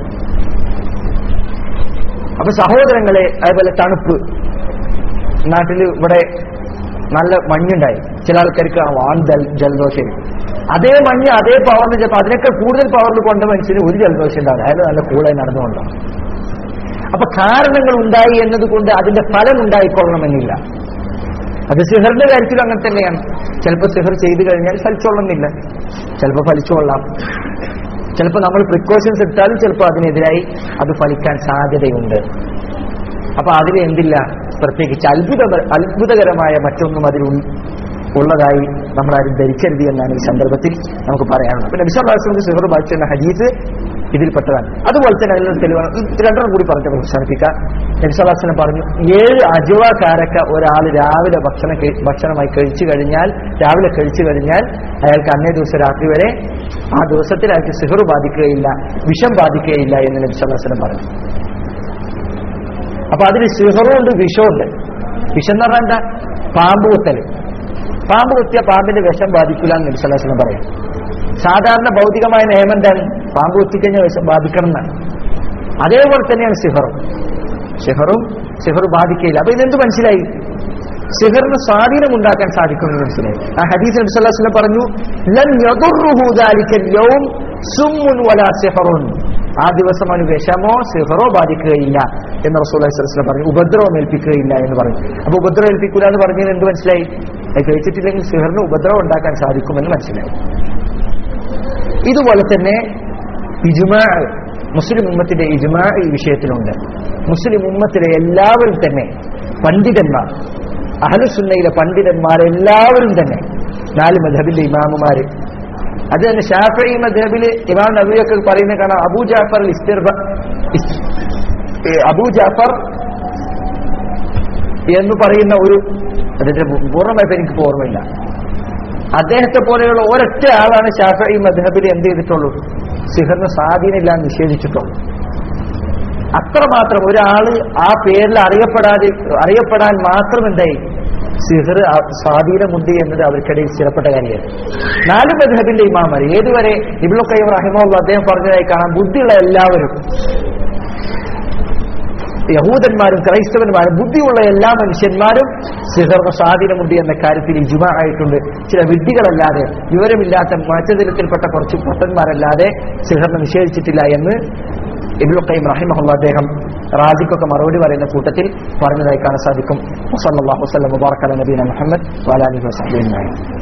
അപ്പൊ സഹോദരങ്ങളെ അതുപോലെ തണുപ്പ് നാട്ടിൽ ഇവിടെ നല്ല മഞ്ഞുണ്ടായി ചില ആൾക്കാർക്ക് വാൻ ജൽ ജലദോഷം അതേ മഞ്ഞ് അതേ പവറിൽ ചിലപ്പോൾ അതിനൊക്കെ കൂടുതൽ പവറിൽ കൊണ്ട മനുഷ്യന് ഒരു ജലദോഷം ഉണ്ടാവില്ല അയാൾ നല്ല കൂടെ നടന്നുകൊണ്ടാണ് അപ്പൊ കാരണങ്ങൾ ഉണ്ടായി എന്നതുകൊണ്ട് അതിന്റെ ഫലം ഉണ്ടായിക്കൊള്ളണമെന്നില്ല അത് സിഹറിന്റെ കാര്യത്തിലും അങ്ങനെ തന്നെയാണ് ചിലപ്പോൾ സിഹർ ചെയ്തു കഴിഞ്ഞാൽ ഫലിച്ചോളുന്നില്ല ചിലപ്പോൾ ഫലിച്ചുകൊള്ളാം ചിലപ്പോൾ നമ്മൾ പ്രിക്കോഷൻസ് എടുത്താലും ചിലപ്പോൾ അതിനെതിരായി അത് ഫലിക്കാൻ സാധ്യതയുണ്ട് അപ്പൊ അതിൽ എന്തില്ല പ്രത്യേകിച്ച് അത്ഭുത അത്ഭുതകരമായ മറ്റൊന്നും അതിൽ ഉൾ- ഉള്ളതായി നമ്മളാരും ധരിക്കരുത് എന്നാണ് ഈ സന്ദർഭത്തിൽ നമുക്ക് പറയാനുള്ളത് പിന്നെ വിശ്വാസങ്ങൾക്ക് സിഹർ ബാധിച്ചെന്ന ഹദീസ് ഇതിൽപ്പെട്ടതാണ് അതുപോലെ തന്നെ അതിൽ തെളിവാണ് ഇത് രണ്ടെണ്ണം കൂടി പറഞ്ഞ് അവസാനിപ്പിക്കാം നബിസ്വലാസ്ലം പറഞ്ഞു ഏഴ് അജുവ കാരക്ക ഒരാൾ രാവിലെ ഭക്ഷണം കഴി- ഭക്ഷണമായി കഴിച്ചു കഴിഞ്ഞാൽ രാവിലെ കഴിച്ചു കഴിഞ്ഞാൽ അയാൾക്ക് അന്നേ ദിവസം രാത്രി വരെ ആ ദിവസത്തിൽ അയാൾക്ക് സിഹർ ബാധിക്കുകയില്ല വിഷം ബാധിക്കുകയില്ല എന്ന് നബിസ്വലാസ്ലം പറഞ്ഞു അപ്പൊ അതിൽ സിഹറുണ്ട് വിഷമുണ്ട് വിഷം എന്ന് പറഞ്ഞാൽ എന്താ പാമ്പ് കുത്തല് പാമ്പ് കുത്തിയ പാമ്പിന്റെ വിഷം ബാധിക്കില്ല എന്ന് നബിസ്വലാസ്ലം പറയാം സാധാരണ ഭൗതികമായ നിയമം എന്താണ് പാമ്പ് കുത്തിക്കഴിഞ്ഞാൽ വിഷം ബാധിക്കണം എന്നാണ് അതേപോലെ തന്നെയാണ് സിഹറും സിഹറും സിഹർ ബാധിക്കയില്ല അപ്പൊ ഇതെന്ത് മനസ്സിലായി സിഹറിന് സ്വാധീനം ഉണ്ടാക്കാൻ സാധിക്കുമെന്ന് മനസ്സിലായി ആ ഹദീസ് നബി സല്ലല്ലാഹു അലൈഹി വസല്ലം പറഞ്ഞു ലൻ യദുർറുഹു ദാലിക്കൽ യൗം സുമ്മുൻ വലാ സിഹറുൻ ആ ദിവസം അവന് വിഷമോ സിഹറോ ബാധിക്കുകയില്ല എന്ന് റസൂലുള്ളാഹി സ്വല്ലല്ലാഹു അലൈഹി വസല്ലം പറഞ്ഞു ഉപദ്രവം ഏൽപ്പിക്കുകയില്ല എന്ന് പറഞ്ഞു അപ്പൊ ഉപദ്രവം ഏൽപ്പിക്കൂല എന്ന് പറഞ്ഞതിന് എന്ത് മനസ്സിലായി അത് കഴിച്ചിട്ടില്ലെങ്കിൽ സിഹറിന് ഉപദ്രവം ഉണ്ടാക്കാൻ സാധിക്കുമെന്ന് മനസ്സിലായി ഇതുപോലെ തന്നെ ഇജ്മാ മുസ്ലിം ഉമ്മത്തിന്റെ ഇജ്മാ ഈ വിഷയത്തിലുണ്ട് മുസ്ലിം ഉമ്മത്തിലെ എല്ലാവരും തന്നെ പണ്ഡിതന്മാർ അഹലുസുന്നയിലെ പണ്ഡിതന്മാർ എല്ലാവരും തന്നെ നാല് മധബിന്റെ ഇമാമുമാര് അത് തന്നെ ഷാഫി മധബില് ഇമാം നബിയൊക്കെ പറയുന്നത് കാണാം അബൂ ജാഫർ ഇസ്തിർബ ഇസ്- ഏ, അബൂ ജാഫർ എന്ന് പറയുന്ന ഒരു അതിന്റെ പൂർണ്ണമായിട്ട് എനിക്ക് ഇപ്പൊ ഓർമ്മയില്ല അദ്ദേഹത്തെ പോലെയുള്ള ഒരൊറ്റ ആളാണ് ഷാഫി മദ്ഹബിൽ എന്ത് ചെയ്തിട്ടുള്ളൂ സിഹറിന് സ്വാധീനമില്ല എന്ന് നിഷേധിച്ചിട്ടുള്ളൂ അത്രമാത്രം ഒരാള് ആ പേരിൽ അറിയപ്പെടാതെ അറിയപ്പെടാൻ മാത്രം എന്തായി സിഹർ സ്വാധീനമുണ്ട് എന്നത് അവർക്കിടയിൽ സ്ഥിരപ്പെട്ട കാര്യമാണ് നാല് മദ്ഹബിന്റെ ഇമാമർ ഏതുവരെ ഇബ്ലു കയ്യം റഹിമുള്ള അദ്ദേഹം പറഞ്ഞതായി കാണാം ബുദ്ധിയുള്ള എല്ലാവരും യഹൂദന്മാരും ക്രൈസ്തവന്മാരും ബുദ്ധിയുള്ള എല്ലാ മനുഷ്യന്മാരും സിഹറിന് സ്വാധീനമുണ്ട് എന്ന കാര്യത്തിൽ ഇജുമ ആയിട്ടുണ്ട് ചില വിഡ്ഢികളല്ലാതെ വിവരമില്ലാത്ത മറ്റതിലത്തിൽപ്പെട്ട കുറച്ച് പൊട്ടന്മാരല്ലാതെ സിഹറിനെ നിഷേധിച്ചിട്ടില്ല എന്ന് ഇബ്ലു ഖൈം റഹിമഹുള്ള അദ്ദേഹം റാജിക്കൊക്കെ മറുപടി പറയുന്ന കൂട്ടത്തിൽ പറഞ്ഞതായി കാണാൻ സാധിക്കും വസല്ലാഹു വസ്ലം മുബാറക്കാല നബീന മുഹമ്മദ് വാലാലി വസ്ലം